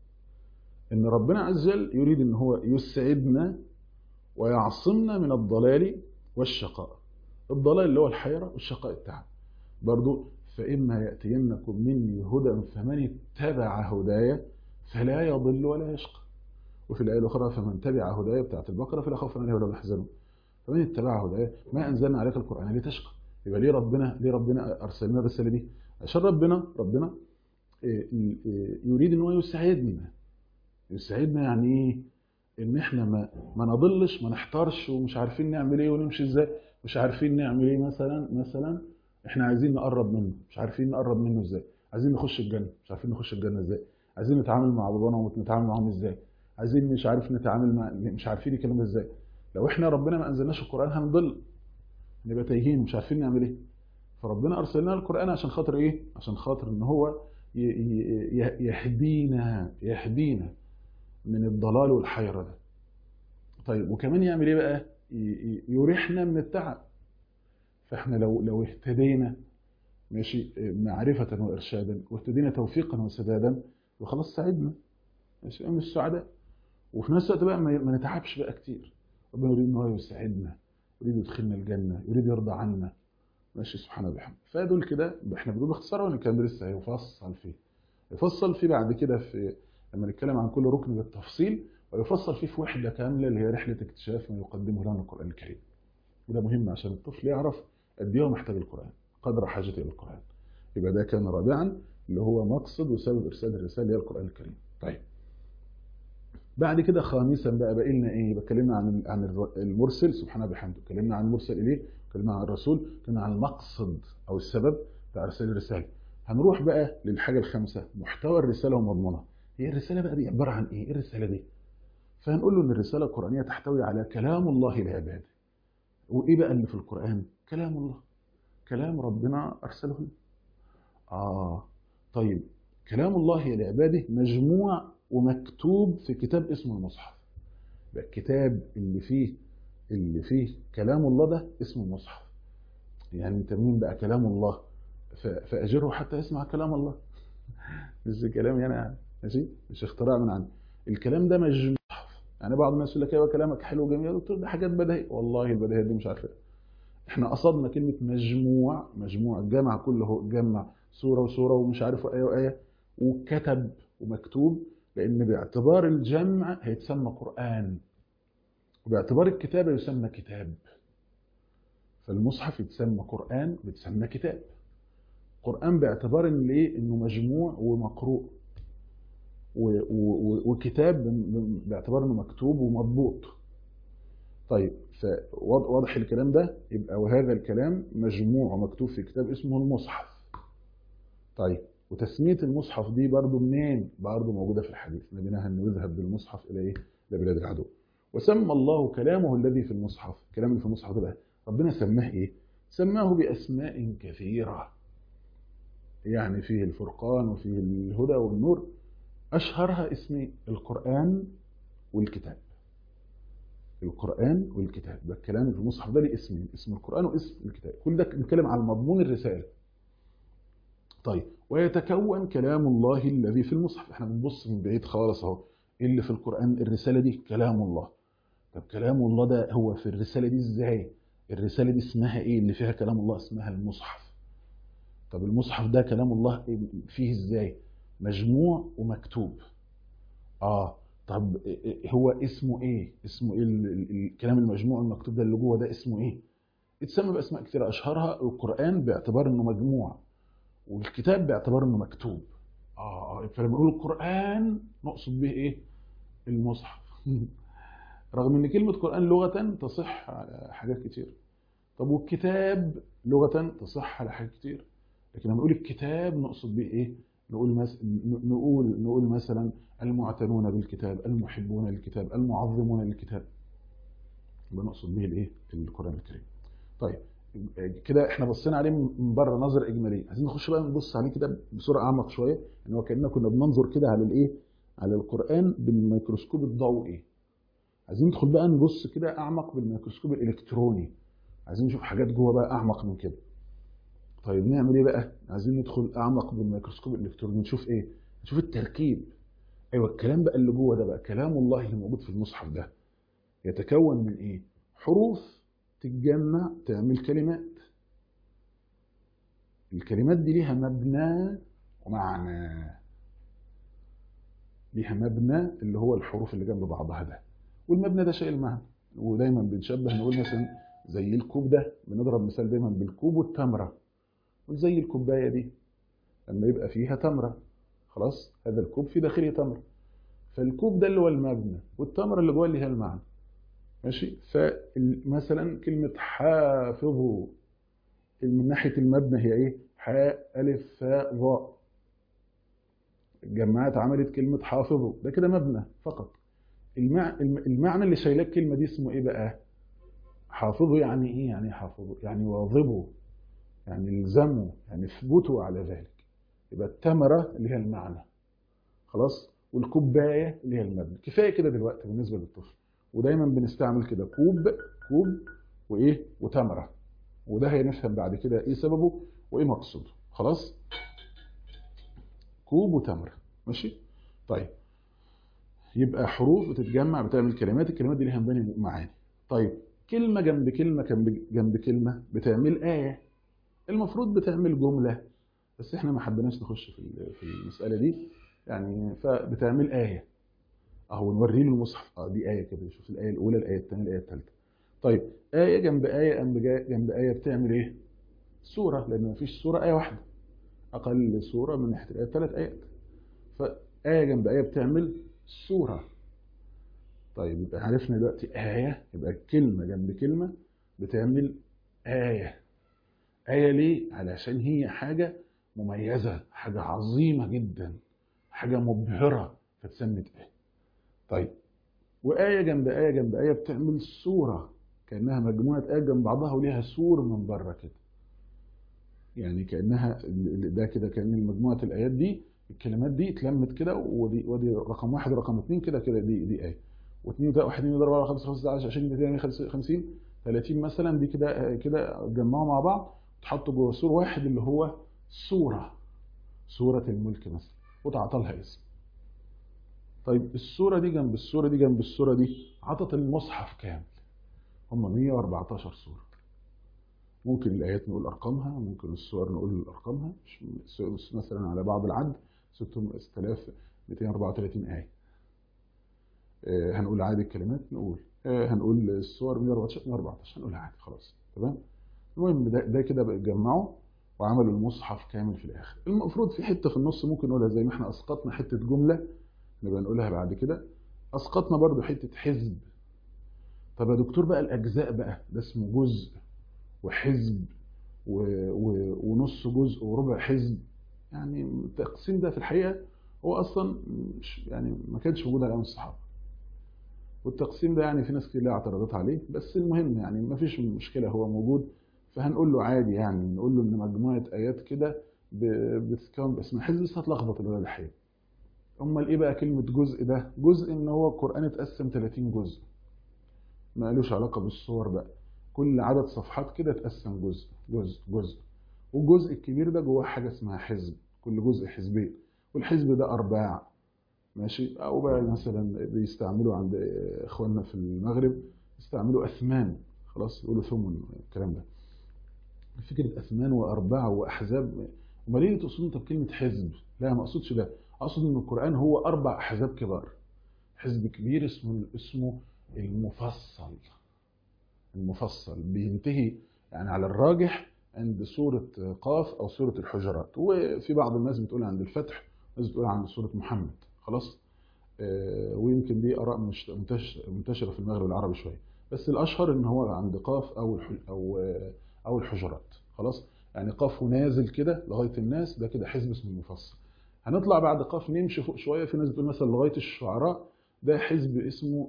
إن ربنا عز وجل يريد إن هو يسعدنا ويعصمنا من الضلال والشقاء الضلال اللي هو الحيرة والشقاء التعب برضو فإما يأتينكم مني هدى فمن اتبع هدايا فلا يضل ولا يشقى وفي الآية الأخرى فمن تبع هدايا بتاعت البقرة فلا خوف عليهم ولا هم يحزنون فمن اتبع هدايا ما أنزلنا عليك القرآن لتشقى يبقى ليه ربنا ليه ربنا أرسلنا الرسالة دي عشان ربنا ربنا إيه، إيه، يريد ان هو يسعدنا يسعدنا يعني ايه ان احنا ما ما نضلش ما نحتارش ومش عارفين نعمل ايه ونمشي ازاي مش عارفين نعمل ايه مثلا مثلا احنا عايزين نقرب منه مش عارفين نقرب منه ازاي عايزين نخش الجنه مش عارفين نخش الجنه ازاي عايزين نتعامل مع بابانا ونتعامل معاهم ازاي عايزين مش عارف نتعامل مع مش عارفين الكلام ده ازاي لو احنا ربنا ما انزلناش القران هنضل نبقى تايهين مش عارفين نعمل ايه فربنا ارسلنا القران عشان خاطر ايه عشان خاطر ان هو ي- ي- ي- يهدينا يهدينا من الضلال والحيرة ده طيب وكمان يعمل ايه بقى ي- ي- يريحنا من التعب فاحنا لو لو اهتدينا ماشي معرفة وإرشادا واهتدينا توفيقا وسدادا وخلاص ساعدنا ماشي من السعداء وفي نفس الوقت بقى ما ما نتعبش بقى كتير ربنا يريد ان هو يساعدنا يريد يدخلنا الجنة يريد يرضى عنا ماشي سبحانه وبحمده فدول كده احنا بنقول باختصار ولا الكلام ده لسه هيفصل فيه يفصل فيه بعد كده في لما نتكلم عن كل ركن بالتفصيل ويفصل فيه في وحده كامله اللي هي رحله اكتشاف ما يقدمه لنا القران الكريم وده مهم عشان الطفل يعرف قد ايه هو محتاج القران قدر حاجته الى القران يبقى ده كان رابعا اللي هو مقصد وسبب ارسال الرساله اللي هي القران الكريم طيب بعد كده خامسا بقى بقى لنا ايه اتكلمنا عن عن المرسل سبحانه وبحمده اتكلمنا عن المرسل اليه اتكلمنا عن الرسول اتكلمنا عن المقصد او السبب بتاع ارسال الرساله هنروح بقى للحاجه الخامسه محتوى الرساله ومضمونها هي الرساله بقى دي عباره عن ايه ايه الرساله دي فهنقول له ان الرساله القرانيه تحتوي على كلام الله لعباده وايه بقى اللي في القران كلام الله كلام ربنا ارسله لنا اه طيب كلام الله لعباده مجموع ومكتوب في كتاب اسمه المصحف يبقى الكتاب اللي فيه اللي فيه كلام الله ده اسمه المصحف يعني انت مين بقى كلام الله ف- فاجره حتى يسمع كلام الله مش كلامي انا ماشي مش اختراع من عندي الكلام ده مجموع يعني بعض الناس يقول لك ايوه كلامك حلو وجميل قلت له ده حاجات بديهيه والله البديهيات دي مش عارفها احنا قصدنا كلمه مجموع مجموع جمع كله جمع سوره وسوره ومش عارف ايه وايه وكتب ومكتوب لان باعتبار الجمع هيتسمى قران وباعتبار الكتابه يسمى كتاب فالمصحف يتسمى قران بيتسمى كتاب قران باعتبار ان ايه انه مجموع ومقروء و- و- وكتاب باعتبار انه مكتوب ومضبوط طيب فواضح الكلام ده يبقى وهذا الكلام مجموع ومكتوب في كتاب اسمه المصحف طيب وتسمية المصحف دي برضو منين؟ برضو موجودة في الحديث نبيناها أنه يذهب بالمصحف إلى إيه؟ إلى بلاد العدو وسمى الله كلامه الذي في المصحف الكلام اللي في المصحف ده بقى ربنا سماه إيه؟ سماه بأسماء كثيرة يعني فيه الفرقان وفيه الهدى والنور أشهرها اسمين القرآن والكتاب القرآن والكتاب ده الكلام اللي في المصحف ده ليه اسمين اسم القرآن واسم الكتاب كل ده بنتكلم عن مضمون الرسالة طيب ويتكون كلام الله الذي في المصحف احنا بنبص من بعيد خالص اهو ايه اللي في القرآن الرسالة دي كلام الله طب كلام الله ده هو في الرسالة دي ازاي الرسالة دي اسمها ايه اللي فيها كلام الله اسمها المصحف طب المصحف ده كلام الله فيه ازاي مجموع ومكتوب اه طب هو اسمه ايه اسمه ايه ال- ال- الكلام المجموع المكتوب ده اللي جوه ده اسمه ايه اتسمى باسماء كثيره اشهرها القران باعتبار انه مجموع والكتاب باعتبار انه مكتوب اه اه فلما نقول القران نقصد به ايه المصحف رغم ان كلمه قران لغه تصح على حاجات كتير طب والكتاب لغه تصح على حاجات كتير لكن لما نقول الكتاب نقصد به ايه نقول مس... نقول نقول مثلا المعتنون بالكتاب المحبون للكتاب المعظمون للكتاب يبقى نقصد به الايه القران الكريم طيب كده احنا بصينا عليه من بره نظر اجماليه عايزين نخش بقى نبص عليه كده بصوره اعمق شويه ان هو كاننا كنا بننظر كده على الايه على القران بالميكروسكوب الضوئي عايزين ندخل بقى نبص كده اعمق بالميكروسكوب الالكتروني عايزين نشوف حاجات جوه بقى اعمق من كده طيب نعمل ايه بقى عايزين ندخل اعمق بالميكروسكوب الالكتروني نشوف ايه نشوف التركيب ايوه الكلام بقى اللي جوه ده بقى كلام الله اللي موجود في المصحف ده يتكون من ايه حروف تتجمع تعمل كلمات الكلمات دي ليها مبنى ومعنى ليها مبنى اللي هو الحروف اللي جنب بعضها ده والمبنى ده شيء المعنى ودايما بنشبه نقول مثلا زي الكوب ده بنضرب مثال دايما بالكوب والتمره وزي الكوبايه دي لما يبقى فيها تمره خلاص هذا الكوب في داخله تمره فالكوب ده اللي هو المبنى والتمره اللي جوه اللي هي المعنى ماشي فمثلا كلمه حافظوا من ناحيه المبنى هي ايه حاء الف فاء ظاء جمعت عملت كلمه حافظوا ده كده مبنى فقط المع... المعنى اللي شايلاه الكلمه دي اسمه ايه بقى حافظوا يعني ايه يعني حافظوا يعني واظبوا يعني الزموا يعني اثبتوا على ذلك يبقى التمره اللي هي المعنى خلاص والكوبايه اللي هي المبنى كفايه كده دلوقتي بالنسبه للطفل ودايما بنستعمل كده كوب كوب وايه وتمره وده هنفهم بعد كده ايه سببه وايه مقصوده خلاص كوب وتمره ماشي طيب يبقى حروف بتتجمع بتعمل كلمات الكلمات دي ليها مباني معاني طيب كلمه جنب كلمه جنب جنب كلمه بتعمل ايه المفروض بتعمل جمله بس احنا ما حبيناش نخش في في المساله دي يعني فبتعمل ايه اهو نوري له المصحف اه دي ايه كده شوف الايه الاولى الايه الثانيه الايه الثالثه طيب ايه جنب ايه جنب جنب ايه بتعمل ايه سوره لان مفيش سوره ايه واحده اقل سوره من ناحيه الايه ثلاث ايات فايه جنب ايه بتعمل سوره طيب يبقى عرفنا دلوقتي ايه يبقى كلمه جنب كلمه بتعمل ايه ايه ليه علشان هي حاجه مميزه حاجه عظيمه جدا حاجه مبهره فتسمت ايه طيب وآية جنب آية جنب آية بتعمل صورة كأنها مجموعة آيات جنب بعضها وليها سور من بره كده يعني كأنها ده كده كأن مجموعة الآيات دي الكلمات دي اتلمت كده ودي ودي رقم واحد ورقم اثنين كده كده دي دي آية واثنين وثلاثة واحد اثنين ضرب خمسة خمسة عشر عشرين اثنين خمسين ثلاثين مثلا دي كده كده اتجمعوا مع بعض تحطوا جوه سور واحد اللي هو سورة سورة الملك مثلا وتعطى لها اسم طيب الصورة دي جنب الصورة دي جنب الصورة دي عطت المصحف كامل هم 114 صورة ممكن الآيات نقول أرقامها ممكن الصور نقول أرقامها مثلا على بعض العد 6234 آية آه هنقول عادي الكلمات نقول آه هنقول الصور 114 114 هنقول عادي خلاص تمام المهم ده, ده كده جمعوا وعملوا المصحف كامل في الآخر المفروض في حتة في النص ممكن نقولها زي ما احنا أسقطنا حتة جملة نبقى نقولها بعد كده اسقطنا برضو حته حزب طب يا دكتور بقى الاجزاء بقى ده اسمه جزء وحزب و... و... ونص جزء وربع حزب يعني التقسيم ده في الحقيقه هو اصلا مش يعني ما كانش موجود على ايام الصحابه والتقسيم ده يعني في ناس كتير لها اعتراضات عليه بس المهم يعني ما فيش مشكله هو موجود فهنقول له عادي يعني نقول له ان مجموعه ايات كده بتتكون باسم حزب بس هتلخبط الولاد الحقيقه امال ايه بقى كلمه جزء ده جزء ان هو القران اتقسم 30 جزء ما لوش علاقه بالصور بقى كل عدد صفحات كده اتقسم جزء جزء جزء والجزء الكبير ده جواه حاجه اسمها حزب كل جزء حزبين والحزب ده ارباع ماشي او بقى مثلا بيستعملوا عند اخواننا في المغرب يستعملوا اثمان خلاص يقولوا ثمن الكلام ده فكره اثمان وارباع واحزاب امال ليه تقصدوا انت بكلمه حزب لا ما اقصدش ده اقصد ان القران هو اربع احزاب كبار حزب كبير اسمه اسمه المفصل المفصل بينتهي يعني على الراجح عند سورة قاف أو سورة الحجرات وفي بعض الناس بتقول عند الفتح ناس بتقول عند سورة محمد خلاص آه ويمكن دي آراء منتشرة في المغرب العربي شوية بس الأشهر إن هو عند قاف أو أو أو الحجرات خلاص يعني قاف ونازل كده لغاية الناس ده كده حزب اسمه المفصل هنطلع بعد قاف نمشي فوق شويه في ناس بتقول مثلا لغايه الشعراء ده حزب اسمه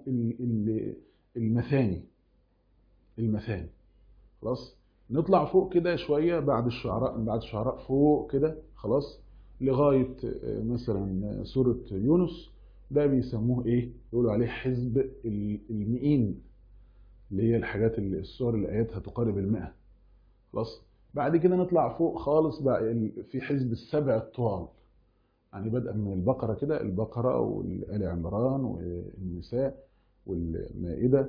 المثاني المثاني خلاص نطلع فوق كده شويه بعد الشعراء بعد الشعراء فوق كده خلاص لغايه مثلا سوره يونس ده بيسموه ايه يقولوا عليه حزب المئين اللي هي الحاجات اللي السور اللي اياتها تقارب المئة خلاص بعد كده نطلع فوق خالص بقى ال- في حزب السبع الطوال يعني بدءا من البقرة كده البقرة والآل عمران والنساء والمائدة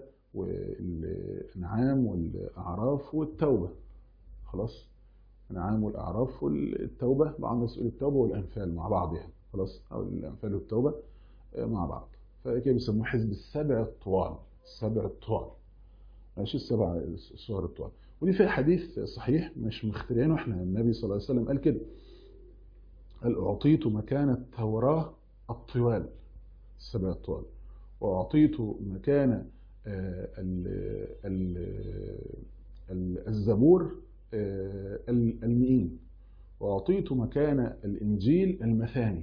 والأنعام والأعراف والتوبة خلاص الأنعام والأعراف والتوبة بعض الناس يقول التوبة والأنفال مع بعض يعني خلاص أو الأنفال والتوبة آه، مع بعض فكده بيسموه حزب السبع الطوال السبع الطوال ماشي السبع السور الطوال ودي فيها حديث صحيح مش مخترعينه احنا النبي صلى الله عليه وسلم قال كده قال أعطيت مكان التوراة الطوال السبع الطوال وأعطيت مكان آه، ال- ال- ال- الزبور آه، ال- المئين وأعطيت مكان الإنجيل المثاني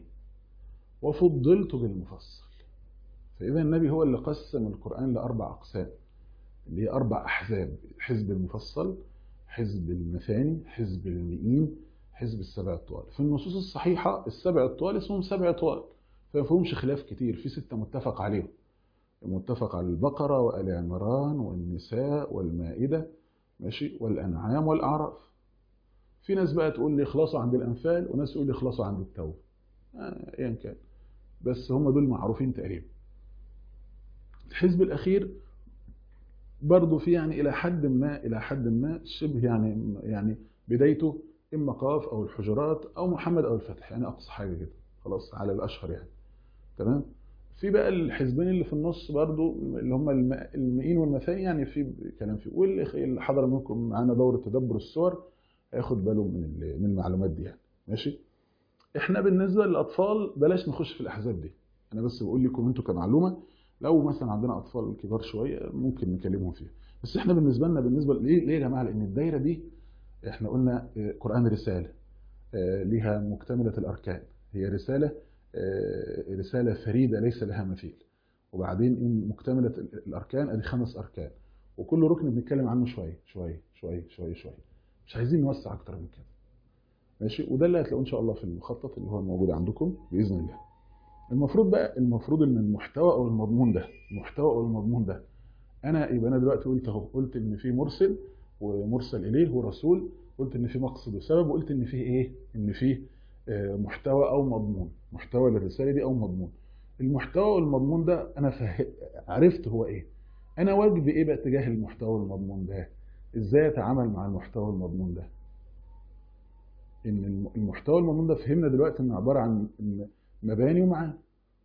وفضلت بالمفصل فإذا النبي هو اللي قسم القرآن لأربع أقسام اللي هي أربع أحزاب حزب المفصل حزب المثاني حزب المئين حزب السبع الطوال في النصوص الصحيحة السبع الطوال اسمهم سبع طوال فما فيهمش خلاف كتير في ستة متفق عليهم متفق على البقرة وآل عمران والنساء والمائدة ماشي والأنعام والأعراف في ناس بقى تقول لي اخلصوا عند الأنفال وناس تقول لي اخلصوا عند التوبة آه، ايا كان بس هم دول معروفين تقريبا الحزب الأخير برضه في يعني إلى حد ما إلى حد ما شبه يعني يعني بدايته إما قاف أو الحجرات أو محمد أو الفتح يعني أقصى حاجة كده خلاص على الأشهر يعني تمام في بقى الحزبين اللي في النص برضو اللي هم الم- المئين والمثاني يعني في كلام فيه واللي اللي حضر منكم معانا دورة تدبر السور هياخد باله من ال- من المعلومات دي يعني ماشي احنا بالنسبة للأطفال بلاش نخش في الأحزاب دي أنا بس بقول لكم أنتوا كمعلومة لو مثلا عندنا أطفال كبار شوية ممكن نكلمهم فيها بس احنا بالنسبة لنا بالنسبة ليه ليه يا جماعة لأن الدايرة دي احنا قلنا آه، قرآن رسالة آه، ليها مكتملة الأركان هي رسالة آه، رسالة فريدة ليس لها مثيل وبعدين إن مكتملة الأركان ادي خمس أركان وكل ركن بنتكلم عنه شوية شوية شوية شوية شوية مش عايزين نوسع أكتر من كده ماشي وده اللي هتلاقوه إن شاء الله في المخطط اللي هو موجود عندكم بإذن الله المفروض بقى المفروض إن المحتوى أو المضمون ده المحتوى أو المضمون ده أنا يبقى أنا دلوقتي قلت أهو قلت إن في مرسل ومرسل إليه ورسول قلت إن في مقصد وسبب وقلت إن في إيه؟ إن في آه، محتوى أو مضمون محتوى للرسالة دي أو مضمون المحتوى والمضمون ده أنا فه... عرفت هو إيه أنا واجبي إيه بقى تجاه المحتوى والمضمون ده إزاي أتعامل مع المحتوى والمضمون ده إن الم- المحتوى والمضمون ده فهمنا دلوقتي إنه عبارة عن إن مباني ومعاني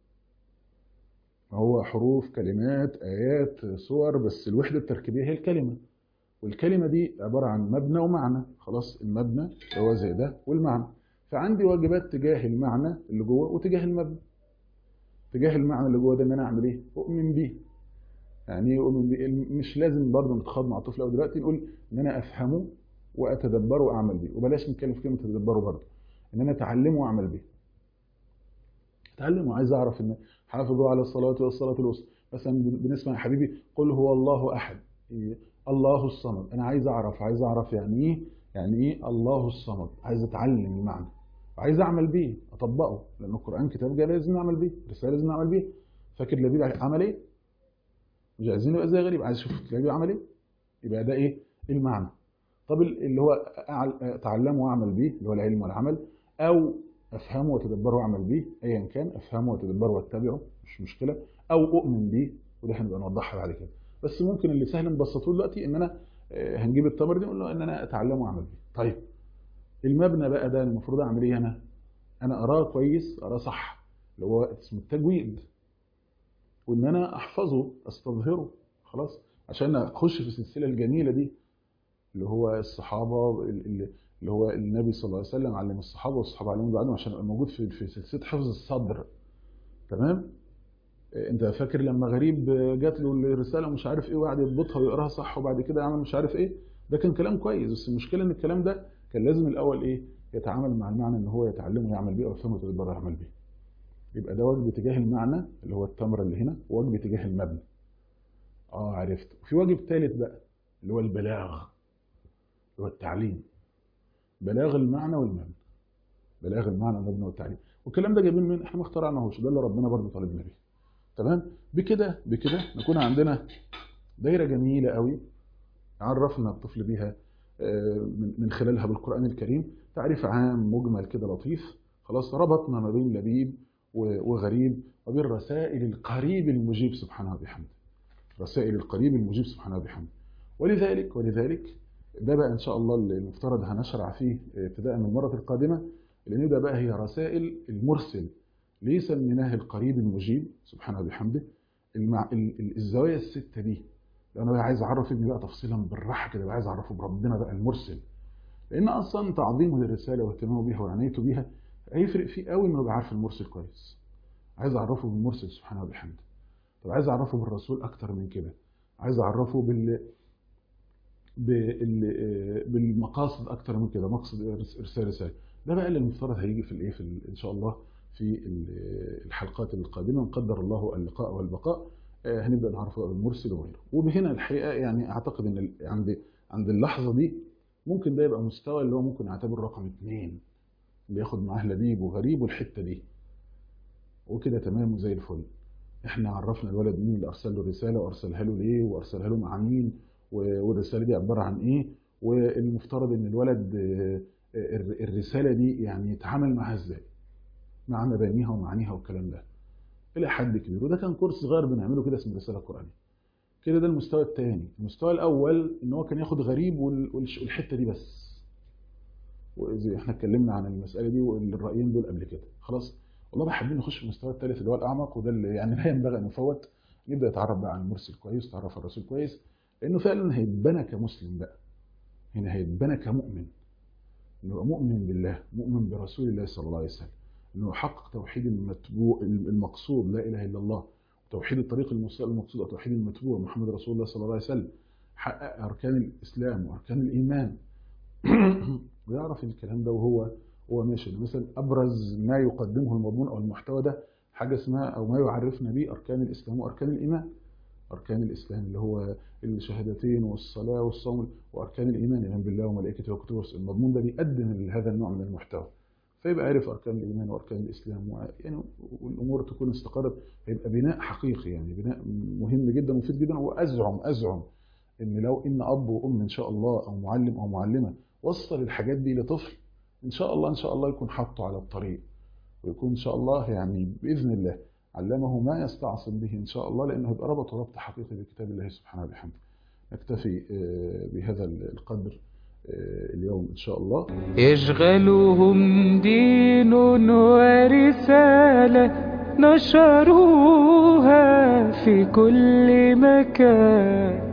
هو حروف كلمات آيات صور بس الوحدة التركيبية هي الكلمة والكلمة دي عبارة عن مبنى ومعنى خلاص المبنى اللي هو زي ده والمعنى فعندي واجبات تجاه المعنى اللي جوه وتجاه المبنى تجاه المعنى اللي جوه ده ان انا اعمل ايه اؤمن بيه يعني ايه اؤمن بيه مش لازم برضه نتخاض مع الطفل قوي دلوقتي نقول ان انا افهمه واتدبره واعمل بيه وبلاش نتكلم في كلمه تدبره برضه ان انا اتعلمه واعمل بيه اتعلمه عايز اعرف ان حافظوا على الصلاه والصلاه الوسطى مثلا بنسمع يا حبيبي قل هو الله احد إيه؟ الله الصمد انا عايز اعرف عايز اعرف يعني ايه يعني ايه الله الصمد عايز اتعلم المعنى وعايز اعمل بيه اطبقه لان القران كتاب جاي لازم نعمل بيه رساله لازم نعمل بيه فاكر لبيب عمل ايه مش عايزين نبقى زي غريب عايز اشوف لبيب عمل ايه يبقى ده ايه المعنى طب اللي هو أعل- اتعلمه واعمل بيه اللي هو العلم والعمل او افهمه واتدبره واعمل بيه ايا كان افهمه واتدبره واتبعه مش مشكله او اؤمن بيه وده هنبقى نوضحها بعد كده بس ممكن اللي سهل نبسطه دلوقتي ان انا آه، هنجيب التمر دي نقول له ان انا اتعلمه واعمل بيه طيب المبنى بقى ده المفروض اعمل ايه انا انا اراه كويس اراه صح اللي هو اسمه التجويد وان انا احفظه استظهره خلاص عشان اخش في السلسله الجميله دي اللي هو الصحابه اللي اللي هو النبي صلى الله عليه وسلم علم الصحابه والصحابه علموا بعدهم عشان يبقى موجود في في سلسله حفظ الصدر تمام انت فاكر لما غريب جات له الرساله ومش عارف ايه وقعد يضبطها ويقراها صح وبعد كده يعمل مش عارف ايه ده كان كلام كويس بس المشكله ان الكلام ده كان لازم الاول ايه يتعامل مع المعنى ان هو يتعلمه ويعمل بيه او يفهمه ويتدبر يعمل بيه يبقى ده واجب تجاه المعنى اللي هو التمره اللي هنا وواجب تجاه المبنى اه عرفت وفي واجب ثالث بقى اللي هو البلاغ اللي هو التعليم بلاغ المعنى والمبنى بلاغ المعنى والمبنى والتعليم والكلام ده جايبين من احنا ما اخترعناهوش ده اللي ربنا برضه طالبنا بيه تمام بكده بكده نكون عندنا دايرة جميلة قوي عرفنا الطفل بيها من خلالها بالقرآن الكريم تعريف عام مجمل كده لطيف خلاص ربطنا ما بين لبيب وغريب وبين رسائل القريب المجيب سبحانه وبحمده رسائل القريب المجيب سبحانه وبحمده ولذلك ولذلك ده بقى ان شاء الله اللي المفترض هنشرع فيه ابتداء من المره القادمه اللي ده بقى هي رسائل المرسل ليه سميناه القريب المجيب سبحانه وبحمده المع... الزوايا السته دي انا بقى عايز اعرف ابني بقى تفصيلا بالراحه كده بقى عايز اعرفه بربنا بقى المرسل لان اصلا تعظيمه للرساله واهتمامه بيها وعنايته بيها هيفرق فيه قوي انه يبقى عارف المرسل كويس عايز اعرفه بالمرسل سبحانه وبحمده طب عايز اعرفه بالرسول اكتر من كده عايز اعرفه بال بالمقاصد اكتر من كده مقصد ارسال رساله ده بقى اللي المفترض هيجي في الايه في ان شاء الله في الحلقات القادمه ان قدر الله اللقاء والبقاء هنبدا نعرفه بالمرسل وغيره وبهنا الحقيقه يعني اعتقد ان عند عند اللحظه دي ممكن ده يبقى مستوى اللي هو ممكن نعتبره رقم اثنين اللي ياخد معاه لبيب وغريب والحته دي وكده تمام وزي الفل احنا عرفنا الولد مين اللي ارسل له الرساله وارسلها له ليه وارسلها له مع مين والرساله دي عباره عن ايه والمفترض ان الولد الرساله دي يعني يتعامل معاها ازاي مع مبانيها ومعانيها والكلام ده الى حد كبير وده كان كورس صغير بنعمله كده اسمه رساله قرانيه كده ده المستوى الثاني المستوى الاول ان هو كان ياخد غريب والحته دي بس وزي احنا اتكلمنا عن المساله دي والرايين دول قبل كده خلاص والله بقى حابين نخش في المستوى الثالث اللي هو الاعمق وده اللي يعني لا ينبغي ان يفوت نبدا يتعرف بقى عن المرسل كويس يتعرف على الرسول كويس لانه فعلا هيتبنى كمسلم بقى هنا هيتبنى كمؤمن انه يبقى مؤمن بالله مؤمن برسول الله صلى الله عليه وسلم انه يحقق توحيد المتبوع المقصود لا اله الا الله توحيد الطريق المقصود توحيد المتبوع محمد رسول الله صلى الله عليه وسلم حقق اركان الاسلام واركان الايمان ويعرف الكلام ده وهو هو ماشي مثلا ابرز ما يقدمه المضمون او المحتوى ده حاجه اسمها او ما يعرفنا به اركان الاسلام واركان الايمان اركان الاسلام اللي هو الشهادتين والصلاه والصوم واركان الايمان الايمان بالله وملائكته وكتبه ورسله المضمون ده بيقدم هذا النوع من المحتوى فيبقى عارف اركان الايمان واركان الاسلام يعني والامور تكون استقرت هيبقى بناء حقيقي يعني بناء مهم جدا ومفيد جدا وازعم ازعم ان لو ان اب وام ان شاء الله او معلم او معلمه وصل الحاجات دي لطفل ان شاء الله ان شاء الله يكون حاطه على الطريق ويكون ان شاء الله يعني باذن الله علمه ما يستعصم به ان شاء الله لانه هيبقى ربط ربط حقيقي بكتاب الله سبحانه وبحمده نكتفي بهذا القدر اليوم ان شاء الله يشغلهم دين ورسالة نشروها في كل مكان